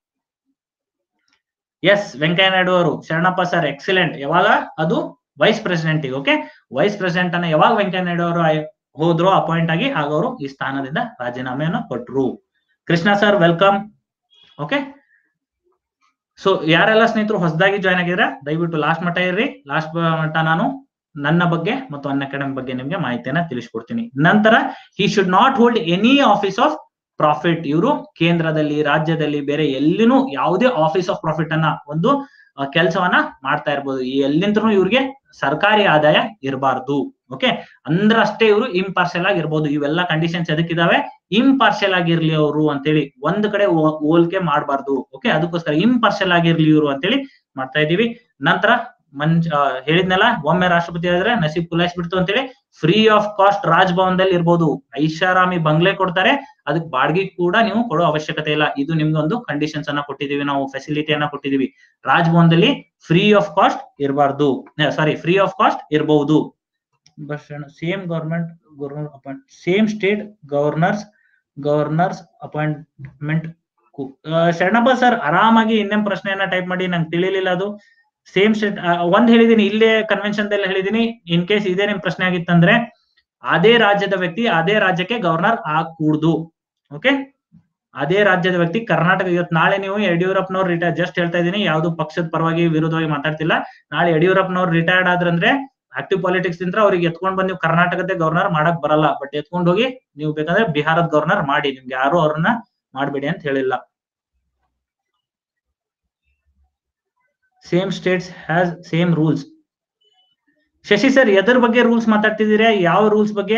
ಎಸ್ ವೆಂಕಯ್ಯ ನಾಯ್ಡು ಅವರು ಶರಣಪ್ಪ ಸರ್ ಎಕ್ಸಿಲೆಂಟ್ ಯಾವಾಗ ಅದು vice president okay vice president ಅನ್ನ ಯಾವಾಗ ವೆಂಕಯ್ಯ ನಾಯ್ಡು ಅವರು ಹೋದ್ರು ಅಪಾಯಿಂಟ್ ಆಗಿ ಆಗ ಅವರು ಈ ಸ್ಥಾನದಿಂದ ರಾಜೀನಾಮೆಯನ್ನು ಕೊಟ್ರು Krishna sir welcome okay so ಯಾರೆಲ್ಲ ಸ್ನೇಹಿತರು ಹೊಸದಾಗಿ ಜಾಯ್ನ್ ಆಗಿದ್ರೆ ದಯವಿಟ್ಟು ಲಾಸ್ಟ್ ಮಟ್ಟ ಇರ್ರಿ ಲಾಸ್ಟ್ ಮಟ್ಟ ನಾನು ನನ್ನ ಬಗ್ಗೆ ಮತ್ತು ಅನ್ ಅಕಾಡೆಮಿ ಬಗ್ಗೆ ನಿಮ್ಗೆ ಮಾಹಿತಿಯನ್ನ ತಿಳಿಸ್ಕೊಡ್ತೀನಿ ನಂತರ he should not hold any office of profit ಇವರು ಕೇಂದ್ರದಲ್ಲಿ ರಾಜ್ಯದಲ್ಲಿ ಬೇರೆ ಎಲ್ಲಿನೂ ಯಾವುದೇ ಆಫೀಸ್ ಆಫ್ ಪ್ರಾಫಿಟ್ ಅನ್ನ ಒಂದು ಕೆಲಸವನ್ನ ಮಾಡ್ತಾ ಇರ್ಬೋದು ಈ ಎಲ್ಲಿಂದ್ರೂ ಇವ್ರಿಗೆ ಸರ್ಕಾರಿ ಆದಾಯ ಇರಬಾರ್ದು ಓಕೆ ಅಂದ್ರಷ್ಟೇ ಇವರು ಇಂಪಾರ್ಷಿಯಲ್ ಆಗಿರ್ಬೋದು ಇವೆಲ್ಲ ಕಂಡೀಷನ್ಸ್ ಎದಕ್ಕಿದಾವೆ ಇಂಪಾರ್ಷಿಯಲ್ ಆಗಿರ್ಲಿ ಅವರು ಅಂತೇಳಿ ಒಂದ್ ಕಡೆ ಹೋಲಿಕೆ ಮಾಡಬಾರ್ದು ಓಕೆ ಅದಕ್ಕೋಸ್ಕರ ಇಂಪಾರ್ಷಿಯಲ್ ಆಗಿರ್ಲಿ ಇವರು ಅಂತೇಳಿ ಮಾಡ್ತಾ ಇದೀವಿ ನಂತರ ಮಂಜ್ ಹೇಳಿದ್ನಲ್ಲ ಒಮ್ಮೆ ರಾಷ್ಟ್ರಪತಿ ಹೇಳಿದ್ರೆ ನಸೀಬ್ ಕುಲಾಯಿಸ್ಬಿಡ್ತು ಅಂತೇಳಿ ಫ್ರೀ ಆಫ್ ಕಾಸ್ಟ್ ರಾಜ್ಭವನದಲ್ಲಿ ಇರ್ಬೋದು ಐಷಾರಾಮಿ ಬಂಗ್ಲೆ ಕೊಡ್ತಾರೆ ಅದಕ್ಕೆ ಬಾಡಿಗೆ ಕೂಡ ನೀವು ಕೊಡೋ ಅವಶ್ಯಕತೆ ಇಲ್ಲ ಇದು ನಿಮ್ಗೆ ಒಂದು ಕಂಡೀಷನ್ಸ್ ಅನ್ನ ಕೊಟ್ಟಿದೀವಿ ನಾವು ಫೆಸಿಲಿಟಿಯನ್ನ ಕೊಟ್ಟಿದೀವಿ ರಾಜ್ಭವನದಲ್ಲಿ ಫ್ರೀ ಆಫ್ ಕಾಸ್ಟ್ ಇರಬಾರ್ದು ಸಾರಿ ಫ್ರೀ ಆಫ್ ಕಾಸ್ಟ್ ಇರಬಹುದು but same government governor appoint same state governors governors appointment Sharanappa sir ಆರಾಮಾಗಿ ಇನ್ನೇನ್ ಪ್ರಶ್ನೆಯನ್ನ ಟೈಪ್ ಮಾಡಿ ನಂಗೆ ತಿಳಿಲಿಲ್ಲ ಅದು ಸೇಮ್ ಸ್ಟೇಟ್ ಒಂದ್ ಹೇಳಿದೀನಿ ಇಲ್ಲೇ ಕನ್ವೆನ್ಷನ್ ದಲ್ಲಿ ಹೇಳಿದೀನಿ ಇನ್ ಕೇಸ್ ಇದೇ ನಿಮ್ ಪ್ರಶ್ನೆ ಆಗಿತ್ತಂದ್ರೆ ಅದೇ ರಾಜ್ಯದ ವ್ಯಕ್ತಿ ಅದೇ ರಾಜ್ಯಕ್ಕೆ ಗವರ್ನರ್ ಆಗಕೂಡ್ದು ಓಕೆ ಅದೇ ರಾಜ್ಯದ ವ್ಯಕ್ತಿ ಕರ್ನಾಟಕ ಇವತ್ತು ನಾಳೆ ನೀವು ಯಡಿಯೂರಪ್ಪನವ್ರು ರಿಟೈರ್ ಜಸ್ಟ್ ಹೇಳ್ತಾ ಇದೀನಿ ಯಾವ್ದು ಪಕ್ಷದ ಪರವಾಗಿ ವಿರೋಧವಾಗಿ ಮಾತಾಡ್ತಿಲ್ಲ ನಾಳೆ ಯಡಿಯೂರಪ್ಪನವ್ರು ರಿಟೈರ್ಡ್ ಆದ್ರಂದ್ರೆ ಆಕ್ಟಿವ್ ಪಾಲಿಟಿಕ್ಸ್ ಇಂದ ಅವ್ರಿಗೆ ಎತ್ಕೊಂಡ್ ಬಂದ್ ನೀವು ಕರ್ನಾಟಕದ ಗವರ್ನರ್ ಮಾಡಕ್ ಬರಲ್ಲ ಬಟ್ ಎತ್ಕೊಂಡ್ ಹೋಗಿ ನೀವು ಬೇಕಂದ್ರೆ ಬಿಹಾರದ ಗವರ್ನರ್ ಮಾಡಿ ನಿಮ್ಗೆ ಯಾರು ಅವ್ರನ್ನ ಮಾಡ್ಬೇಡಿ ಅಂತ ಹೇಳಿಲ್ಲ same states has same rules Shashi sir ಎದ್ರ ಬಗ್ಗೆ ರೂಲ್ಸ್ ಮಾತಾಡ್ತಿದ್ದೀರಾ ಯಾವ ರೂಲ್ಸ್ ಬಗ್ಗೆ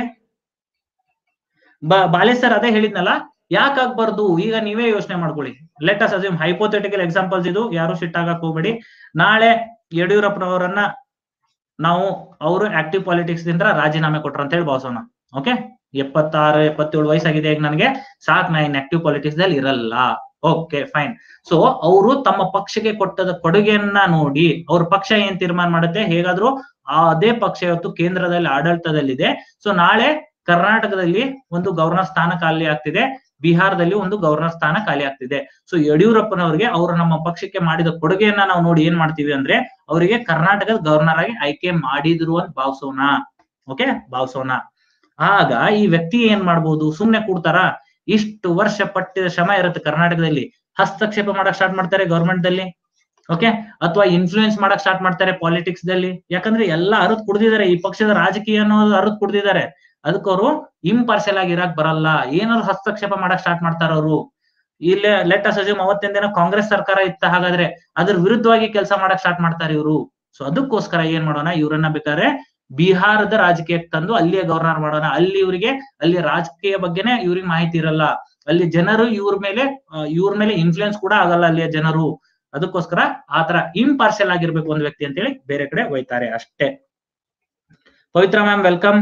ಬಾಲೆ ಸರ್ ಅದೇ ಹೇಳಿದ್ನಲ್ಲ ಯಾಕೆ ಆಗ್ಬಾರ್ದು ಈಗ ನೀವೇ ಯೋಚನೆ ಮಾಡ್ಕೊಳ್ಳಿ let us assume hypothetical examples ಇದು ಯಾರು ಶಿಟ್ ಆಗಕ್ ಹೋಗ್ಬೇಡಿ ನಾಳೆ ಯಡಿಯೂರಪ್ಪನವರನ್ನ ನಾವು ಅವರು ಆಕ್ಟಿವ್ ಪಾಲಿಟಿಕ್ಸ್ ದಿಂದ ರಾಜೀನಾಮೆ ಕೊಟ್ರ ಅಂತ ಹೇಳಿ ಭಾವಿಸೋಣ ಓಕೆ ಎಪ್ಪತ್ತಾರು ಎಪ್ಪತ್ತೇಳು ವಯಸ್ಸಾಗಿದೆ ಈಗ ನನಗೆ ಸಾಕ್ ನಾ ಇನ್ ಆಕ್ಟಿವ್ ಪಾಲಿಟಿಕ್ಸ್ ದಲ್ಲಿ ಇರಲ್ಲ ಓಕೆ ಫೈನ್ ಸೊ ಅವರು ತಮ್ಮ ಪಕ್ಷಕ್ಕೆ ಕೊಟ್ಟದ ಕೊಡುಗೆಯನ್ನ ನೋಡಿ ಅವ್ರ ಪಕ್ಷ ಏನ್ ತೀರ್ಮಾನ ಮಾಡುತ್ತೆ ಹೇಗಾದ್ರೂ ಆ ಅದೇ ಪಕ್ಷ ಇವತ್ತು ಕೇಂದ್ರದಲ್ಲಿ ಆಡಳಿತದಲ್ಲಿದೆ ಸೊ ನಾಳೆ ಕರ್ನಾಟಕದಲ್ಲಿ ಒಂದು ಗವರ್ನರ್ ಸ್ಥಾನ ಖಾಲಿ ಆಗ್ತಿದೆ ಬಿಹಾರದಲ್ಲಿ ಒಂದು ಗವರ್ನರ್ ಸ್ಥಾನ ಖಾಲಿ ಆಗ್ತಿದೆ ಸೊ ಯಡಿಯೂರಪ್ಪನವರಿಗೆ ಅವರು ನಮ್ಮ ಪಕ್ಷಕ್ಕೆ ಮಾಡಿದ ಕೊಡುಗೆಯನ್ನ ನಾವು ನೋಡಿ ಏನ್ ಮಾಡ್ತೀವಿ ಅಂದ್ರೆ ಅವರಿಗೆ ಕರ್ನಾಟಕದ ಗವರ್ನರ್ ಆಗಿ ಆಯ್ಕೆ ಮಾಡಿದ್ರು ಅಂತ ಭಾವಿಸೋಣ ಓಕೆ ಭಾವಿಸೋಣ ಆಗ ಈ ವ್ಯಕ್ತಿ ಏನ್ ಮಾಡ್ಬೋದು ಸುಮ್ನೆ ಕೂಡ್ತಾರ ಇಷ್ಟು ವರ್ಷ ಪಟ್ಟಿದ ಶ್ರಮ ಇರುತ್ತೆ ಕರ್ನಾಟಕದಲ್ಲಿ ಹಸ್ತಕ್ಷೇಪ ಮಾಡಕ್ ಸ್ಟಾರ್ಟ್ ಮಾಡ್ತಾರೆ ಗವರ್ಮೆಂಟ್ ದಲ್ಲಿ ಓಕೆ ಅಥವಾ ಇನ್ಫ್ಲೂಯೆನ್ಸ್ ಮಾಡಕ್ ಸ್ಟಾರ್ಟ್ ಮಾಡ್ತಾರೆ ಪಾಲಿಟಿಕ್ಸ್ ದಲ್ಲಿ ಯಾಕಂದ್ರೆ ಎಲ್ಲಾ ಅರದ್ ಕುಡ್ದಿದ್ದಾರೆ ಈ ಪಕ್ಷದ ರಾಜಕೀಯ ಅನ್ನೋದು ಅರದ್ ಕುಡ್ದಿದ್ದಾರೆ ಅದಕ್ಕೆ ಅವರು ಇಂಪಾರ್ಷಲ್ ಆಗಿ ಇರಾಕ್ ಬರಲ್ಲ ಏನಾದ್ರು ಹಸ್ತಕ್ಷೇಪ ಮಾಡಕ್ ಸ್ಟಾರ್ಟ್ ಮಾಡ್ತಾರ ಅವರು ಇಲ್ಲೇ ಲೆಟ್ ಅಸಜ್ಯೂಮ್ ಅವತ್ತಿನ ದಿನ ಕಾಂಗ್ರೆಸ್ ಸರ್ಕಾರ ಇತ್ತ ಹಾಗಾದ್ರೆ ಅದ್ರ ವಿರುದ್ಧವಾಗಿ ಕೆಲಸ ಮಾಡಕ್ ಸ್ಟಾರ್ಟ್ ಮಾಡ್ತಾರೆ ಇವರು ಸೊ ಅದಕ್ಕೋಸ್ಕರ ಏನ್ ಮಾಡೋಣ ಇವ್ರನ್ನ ಬೇಕಾದ್ರೆ ಬಿಹಾರದ ರಾಜಕೀಯಕ್ಕೆ ತಂದು ಅಲ್ಲಿಯೇ ಗವರ್ನರ್ ಮಾಡೋಣ ಅಲ್ಲಿ ಇವರಿಗೆ ಅಲ್ಲಿ ರಾಜಕೀಯ ಬಗ್ಗೆನೇ ಇವ್ರಿಗೆ ಮಾಹಿತಿ ಇರಲ್ಲ ಅಲ್ಲಿ ಜನರು ಇವ್ರ ಮೇಲೆ ಇವ್ರ ಮೇಲೆ ಇನ್ಫ್ಲೂಯೆನ್ಸ್ ಕೂಡ ಆಗಲ್ಲ ಅಲ್ಲಿಯ ಜನರು ಅದಕ್ಕೋಸ್ಕರ ಆತರ ಇಂಪಾರ್ಷಲ್ ಆಗಿರ್ಬೇಕು ಒಂದು ವ್ಯಕ್ತಿ ಅಂತೇಳಿ ಬೇರೆ ಕಡೆ ಹೋಯ್ತಾರೆ ಅಷ್ಟೇ ಪವಿತ್ರ ಮ್ಯಾಮ್ ವೆಲ್ಕಮ್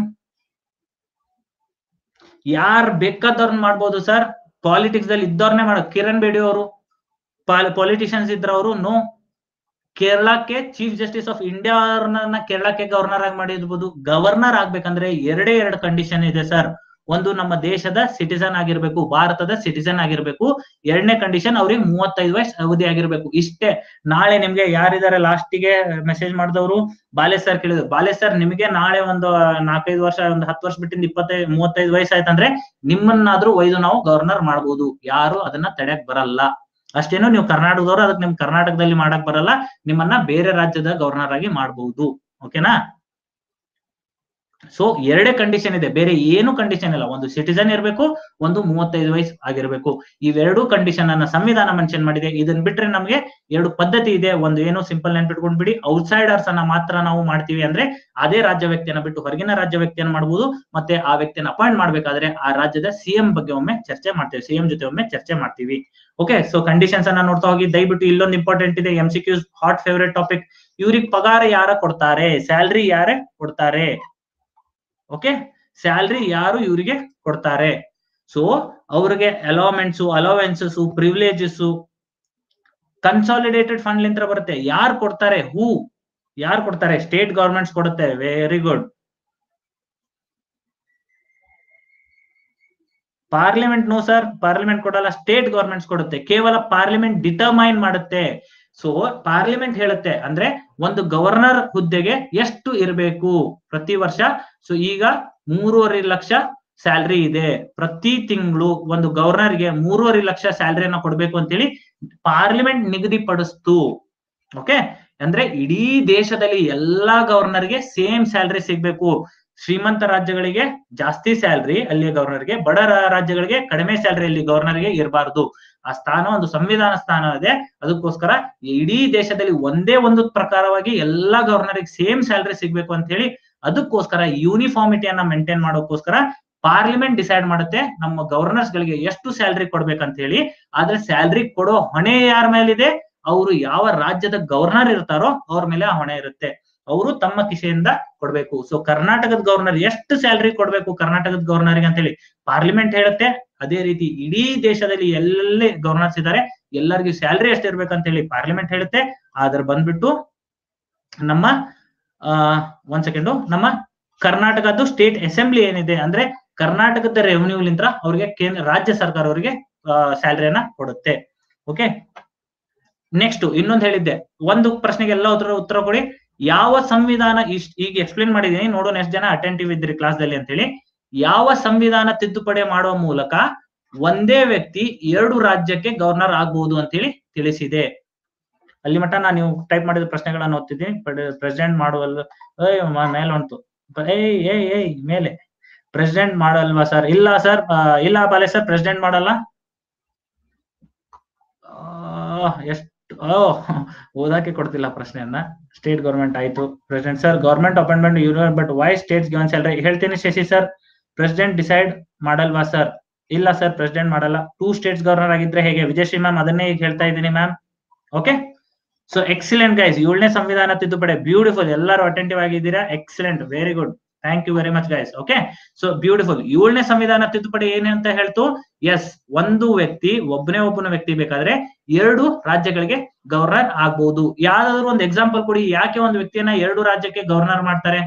ಯಾರ್ ಬೇಕಾದವ್ರನ್ನ ಮಾಡ್ಬೋದು ಸರ್ ಪಾಲಿಟಿಕ್ಸ್ ದಲ್ಲಿ ಇದ್ದವ್ರನ್ನೇ ಮಾಡೋ ಕಿರಣ್ ಬೇಡಿ ಅವರು ಪೊಲಿಟಿಷಿಯನ್ಸ್ ಇದ್ರ ಅವರು ನೋ ಕೇರಳಕ್ಕೆ ಚೀಫ್ ಜಸ್ಟಿಸ್ ಆಫ್ ಇಂಡಿಯಾ ಅವ್ರನ್ನ ಕೇರಳಕ್ಕೆ ಗವರ್ನರ್ ಆಗಿ ಮಾಡಿರ್ಬೋದು ಗವರ್ನರ್ ಆಗ್ಬೇಕಂದ್ರೆ ಎರಡೇ ಎರಡು ಕಂಡೀಷನ್ ಇದೆ ಸರ್ ಒಂದು ನಮ್ಮ ದೇಶದ ಸಿಟಿಸನ್ ಆಗಿರ್ಬೇಕು ಭಾರತದ ಸಿಟಿಸನ್ ಆಗಿರ್ಬೇಕು ಎರಡನೇ ಕಂಡೀಷನ್ ಅವ್ರಿಗೆ ಮೂವತ್ತೈದು ವಯಸ್ಸು ಅವಧಿ ಆಗಿರ್ಬೇಕು ಇಷ್ಟೇ ನಾಳೆ ನಿಮ್ಗೆ ಯಾರಿದ್ದಾರೆ ಲಾಸ್ಟಿಗೆ ಮೆಸೇಜ್ ಮಾಡಿದವರು ಬಾಲೆ ಸರ್ ಕೇಳಿದ್ರು ಬಾಲೆ ಸರ್ ನಿಮಗೆ ನಾಳೆ ಒಂದು ನಾಲ್ಕೈದು ವರ್ಷ ಒಂದು ಹತ್ತು ವರ್ಷ ಬಿಟ್ಟಿಂದ ಇಪ್ಪತ್ತೈದು ಮೂವತ್ತೈದು ವಯಸ್ಸು ಆಯ್ತಂದ್ರೆ ನಿಮ್ಮನ್ನಾದ್ರೂ ಒಯ್ದು ನಾವು ಗವರ್ನರ್ ಮಾಡ್ಬೋದು ಯಾರು ಅದನ್ನ ತಡೆಯಕ್ ಬರಲ್ಲ ಅಷ್ಟೇನು ನೀವು ಕರ್ನಾಟಕದವರು ಅದಕ್ಕೆ ನಿಮ್ ಕರ್ನಾಟಕದಲ್ಲಿ ಮಾಡಕ್ ಬರಲ್ಲ ನಿಮ್ಮನ್ನ ಬೇರೆ ರಾಜ್ಯದ ಗವರ್ನರ್ ಆಗಿ ಮಾಡಬಹುದು ಓಕೆನಾ ಸೊ ಎರಡೇ ಕಂಡೀಷನ್ ಇದೆ ಬೇರೆ ಏನು ಕಂಡೀಷನ್ ಇಲ್ಲ ಒಂದು ಸಿಟಿಸನ್ ಇರಬೇಕು ಒಂದು ಮೂವತ್ತೈದು ವಯಸ್ಸು ಆಗಿರ್ಬೇಕು ಇವೆರಡು ಕಂಡೀಷನ್ ಅನ್ನ ಸಂವಿಧಾನ ಮೆನ್ಷನ್ ಮಾಡಿದೆ ಇದನ್ ಬಿಟ್ರೆ ನಮ್ಗೆ ಎರಡು ಪದ್ಧತಿ ಇದೆ ಒಂದು ಏನು ಸಿಂಪಲ್ ನೆನ್ಪಿಟ್ಕೊಂಡ್ ಬಿಡಿ ಔಟ್ಸೈಡರ್ಸ್ ಅನ್ನ ಮಾತ್ರ ನಾವು ಮಾಡ್ತೀವಿ ಅಂದ್ರೆ ಅದೇ ರಾಜ್ಯ ವ್ಯಕ್ತಿಯನ್ನ ಬಿಟ್ಟು ಹೊರಗಿನ ರಾಜ್ಯ ವ್ಯಕ್ತಿಯನ್ನ ಮಾಡಬಹುದು ಮತ್ತೆ ಆ ವ್ಯಕ್ತಿಯನ್ನ ಅಪಾಯಿಂಟ್ ಮಾಡ್ಬೇಕಾದ್ರೆ ಆ ರಾಜ್ಯದ ಸಿಎಂ ಬಗ್ಗೆ ಒಮ್ಮೆ ಚರ್ಚೆ ಮಾಡ್ತೇವೆ ಸಿಎಂ ಜೊತೆ ಒಮ್ಮೆ ಚರ್ಚೆ ಮಾಡ್ತೀವಿ ಓಕೆ ಸೊ ಕಂಡೀಷನ್ಸ್ ಅನ್ನ ನೋಡ್ತಾ ಹೋಗಿ ದಯವಿಟ್ಟು ಇಲ್ಲೊಂದು ಇಂಪಾರ್ಟೆಂಟ್ ಇದೆ M C Qs hot favourite topic ಇವ್ರಿಗೆ ಪಗಾರ ಯಾರ ಕೊಡ್ತಾರೆ ಸ್ಯಾಲ್ರಿ ಯಾರೇ ಕೊಡ್ತಾರೆ ಓಕೆ ಸ್ಯಾಲ್ರಿ ಯಾರು ಇವರಿಗೆ ಕೊಡ್ತಾರೆ ಸೊ ಅವ್ರಿಗೆ allotments allowances privileges consolidated fund ಲಿಂತ್ರ ಬರುತ್ತೆ ಯಾರು ಕೊಡ್ತಾರೆ ಹೂ ಯಾರು ಕೊಡ್ತಾರೆ ಸ್ಟೇಟ್ ಗವರ್ಮೆಂಟ್ಸ್ ಕೊಡುತ್ತೆ very good parliament no sir parliament ಕೊಡಲ್ಲ ಸ್ಟೇಟ್ ಗವರ್ಮೆಂಟ್ಸ್ ಕೊಡುತ್ತೆ ಕೇವಲ ಪಾರ್ಲಿಮೆಂಟ್ ಡಿಟರ್ಮೈನ್ ಮಾಡುತ್ತೆ ಸೊ ಪಾರ್ಲಿಮೆಂಟ್ ಹೇಳುತ್ತೆ ಅಂದ್ರೆ ಒಂದು ಗವರ್ನರ್ ಹುದ್ದೆಗೆ ಎಷ್ಟು ಇರಬೇಕು ಪ್ರತಿ ವರ್ಷ ಸೊ ಈಗ ಮೂರುವರೆ ಲಕ್ಷ ಸ್ಯಾಲ್ರಿ ಇದೆ ಪ್ರತಿ ತಿಂಗಳು ಒಂದು ಗವರ್ನರ್ಗೆ ಮೂರುವರೆ ಲಕ್ಷ ಸ್ಯಾಲ್ರಿಯನ್ನ ಕೊಡ್ಬೇಕು ಅಂತೇಳಿ ಪಾರ್ಲಿಮೆಂಟ್ ನಿಗದಿಪಡಿಸ್ತು ಓಕೆ ಅಂದ್ರೆ ಇಡೀ ದೇಶದಲ್ಲಿ ಎಲ್ಲಾ ಗವರ್ನರ್ಗೆ ಸೇಮ್ ಸ್ಯಾಲ್ರಿ ಸಿಗ್ಬೇಕು ಶ್ರೀಮಂತ ರಾಜ್ಯಗಳಿಗೆ ಜಾಸ್ತಿ ಸ್ಯಾಲ್ರಿ ಅಲ್ಲಿ ಗವರ್ನರ್ಗೆ ಬಡ ರಾಜ್ಯಗಳಿಗೆ ಕಡಿಮೆ ಸ್ಯಾಲ್ರಿ ಅಲ್ಲಿ ಗವರ್ನರ್ಗೆ ಇರಬಾರ್ದು ಆ ಸ್ಥಾನ ಒಂದು ಸಂವಿಧಾನ ಸ್ಥಾನ ಇದೆ ಅದಕ್ಕೋಸ್ಕರ ಇಡೀ ದೇಶದಲ್ಲಿ ಒಂದೇ ಒಂದು ಪ್ರಕಾರವಾಗಿ ಎಲ್ಲಾ ಗವರ್ನರ್ಗೆ ಸೇಮ್ ಸ್ಯಾಲ್ರಿ ಸಿಗ್ಬೇಕು ಅಂತ ಹೇಳಿ ಅದಕ್ಕೋಸ್ಕರ ಯೂನಿಫಾರ್ಮಿಟಿಯನ್ನ ಮೇಂಟೈನ್ ಮಾಡೋಕ್ಕೋಸ್ಕರ ಪಾರ್ಲಿಮೆಂಟ್ ಡಿಸೈಡ್ ಮಾಡುತ್ತೆ ನಮ್ಮ ಗವರ್ನರ್ಸ್ ಗಳಿಗೆ ಎಷ್ಟು ಸ್ಯಾಲ್ರಿ ಕೊಡ್ಬೇಕಂತ ಹೇಳಿ ಆದ್ರೆ ಸ್ಯಾಲ್ರಿ ಕೊಡೋ ಹೊಣೆ ಯಾರ ಮೇಲಿದೆ ಅವರು ಯಾವ ರಾಜ್ಯದ ಗವರ್ನರ್ ಇರ್ತಾರೋ ಅವ್ರ ಮೇಲೆ ಆ ಹೊಣೆ ಇರುತ್ತೆ ಅವರು ತಮ್ಮ ಕಿಸೆಯಿಂದ ಕೊಡ್ಬೇಕು ಸೊ ಕರ್ನಾಟಕದ ಗವರ್ನರ್ ಎಷ್ಟು ಸ್ಯಾಲ್ರಿ ಕೊಡ್ಬೇಕು ಕರ್ನಾಟಕದ ಗವರ್ನರ್ಗೆ ಅಂತ ಹೇಳಿ ಪಾರ್ಲಿಮೆಂಟ್ ಹೇಳುತ್ತೆ ಅದೇ ರೀತಿ ಇಡೀ ದೇಶದಲ್ಲಿ ಎಲ್ಲೆಲ್ಲಿ ಗವರ್ನರ್ಸ್ ಇದ್ದಾರೆ ಎಲ್ಲರಿಗೂ ಸ್ಯಾಲ್ರಿ ಎಷ್ಟು ಇರ್ಬೇಕಂತ ಹೇಳಿ ಪಾರ್ಲಿಮೆಂಟ್ ಹೇಳುತ್ತೆ ಆದ್ರೆ ಬಂದ್ಬಿಟ್ಟು ನಮ್ಮ ಆ ಒಂದ್ ಸೆಕೆಂಡು ನಮ್ಮ ಕರ್ನಾಟಕದ್ದು ಸ್ಟೇಟ್ ಅಸೆಂಬ್ಲಿ ಏನಿದೆ ಅಂದ್ರೆ ಕರ್ನಾಟಕದ ರೆವೆನ್ಯೂ ಲಿಂತ್ರ ಅವ್ರಿಗೆ ಕೇಂದ್ರ ರಾಜ್ಯ ಸರ್ಕಾರ ಅವರಿಗೆ ಸ್ಯಾಲ್ರಿಯನ್ನ ಕೊಡುತ್ತೆ ಓಕೆ ನೆಕ್ಸ್ಟ್ ಇನ್ನೊಂದು ಹೇಳಿದ್ದೆ ಒಂದು ಪ್ರಶ್ನೆಗೆ ಎಲ್ಲ ಉತ್ತರ ಉತ್ತರ ಕೊಡಿ ಯಾವ ಸಂವಿಧಾನ ಇಷ್ಟ ಈಗ ಎಕ್ಸ್ಪ್ಲೇನ್ ಮಾಡಿದೀನಿ ನೋಡೋಣ ಎಷ್ಟು ಜನ ಅಟೆಂಟಿವ್ ಇದ್ರಿ ಕ್ಲಾಸ್ ದಲ್ಲಿ ಅಂತೇಳಿ ಯಾವ ಸಂವಿಧಾನ ತಿದ್ದುಪಡಿ ಮಾಡುವ ಮೂಲಕ ಒಂದೇ ವ್ಯಕ್ತಿ ಎರಡು ರಾಜ್ಯಕ್ಕೆ ಗವರ್ನರ್ ಆಗ್ಬಹುದು ಅಂತ ಹೇಳಿ ತಿಳಿಸಿದೆ ಅಲ್ಲಿ ಮಟ್ಟ ನಾನು ನೀವು ಟೈಪ್ ಮಾಡಿದ ಪ್ರಶ್ನೆಗಳನ್ನ ಓದ್ತಿದ್ದೀನಿ ಪ್ರೆಸಿಡೆಂಟ್ ಮಾಡುವಲ್ಲ ಮೇಲೆ ಹೊಂಟು ಏಯ್ ಏಯ್ ಏಯ್ ಮೇಲೆ ಪ್ರೆಸಿಡೆಂಟ್ ಮಾಡಲ್ವಾ ಸರ್ ಇಲ್ಲ ಸರ್ ಇಲ್ಲ ಬಾಲೆ ಸರ್ ಪ್ರೆಸಿಡೆಂಟ್ ಮಾಡಲ್ಲ ಎಷ್ಟು ಓ ಓದಾಕೆ ಕೊಡ್ತಿಲ್ಲ ಪ್ರಶ್ನೆಯನ್ನ ಸ್ಟೇಟ್ ಗೌರ್ಮೆಂಟ್ ಆಯ್ತು president sir government appointment union but why states given salary ಹೇಳ್ತೀನಿ ಶಶಿ ಸರ್ ಪ್ರೆಸಿಡೆಂಟ್ ಡಿಸೈಡ್ ಮಾಡಲ್ವಾ ಸರ್ ಇಲ್ಲ ಸರ್ ಪ್ರೆಸಿಡೆಂಟ್ ಮಾಡಲ್ಲ ಟೂ ಸ್ಟೇಟ್ಸ್ ಗವರ್ನರ್ ಆಗಿದ್ರೆ ಹೇಗೆ ವಿಜಯಶ್ರೀ ಮ್ಯಾಮ್ ಅದನ್ನೇ ಈಗ ಹೇಳ್ತಾ ಇದ್ದೀನಿ ma'am okay so excellent guys ಏಳನೇ ಸಂವಿಧಾನ ತಿದ್ದುಪಡಿ ಬ್ಯೂಟಿಫುಲ್ ಎಲ್ಲರೂ ಅಟೆಂಟಿವ್ ಆಗಿದ್ದೀರಾ excellent very good thank you very much guys okay so beautiful ಏಳನೇ ಸಂವಿಧಾನ ತಿದ್ದುಪಡಿ ಏನಂತ ಹೇಳ್ತು ಎಸ್ ಒಂದು ವ್ಯಕ್ತಿ ಒಬ್ಬನೇ ಒಬ್ಬನ ವ್ಯಕ್ತಿ ಬೇಕಾದ್ರೆ ಎರಡು ರಾಜ್ಯಗಳಿಗೆ ಗವರ್ನರ್ ಆಗ್ಬಹುದು ಯಾವ್ದಾದ್ರು ಒಂದು ಎಕ್ಸಾಂಪಲ್ ಕೊಡಿ ಯಾಕೆ ಒಂದು ವ್ಯಕ್ತಿಯನ್ನ ಎರಡು ರಾಜ್ಯಕ್ಕೆ ಗವರ್ನರ್ ಮಾಡ್ತಾರೆ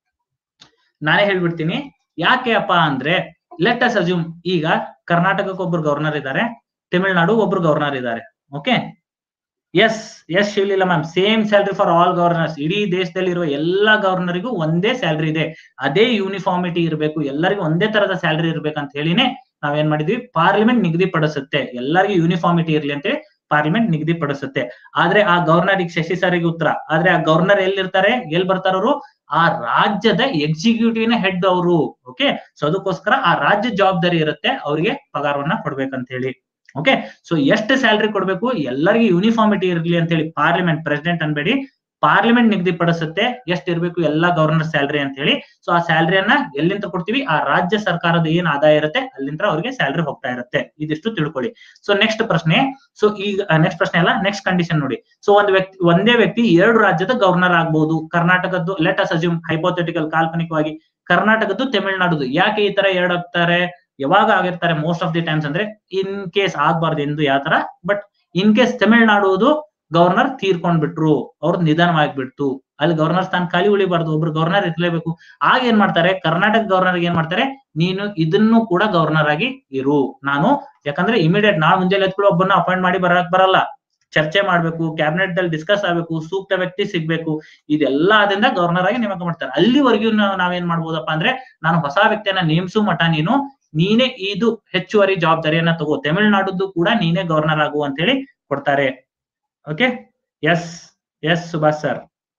ನಾನೇ ಹೇಳ್ಬಿಡ್ತೀನಿ ಯಾಕೆ ಅಪ್ಪ ಅಂದ್ರೆ ಲೆಟ್ ಅಸ್ ಅಸ್ಯೂಮ್ ಈಗ ಕರ್ನಾಟಕಕ್ಕೆ ಒಬ್ರು ಗವರ್ನರ್ ಇದ್ದಾರೆ ತಮಿಳ್ನಾಡು ಒಬ್ರು ಗವರ್ನರ್ ಇದ್ದಾರೆ okay yes yes Shivaleela ma'am same salary for all governors ಇಡೀ ದೇಶದಲ್ಲಿರುವ ಎಲ್ಲಾ ಗವರ್ನರಿಗೂ ಒಂದೇ ಸ್ಯಾಲ್ರಿ ಇದೆ ಅದೇ ಯೂನಿಫಾರ್ಮಿಟಿ ಇರಬೇಕು ಎಲ್ಲರಿಗೂ ಒಂದೇ ತರದ ಸ್ಯಾಲ್ರಿ ಇರ್ಬೇಕಂತ ಹೇಳಿನೇ ನಾವೇನ್ ಮಾಡಿದ್ವಿ ಪಾರ್ಲಿಮೆಂಟ್ ನಿಗದಿಪಡಿಸುತ್ತೆ ಎಲ್ಲರಿಗೂ ಯೂನಿಫಾರ್ಮಿಟಿ ಇರ್ಲಿ ಅಂತ ಪಾರ್ಲಿಮೆಂಟ್ ನಿಗದಿಪಡಿಸುತ್ತೆ ಆದ್ರೆ ಆ ಗವರ್ನರ್ ಈಗ ಶಶಿ ಸರಿಗೆ ಉತ್ತರ ಆದ್ರೆ ಆ ಗವರ್ನರ್ ಎಲ್ಲಿರ್ತಾರೆ ಎಲ್ಲಿ ಬರ್ತಾರವರು ಆ ರಾಜ್ಯದ ಎಕ್ಸಿಕ್ಯೂಟಿವ್ ನ ಹೆಡ್ ಅವರು ಓಕೆ ಸೊ ಅದಕ್ಕೋಸ್ಕರ ಆ ರಾಜ್ಯ ಜವಾಬ್ದಾರಿ ಇರುತ್ತೆ ಅವರಿಗೆ ಪಗಾರವನ್ನ ಕೊಡ್ಬೇಕಂತ ಹೇಳಿ ಓಕೆ ಸೊ ಎಷ್ಟು ಸ್ಯಾಲ್ರಿ ಕೊಡ್ಬೇಕು ಎಲ್ಲರಿಗೂ ಯೂನಿಫಾರ್ಮಿಟಿ ಇರಲಿ ಅಂತ ಹೇಳಿ ಪಾರ್ಲಿಮೆಂಟ್ ಪ್ರೆಸಿಡೆಂಟ್ ಅನ್ಬೇಡಿ ಪಾರ್ಲಿಮೆಂಟ್ ನಿಗದಿಪಡಿಸುತ್ತೆ ಎಷ್ಟು ಇರಬೇಕು ಎಲ್ಲಾ ಗವರ್ನರ್ ಸ್ಯಾಲ್ರಿ ಅಂತ ಹೇಳಿ ಸೊ ಆ ಸ್ಯಾಲ್ರಿಯನ್ನ ಎಲ್ಲಿಂದ ಕೊಡ್ತೀವಿ ಆ ರಾಜ್ಯ ಸರ್ಕಾರದ ಏನ್ ಆದಾಯ ಇರುತ್ತೆ ಅಲ್ಲಿಂದ ಅವ್ರಿಗೆ ಸ್ಯಾಲ್ರಿ ಹೋಗ್ತಾ ಇರುತ್ತೆ ಇದಿಷ್ಟು ತಿಳ್ಕೊಳ್ಳಿ ಸೊ ನೆಕ್ಸ್ಟ್ ಪ್ರಶ್ನೆ ಸೊ ಈಗ ನೆಕ್ಸ್ಟ್ ಪ್ರಶ್ನೆ ಅಲ್ಲ ನೆಕ್ಸ್ಟ್ ಕಂಡೀಷನ್ ನೋಡಿ ಸೊ ಒಂದ್ ವ್ಯಕ್ತಿ ಒಂದೇ ವ್ಯಕ್ತಿ ಎರಡು ರಾಜ್ಯದ ಗವರ್ನರ್ ಆಗ್ಬಹುದು ಕರ್ನಾಟಕದ್ದು ಲೆಟ್ ಅಸ್ ಅಸ್ಯೂಮ್ ಹೈಪೋಥೆಟಿಕಲ್ ಕಾಲ್ಪನಿಕವಾಗಿ ಕರ್ನಾಟಕದ್ದು ತಮಿಳುನಾಡುದು ಯಾಕೆ ಈ ತರ ಎರಡು ಆಗ್ತಾರೆ ಯಾವಾಗ ಆಗಿರ್ತಾರೆ ಮೋಸ್ಟ್ ಆಫ್ ದಿ ಟೈಮ್ಸ್ ಅಂದ್ರೆ ಇನ್ ಕೇಸ್ ಆಗ್ಬಾರ್ದು ಎಂದು ಯಾವ ತರ ಬಟ್ ಇನ್ ಕೇಸ್ ತಮಿಳ್ನಾಡುವುದು ಗವರ್ನರ್ ತೀರ್ಕೊಂಡ್ ಬಿಟ್ರು ಅವ್ರ ನಿಧಾನವಾಗಿಬಿಡ್ತು ಅಲ್ಲಿ ಗವರ್ನರ್ ಸ್ಥಾನ ಖಾಲಿ ಉಳಿಬಾರ್ದು ಒಬ್ರು ಗವರ್ನರ್ ಇರ್ಲೇಬೇಕು ಆಗ ಏನ್ ಮಾಡ್ತಾರೆ ಕರ್ನಾಟಕ ಗವರ್ನರ್ ಏನ್ ಮಾಡ್ತಾರೆ ನೀನು ಇದನ್ನು ಕೂಡ ಗವರ್ನರ್ ಆಗಿ ಇರು ನಾನು ಯಾಕಂದ್ರೆ ಇಮಿಡಿಯೇಟ್ ನಾಳೆ ಮುಂಜಾನೆ ಎತ್ಕೊಳ್ಳೋ ಒಬ್ಬನ ಅಪಾಯಿಂಟ್ ಮಾಡಿ ಬರಕ್ ಬರಲ್ಲ ಚರ್ಚೆ ಮಾಡ್ಬೇಕು ಕ್ಯಾಬಿನೆಟ್ ದಲ್ಲಿ ಡಿಸ್ಕಸ್ ಆಗ್ಬೇಕು ಸೂಕ್ತ ವ್ಯಕ್ತಿ ಸಿಗ್ಬೇಕು ಇದೆಲ್ಲ ಆದ್ರಿಂದ ಗವರ್ನರ್ ಆಗಿ ನೇಮಕ ಮಾಡ್ತಾರೆ ಅಲ್ಲಿವರೆಗೂ ನಾವೇನ್ ಮಾಡ್ಬೋದಪ್ಪ ಅಂದ್ರೆ ನಾನು ಹೊಸ ವ್ಯಕ್ತಿಯನ್ನ ನೇಮಿಸು ಮಠ ನೀನು ನೀನೇ ಇದು ಹೆಚ್ಚುವರಿ ಜವಾಬ್ದಾರಿಯನ್ನ ತಗೋ ತಮಿಳುನಾಡುದ್ದು ಕೂಡ ನೀನೇ ಗವರ್ನರ್ ಆಗು ಅಂತ ಹೇಳಿ ಕೊಡ್ತಾರೆ okay yes yes Subhash sir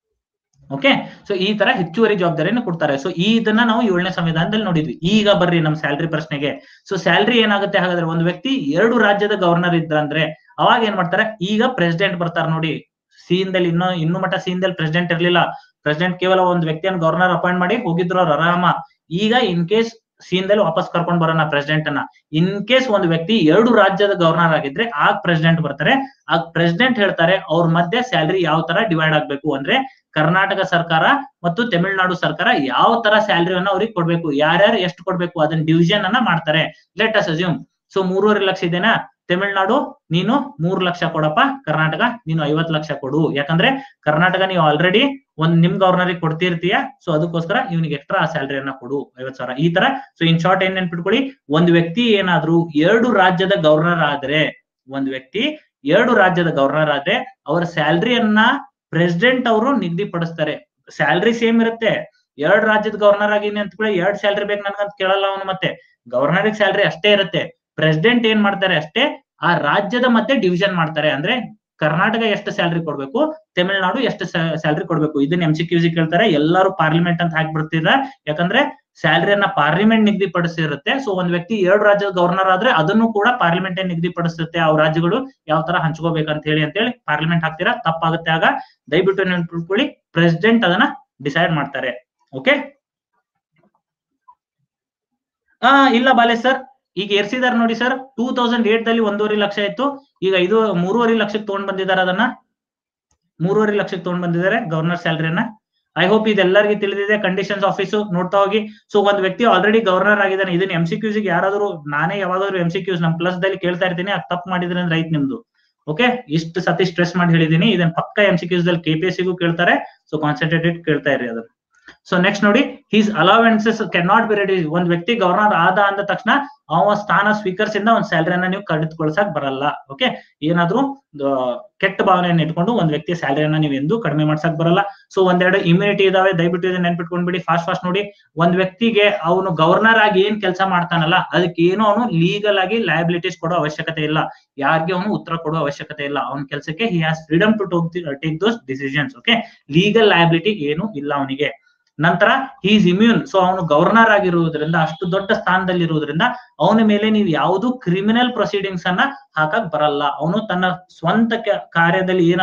okay so ಈ ತರ ಹೆಚ್ಚುವರಿ ಜವಾಬ್ದಾರಿಯನ್ನು ಕೊಡ್ತಾರೆ ಸೊ ಈ ಇದನ್ನ ನಾವು ಏಳನೇ ಸಂವಿಧಾನದಲ್ಲಿ ನೋಡಿದ್ವಿ ಈಗ ಬರ್ರಿ ನಮ್ ಸ್ಯಾಲ್ರಿ ಪ್ರಶ್ನೆಗೆ ಸೊ ಸ್ಯಾಲ್ರಿ ಏನಾಗುತ್ತೆ ಹಾಗಾದ್ರೆ ಒಂದು ವ್ಯಕ್ತಿ ಎರಡು ರಾಜ್ಯದ ಗವರ್ನರ್ ಇದ್ರಂದ್ರೆ ಅವಾಗ ಏನ್ ಮಾಡ್ತಾರೆ ಈಗ ಪ್ರೆಸಿಡೆಂಟ್ ಬರ್ತಾರೆ ನೋಡಿ ಸೀನ್ದಲ್ಲಿ ಇನ್ನೂ ಇನ್ನು ಮಟ್ಟ ಸೀನ್ದಲ್ಲಿ ಪ್ರೆಸಿಡೆಂಟ್ ಇರ್ಲಿಲ್ಲ ಪ್ರೆಸಿಡೆಂಟ್ ಕೇವಲ ಒಂದು ವ್ಯಕ್ತಿಯನ್ನು ಗವರ್ನರ್ ಅಪಾಯಿಂಟ್ ಮಾಡಿ ಹೋಗಿದ್ರು ಅವ್ರು ಆರಾಮ ಈಗ ಇನ್ ಕೇಸ್ ಸೀನ್ದಲ್ಲಿ ವಾಪಸ್ ಕರ್ಕೊಂಡ್ ಬರೋಣ ಪ್ರೆಸಿಡೆಂಟ್ ಅನ್ನ ಇನ್ ಕೇಸ್ ಒಂದು ವ್ಯಕ್ತಿ ಎರಡು ರಾಜ್ಯದ ಗವರ್ನರ್ ಆಗಿದ್ರೆ ಆಗ ಪ್ರೆಸಿಡೆಂಟ್ ಬರ್ತಾರೆ ಆಗ ಪ್ರೆಸಿಡೆಂಟ್ ಹೇಳ್ತಾರೆ ಅವ್ರ ಮಧ್ಯೆ ಸ್ಯಾಲ್ರಿ ಯಾವ ತರ ಡಿವೈಡ್ ಆಗ್ಬೇಕು ಅಂದ್ರೆ ಕರ್ನಾಟಕ ಸರ್ಕಾರ ಮತ್ತು ತಮಿಳುನಾಡು ಸರ್ಕಾರ ಯಾವ ತರ ಸ್ಯಾಲ್ರಿಯನ್ನ ಅವ್ರಿಗೆ ಕೊಡ್ಬೇಕು ಯಾರ್ಯಾರು ಎಷ್ಟು ಕೊಡ್ಬೇಕು ಅದನ್ನ ಡಿವಿಷನ್ ಅನ್ನ ಮಾಡ್ತಾರೆ ಲೆಟ್ ಅಸ್ ಅಸ್ಯೂಮ್ ಸೊ ಮೂರುವರೆ ಲಕ್ಷ ಇದೆನಾ ತಮಿಳ್ನಾಡು ನೀನು ಮೂರ್ ಲಕ್ಷ ಕೊಡಪ್ಪ ಕರ್ನಾಟಕ ನೀನು ಐವತ್ ಲಕ್ಷ ಕೊಡು ಯಾಕಂದ್ರೆ ಕರ್ನಾಟಕ ನೀವು ಆಲ್ರೆಡಿ ಒಂದ್ ನಿಮ್ ಗವರ್ನರಿಗೆ ಕೊಡ್ತಿರ್ತೀಯ ಸೊ ಅದಕ್ಕೋಸ್ಕರ ಇವನಿಗೆ ಎಕ್ಸ್ಟ್ರಾ ಆ ಸ್ಯಾಲ್ರಿಯನ್ನ ಕೊಡು ಐವತ್ ಸಾವಿರ ಈ ತರ ಸೊ ಇನ್ ಶಾರ್ಟ್ ಏನ್ ನೆನ್ಪಿಟ್ಕೊಳ್ಳಿ ಒಂದ್ ವ್ಯಕ್ತಿ ಏನಾದ್ರೂ ಎರಡು ರಾಜ್ಯದ ಗವರ್ನರ್ ಆದ್ರೆ ಒಂದ್ ವ್ಯಕ್ತಿ ಎರಡು ರಾಜ್ಯದ ಗವರ್ನರ್ ಆದ್ರೆ ಅವರ ಸ್ಯಾಲ್ರಿಯನ್ನ ಪ್ರೆಸಿಡೆಂಟ್ ಅವರು ನಿಗದಿಪಡಿಸ್ತಾರೆ ಸ್ಯಾಲ್ರಿ ಸೇಮ್ ಇರುತ್ತೆ ಎರಡ್ ರಾಜ್ಯದ ಗವರ್ನರ್ ಆಗಿನಿ ಅಂತ ಕೂಡ ಎರಡ್ ಸ್ಯಾಲ್ರಿ ಬೇಕು ನನ್ಗಂತ ಕೇಳಲ್ಲ ಅವನು ಮತ್ತೆ ಗವರ್ನರ್ ಸ್ಯಾಲ್ರಿ ಅಷ್ಟೇ ಇರುತ್ತೆ ಪ್ರೆಸಿಡೆಂಟ್ ಏನ್ ಮಾಡ್ತಾರೆ ಅಷ್ಟೇ ಆ ರಾಜ್ಯದ ಮಧ್ಯೆ ಡಿವಿಷನ್ ಮಾಡ್ತಾರೆ ಅಂದ್ರೆ ಕರ್ನಾಟಕ ಎಷ್ಟು ಸ್ಯಾಲ್ರಿ ಕೊಡ್ಬೇಕು ತಮಿಳುನಾಡು ಎಷ್ಟು ಸ್ಯಾಲ್ರಿ ಕೊಡ್ಬೇಕು ಇದನ್ನ ಎಂ ಸಿ ಕ್ಯೂ ಸಿ ಕೇಳ್ತಾರೆ ಎಲ್ಲರೂ ಪಾರ್ಲಿಮೆಂಟ್ ಅಂತ ಹಾಕ್ಬಿಡ್ತೀರ ಯಾಕಂದ್ರೆ ಸ್ಯಾಲ್ರಿಯನ್ನ ಪಾರ್ಲಿಮೆಂಟ್ ನಿಗದಿಪಡಿಸಿರುತ್ತೆ ಸೊ ಒಂದ್ ವ್ಯಕ್ತಿ ಎರಡು ರಾಜ್ಯದ ಗವರ್ನರ್ ಆದ್ರೆ ಅದನ್ನು ಕೂಡ ಪಾರ್ಲಿಮೆಂಟ್ ನಿಗದಿಪಡಿಸುತ್ತೆ ಆ ರಾಜ್ಯಗಳು ಯಾವ ತರ ಹಂಚ್ಕೋಬೇಕಂತ ಹೇಳಿ ಅಂತ ಹೇಳಿ ಪಾರ್ಲಿಮೆಂಟ್ ಹಾಕ್ತೀರಾ ತಪ್ಪಾಗುತ್ತೆ ಆಗ ದಯವಿಟ್ಟು ನೆನ್ಪಿಟ್ಕೊಳ್ಳಿ ಪ್ರೆಸಿಡೆಂಟ್ ಅದನ್ನ ಡಿಸೈಡ್ ಮಾಡ್ತಾರೆ ಓಕೆ ಆ ಇಲ್ಲ ಬಾಲೆ ಸರ್ ಈಗ ಏರ್ಸಿದಾರೆ ನೋಡಿ ಸರ್ ಟೂ ತೌಸಂಡ್ ಏಟ್ ದಲ್ಲಿ ಒಂದೂವರೆ ಲಕ್ಷ ಇತ್ತು ಈಗ ಇದು ಮೂರುವರೆ ಲಕ್ಷಕ್ಕೆ ತಗೊಂಡ್ ಬಂದಿದ್ದಾರೆ ಅದನ್ನ ಮೂರುವರೆ ಲಕ್ಷಕ್ಕೆ ತಗೊಂಡ್ ಬಂದಿದ್ದಾರೆ ಗವರ್ನರ್ ಸ್ಯಾಲ್ರಿಯನ್ನ ಐ ಹೋಪ್ ಇದೆಲ್ಲರಿಗೂ ತಿಳಿದಿದೆ ಕಂಡೀಷನ್ಸ್ ಆಫೀಸು ನೋಡ್ತಾ ಹೋಗಿ ಸೊ ಒಂದ್ ವ್ಯಕ್ತಿ ಆಲ್ರೆಡಿ ಗವರ್ನರ್ ಆಗಿದ್ದಾನೆ ಇದನ್ನ ಎಂ ಸಿ ಕ್ಯೂಸ್ ಯಾರಾದ್ರೂ ನಾನೇ ಯಾವಾಗಾದ್ರೂ ಎಂ ಸಿ ಕ್ಯೂಸ್ ನಮ್ ಪ್ಲಸ್ ದಲ್ಲಿ ಕೇಳ್ತಾ ಇರ್ತೀನಿ ಅದು ತಪ್ಪು ಮಾಡಿದ್ರೆ ಅಂದ್ರೆ ರೈಟ್ ನಿಮ್ದು ಓಕೆ ಇಷ್ಟು ಸತಿ ಸ್ಟ್ರೆಸ್ ಮಾಡಿ ಹೇಳಿದೀನಿ ಇದನ್ನ ಪಕ್ಕ ಎಂ ಸಿ ಕ್ಯೂಸ್ ದಲ್ಲಿ ಕೆ ಪಿ ಎಸ್ ಸಿಗೂ ಕೇಳ್ತಾರೆ ಸೊ ಕಾನ್ಸಂಟ್ರೇಟೆಡ್ ಕೇಳ್ತಾ ಇರಿ ಅದನ್ನ ಸೊ ನೆಕ್ಸ್ಟ್ ನೋಡಿ his allowances can not be reduced ಒಂದ್ ವ್ಯಕ್ತಿ ಗವರ್ನರ್ ಆದ ಅಂದ ತಕ್ಷಣ ಅವ ಸ್ಥಾನ ಸ್ವೀಕರಿಸಿಂದ ಒಂದ್ ಸ್ಯಾಲ್ರಿಯನ್ನ ನೀವು ಕಡಿದುಕೊಳ್ಸಕ್ ಬರಲ್ಲ ಓಕೆ ಏನಾದ್ರೂ ಕೆಟ್ಟ ಭಾವನೆಯನ್ನ ಇಟ್ಕೊಂಡು ಒಂದ್ ವ್ಯಕ್ತಿಯ ಸ್ಯಾಲ್ರಿಯನ್ನ ನೀವು ಎಂದು ಕಡಿಮೆ ಮಾಡ್ಸಕ್ ಬರಲ್ಲ ಸೊ ಒಂದೆರಡು ಇಮ್ಯುನಿಟಿ ಇದಾವೆ ದಯವಿಟ್ಟು ಇದನ್ನ ನೆನ್ಪಿಟ್ಕೊಂಡ್ಬಿಡಿ ಫಾಸ್ಟ್ ಫಾಸ್ಟ್ ನೋಡಿ ಒಂದ್ ವ್ಯಕ್ತಿಗೆ ಅವನು ಗವರ್ನರ್ ಆಗಿ ಏನ್ ಕೆಲಸ ಮಾಡ್ತಾನಲ್ಲ ಅದಕ್ಕೆ ಏನು ಅವನು ಲೀಗಲ್ ಆಗಿ ಲಯಬಿಲಿಟೀಸ್ ಕೊಡೋ ಅವಶ್ಯಕತೆ ಇಲ್ಲ ಯಾರಿಗೆ ಅವನು ಉತ್ತರ ಕೊಡೋ ಅವಶ್ಯಕತೆ ಇಲ್ಲ ಅವನ ಕೆಲಸಕ್ಕೆ he has freedom to take those decisions okay legal liability ಏನು ಇಲ್ಲ ಅವನಿಗೆ ನಂತರ ಈಸ್ ಇಮ್ಯೂನ್ ಸೊ ಅವನು ಗವರ್ನರ್ ಆಗಿರುವುದರಿಂದ ಅಷ್ಟು ದೊಡ್ಡ ಸ್ಥಾನದಲ್ಲಿ ಇರುವುದರಿಂದ ಅವನ ಮೇಲೆ ನೀವು ಯಾವುದು ಕ್ರಿಮಿನಲ್ ಪ್ರೊಸೀಡಿಂಗ್ಸ್ ಅನ್ನ ಹಾಕಕ್ ಬರಲ್ಲ ಅವನು ತನ್ನ ಸ್ವಂತ ಕಾರ್ಯದಲ್ಲಿ ಏನಾದ್ರೂ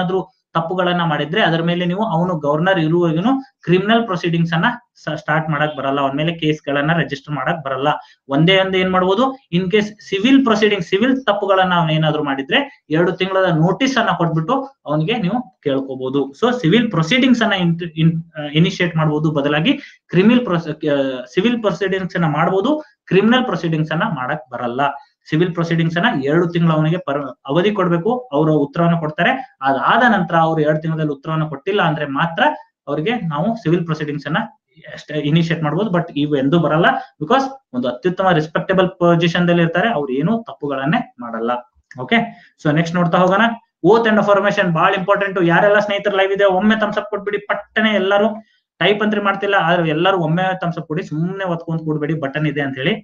ತಪ್ಪುಗಳನ್ನ ಮಾಡಿದ್ರೆ ಅದರ ಮೇಲೆ ನೀವು ಅವನು ಗವರ್ನರ್ ಇರುವಾಗೂ ಕ್ರಿಮಿನಲ್ ಪ್ರೊಸೀಡಿಂಗ್ಸ್ ಅನ್ನ ಸ್ಟಾರ್ಟ್ ಮಾಡಕ್ ಬರಲ್ಲ ಅವನ ಮೇಲೆ ಕೇಸ್ ಗಳನ್ನ ರಿಜಿಸ್ಟರ್ ಮಾಡಕ್ ಬರಲ್ಲ ಒಂದೇ ಒಂದು ಏನ್ ಮಾಡ್ಬೋದು in case civil proceeding civil ತಪ್ಪುಗಳನ್ನ ಅವ್ನ ಏನಾದ್ರು ಮಾಡಿದ್ರೆ ಎರಡು ತಿಂಗಳ ನೋಟಿಸ್ ಅನ್ನ ಕೊಟ್ಬಿಟ್ಟು ಅವನಿಗೆ ನೀವು ಕೇಳ್ಕೋಬಹುದು ಸೊ ಸಿವಿಲ್ ಪ್ರೊಸೀಡಿಂಗ್ಸ್ ಅನ್ನ ಇನಿಶಿಯೇಟ್ ಮಾಡಬಹುದು ಬದಲಾಗಿ ಕ್ರಿಮಿನಲ್ ಸಿವಿಲ್ ಪ್ರೊಸೀಡಿಂಗ್ಸ್ ಅನ್ನ ಮಾಡಬಹುದು ಕ್ರಿಮಿನಲ್ ಪ್ರೊಸೀಡಿಂಗ್ಸ್ ಅನ್ನ ಮಾಡಕ್ ಬರಲ್ಲ ಸಿವಿಲ್ ಪ್ರೊಸೀಡಿಂಗ್ಸ್ ಅನ್ನ ಎರಡು ತಿಂಗಳು ಅವನಿಗೆ ಪರ್ ಅವಧಿ ಕೊಡ್ಬೇಕು ಅವರು ಉತ್ತರವನ್ನು ಕೊಡ್ತಾರೆ ಅದಾದ ನಂತರ ಅವ್ರು ಎರಡು ತಿಂಗಳಲ್ಲಿ ಉತ್ತರವನ್ನು ಕೊಟ್ಟಿಲ್ಲ ಅಂದ್ರೆ ಮಾತ್ರ ಅವರಿಗೆ ನಾವು ಸಿವಿಲ್ ಪ್ರೊಸೀಡಿಂಗ್ಸ್ ಅನ್ನ ಇನಿಶಿಯೇಟ್ ಮಾಡಬಹುದು ಬಟ್ ಇವು ಎಂದೂ ಬರಲ್ಲ ಬಿಕಾಸ್ ಒಂದು ಅತ್ಯುತ್ತಮ ರೆಸ್ಪೆಕ್ಟಬಲ್ ಪೊಸಿಷನ್ ದಲ್ಲಿ ಇರ್ತಾರೆ ಅವ್ರು ಏನು ತಪ್ಪುಗಳನ್ನೇ ಮಾಡಲ್ಲ ಓಕೆ ಸೊ ನೆಕ್ಸ್ಟ್ ನೋಡ್ತಾ ಹೋಗೋಣ ಓತ್ ಅಂಡ್ ಫಾರ್ಮೇಶನ್ ಬಹಳ ಇಂಪಾರ್ಟೆಂಟ್ ಯಾರೆಲ್ಲ ಸ್ನೇಹಿತರು ಲೈವ್ ಇದೆ ಒಮ್ಮೆ ತಮ್ಸಪ್ ಕೊಟ್ಬಿಡಿ ಪಟ್ಟನೆ ಎಲ್ಲರೂ ಟೈಪ್ ಅಂತರಿ ಮಾಡ್ತಿಲ್ಲ ಆದ್ರೆ ಎಲ್ಲರೂ ಒಮ್ಮೆ ತಮ್ಸಪ್ ಕೊಡಿ ಸುಮ್ಮನೆ ಒತ್ಕೊಂಡ್ ಕೊಡ್ಬೇಡಿ ಬಟನ್ ಇದೆ ಅಂತ ಹೇಳಿ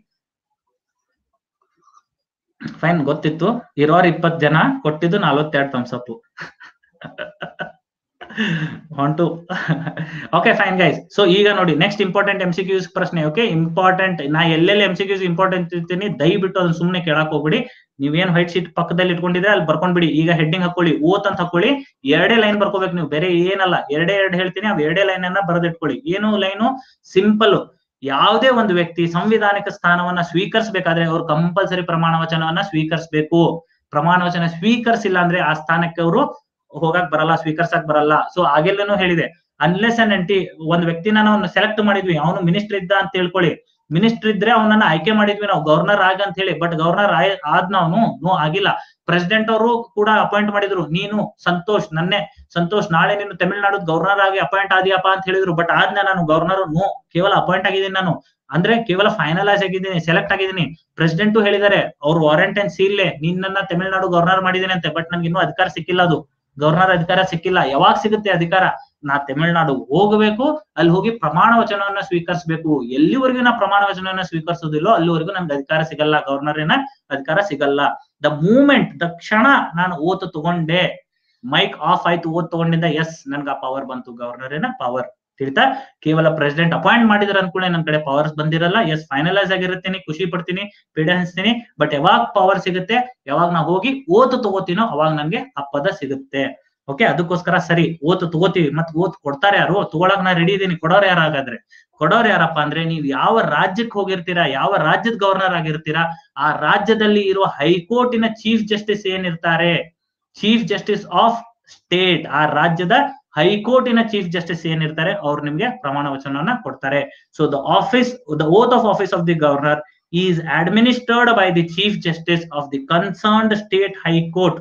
ಫೈನ್ ಗೊತ್ತಿತ್ತು ಇರೋರ್ ಇಪ್ಪತ್ ಜನ ಕೊಟ್ಟಿದ್ದು ನಲ್ವತ್ತೆರಡು thumbs up one two okay fine guys so ಈಗ ನೋಡಿ next important M C Qs ಪ್ರಶ್ನೆ ಓಕೆ ಇಂಪಾರ್ಟೆಂಟ್ ನಾ ಎಲ್ಲೆಲ್ಲಿ ಎಂ ಸಿ ಕ್ಯೂಸ್ ಇಂಪಾರ್ಟೆಂಟ್ ಇರ್ತೀನಿ ದಯವಿಟ್ಟು ಅದನ್ನ ಸುಮ್ಮನೆ ಕೇಳಕ್ ಹೋಗ್ಬಿಡಿ ನೀವೇನ್ ವೈಟ್ ಶೀಟ್ ಪಕ್ಕದಲ್ಲಿ ಇಟ್ಕೊಂಡಿದ್ರೆ ಅಲ್ಲಿ ಬರ್ಕೊಂಡ್ಬಿಡಿ ಈಗ ಹೆಡ್ಡಿಂಗ್ ಹಾಕೊಳ್ಳಿ ಓತ್ ಅಂತ ಹಾಕೊಳ್ಳಿ ಎರಡೇ ಲೈನ್ ಬರ್ಕೋಬೇಕು ನೀವು ಬೇರೆ ಏನಲ್ಲ ಎರಡೇ ಎರಡು ಹೇಳ್ತೀನಿ ಅವ್ ಎರಡೇ ಲೈನ್ ಅನ್ನ ಬರೆದಿಟ್ಕೊಳ್ಳಿ ಏನು ಲೈನು ಸಿಂಪಲ್ ಯಾವುದೇ ಒಂದು ವ್ಯಕ್ತಿ ಸಂವಿಧಾನಿಕ ಸ್ಥಾನವನ್ನ ಸ್ವೀಕರಿಸಬೇಕಾದ್ರೆ ಅವ್ರು ಕಂಪಲ್ಸರಿ ಪ್ರಮಾಣ ವಚನವನ್ನ ಸ್ವೀಕರಿಸಬೇಕು ಪ್ರಮಾಣ ವಚನ ಸ್ವೀಕರಿಸಿಲ್ಲ ಅಂದ್ರೆ ಆ ಸ್ಥಾನಕ್ಕೆ ಅವರು ಹೋಗಕ್ ಬರಲ್ಲ ಸ್ವೀಕರ್ಸಕ್ ಬರಲ್ಲ ಸೊ ಆಗೆಲ್ಲೂ ಹೇಳಿದೆ ಅನ್ಲೆಸ್ ಅಂಡ್ ಅಂಟಿ ಒಂದ್ ವ್ಯಕ್ತಿನ ನಾವು ಸೆಲೆಕ್ಟ್ ಮಾಡಿದ್ವಿ ಅವನು ಮಿನಿಸ್ಟರ್ ಇದ್ದ ಅಂತ ತಿಳ್ಕೊಳ್ಳಿ ಮಿನಿಸ್ಟರ್ ಇದ್ರೆ ಅವನನ್ನ ಆಯ್ಕೆ ಮಾಡಿದ್ವಿ ನಾವು ಗವರ್ನರ್ ಆಗ ಅಂತ ಹೇಳಿ ಬಟ್ ಗವರ್ನರ್ ಆದ್ನ ಅವನು ನೋ ಆಗಿಲ್ಲ ಪ್ರೆಸಿಡೆಂಟ್ ಅವರು ಕೂಡ ಅಪಾಯಿಂಟ್ ಮಾಡಿದ್ರು ನೀನು ಸಂತೋಷ್ ನನ್ನೆ ಸಂತೋಷ್ ನಾಳೆ ನೀನು ತಮಿಳ್ನಾಡು ಗವರ್ನರ್ ಆಗಿ ಅಪಾಯಿಂಟ್ ಆದಿಯಪ್ಪ ಅಂತ ಹೇಳಿದ್ರು ಬಟ್ ಆದ್ನ ನಾನು ಗವರ್ನರ್ ನೋ ಕೇವಲ ಅಪಾಯಿಂಟ್ ಆಗಿದ್ದೀನಿ ನಾನು ಅಂದ್ರೆ ಕೇವಲ ಫೈನಲೈಸ್ ಆಗಿದ್ದೀನಿ ಸೆಲೆಕ್ಟ್ ಆಗಿದ್ದೀನಿ ಪ್ರೆಸಿಡೆಂಟು ಹೇಳಿದ್ದಾರೆ ಅವ್ರು ವಾರಂಟ್ ಅಂಡ್ ಸೀಲ್ಲೆ ನಿನ್ನ ತಮಿಳ್ನಾಡು ಗವರ್ನರ್ ಮಾಡಿದ್ದೀನಿ ಅಂತೆ ಬಟ್ ನನ್ಗೆ ಇನ್ನೂ ಅಧಿಕಾರ ಸಿಕ್ಕಿಲ್ಲ ಅದು ಗವರ್ನರ್ ಅಧಿಕಾರ ಸಿಕ್ಕಿಲ್ಲ ಯಾವಾಗ ಸಿಗುತ್ತೆ ಅಧಿಕಾರ ನಾ ತಮಿಳ್ನಾಡು ಹೋಗಬೇಕು ಅಲ್ಲಿ ಹೋಗಿ ಪ್ರಮಾಣ ವಚನವನ್ನ ಸ್ವೀಕರಿಸಬೇಕು ಎಲ್ಲಿವರೆಗೂ ನಾ ಪ್ರಮಾಣ ವಚನವನ್ನ ಸ್ವೀಕರಿಸೋದಿಲ್ಲೋ ಅಲ್ಲಿವರೆಗೂ ನನ್ಗೆ ಅಧಿಕಾರ ಸಿಗಲ್ಲ ಗವರ್ನರಿನ ಅಧಿಕಾರ ಸಿಗಲ್ಲ ದ ಮೂಮೆಂಟ್ ದ ಕ್ಷಣ ನಾನು ಓತ್ ತಗೊಂಡೆ ಮೈಕ್ ಆಫ್ ಆಯ್ತು ಓದ್ ತಗೊಂಡಿದ್ದ ಎಸ್ ನನ್ಗೆ ಆ ಪವರ್ ಬಂತು ಗವರ್ನರಿನ ಪವರ್ ತಿಳಿತಾ ಕೇವಲ ಪ್ರೆಸಿಡೆಂಟ್ ಅಪಾಯಿಂಟ್ ಮಾಡಿದ್ರ ಅನ್ಕೊಳ್ಳಿ ನನ್ ಕಡೆ ಪವರ್ಸ್ ಬಂದಿರಲ್ಲ ಎಸ್ ಫೈನಲೈಸ್ ಆಗಿರುತ್ತೀನಿ ಖುಷಿ ಪಡ್ತೀನಿ ಪೀಡೆ ಹಂಚ್ತೀನಿ ಬಟ್ ಯಾವಾಗ ಪವರ್ ಸಿಗುತ್ತೆ ಯಾವಾಗ ನಾ ಹೋಗಿ ಓತು ತಗೋತೀನೋ ಅವಾಗ ನನ್ಗೆ ಆ ಪದ ಸಿಗುತ್ತೆ ಓಕೆ ಅದಕ್ಕೋಸ್ಕರ ಸರಿ ಓತು ತಗೋತೀವಿ ಮತ್ ಓತ್ ಕೊಡ್ತಾರೆ ಯಾರು ತಗೊಳಕ್ ನಾ ರೆಡಿ ಇದೀನಿ ಕೊಡೋರು ಯಾರು ಹಾಗಾದ್ರೆ ಕೊಡೋರು ಯಾರಪ್ಪ ಅಂದ್ರೆ ನೀವು ಯಾವ ರಾಜ್ಯಕ್ಕೆ ಹೋಗಿರ್ತೀರಾ ಯಾವ ರಾಜ್ಯದ ಗವರ್ನರ್ ಆಗಿರ್ತೀರಾ ಆ ರಾಜ್ಯದಲ್ಲಿ ಇರುವ ಹೈಕೋರ್ಟಿನ ಚೀಫ್ ಜಸ್ಟಿಸ್ ಏನಿರ್ತಾರೆ ಚೀಫ್ ಜಸ್ಟಿಸ್ ಆಫ್ ಸ್ಟೇಟ್ ಆ ರಾಜ್ಯದ ಹೈಕೋರ್ಟಿನ ಚೀಫ್ ಜಸ್ಟಿಸ್ ಏನಿರ್ತಾರೆ ಅವ್ರು ನಿಮ್ಗೆ ಪ್ರಮಾಣ ವಚನವನ್ನ ಕೊಡ್ತಾರೆ so the office the oath of office of the governor is administered by the chief justice of the concerned state high court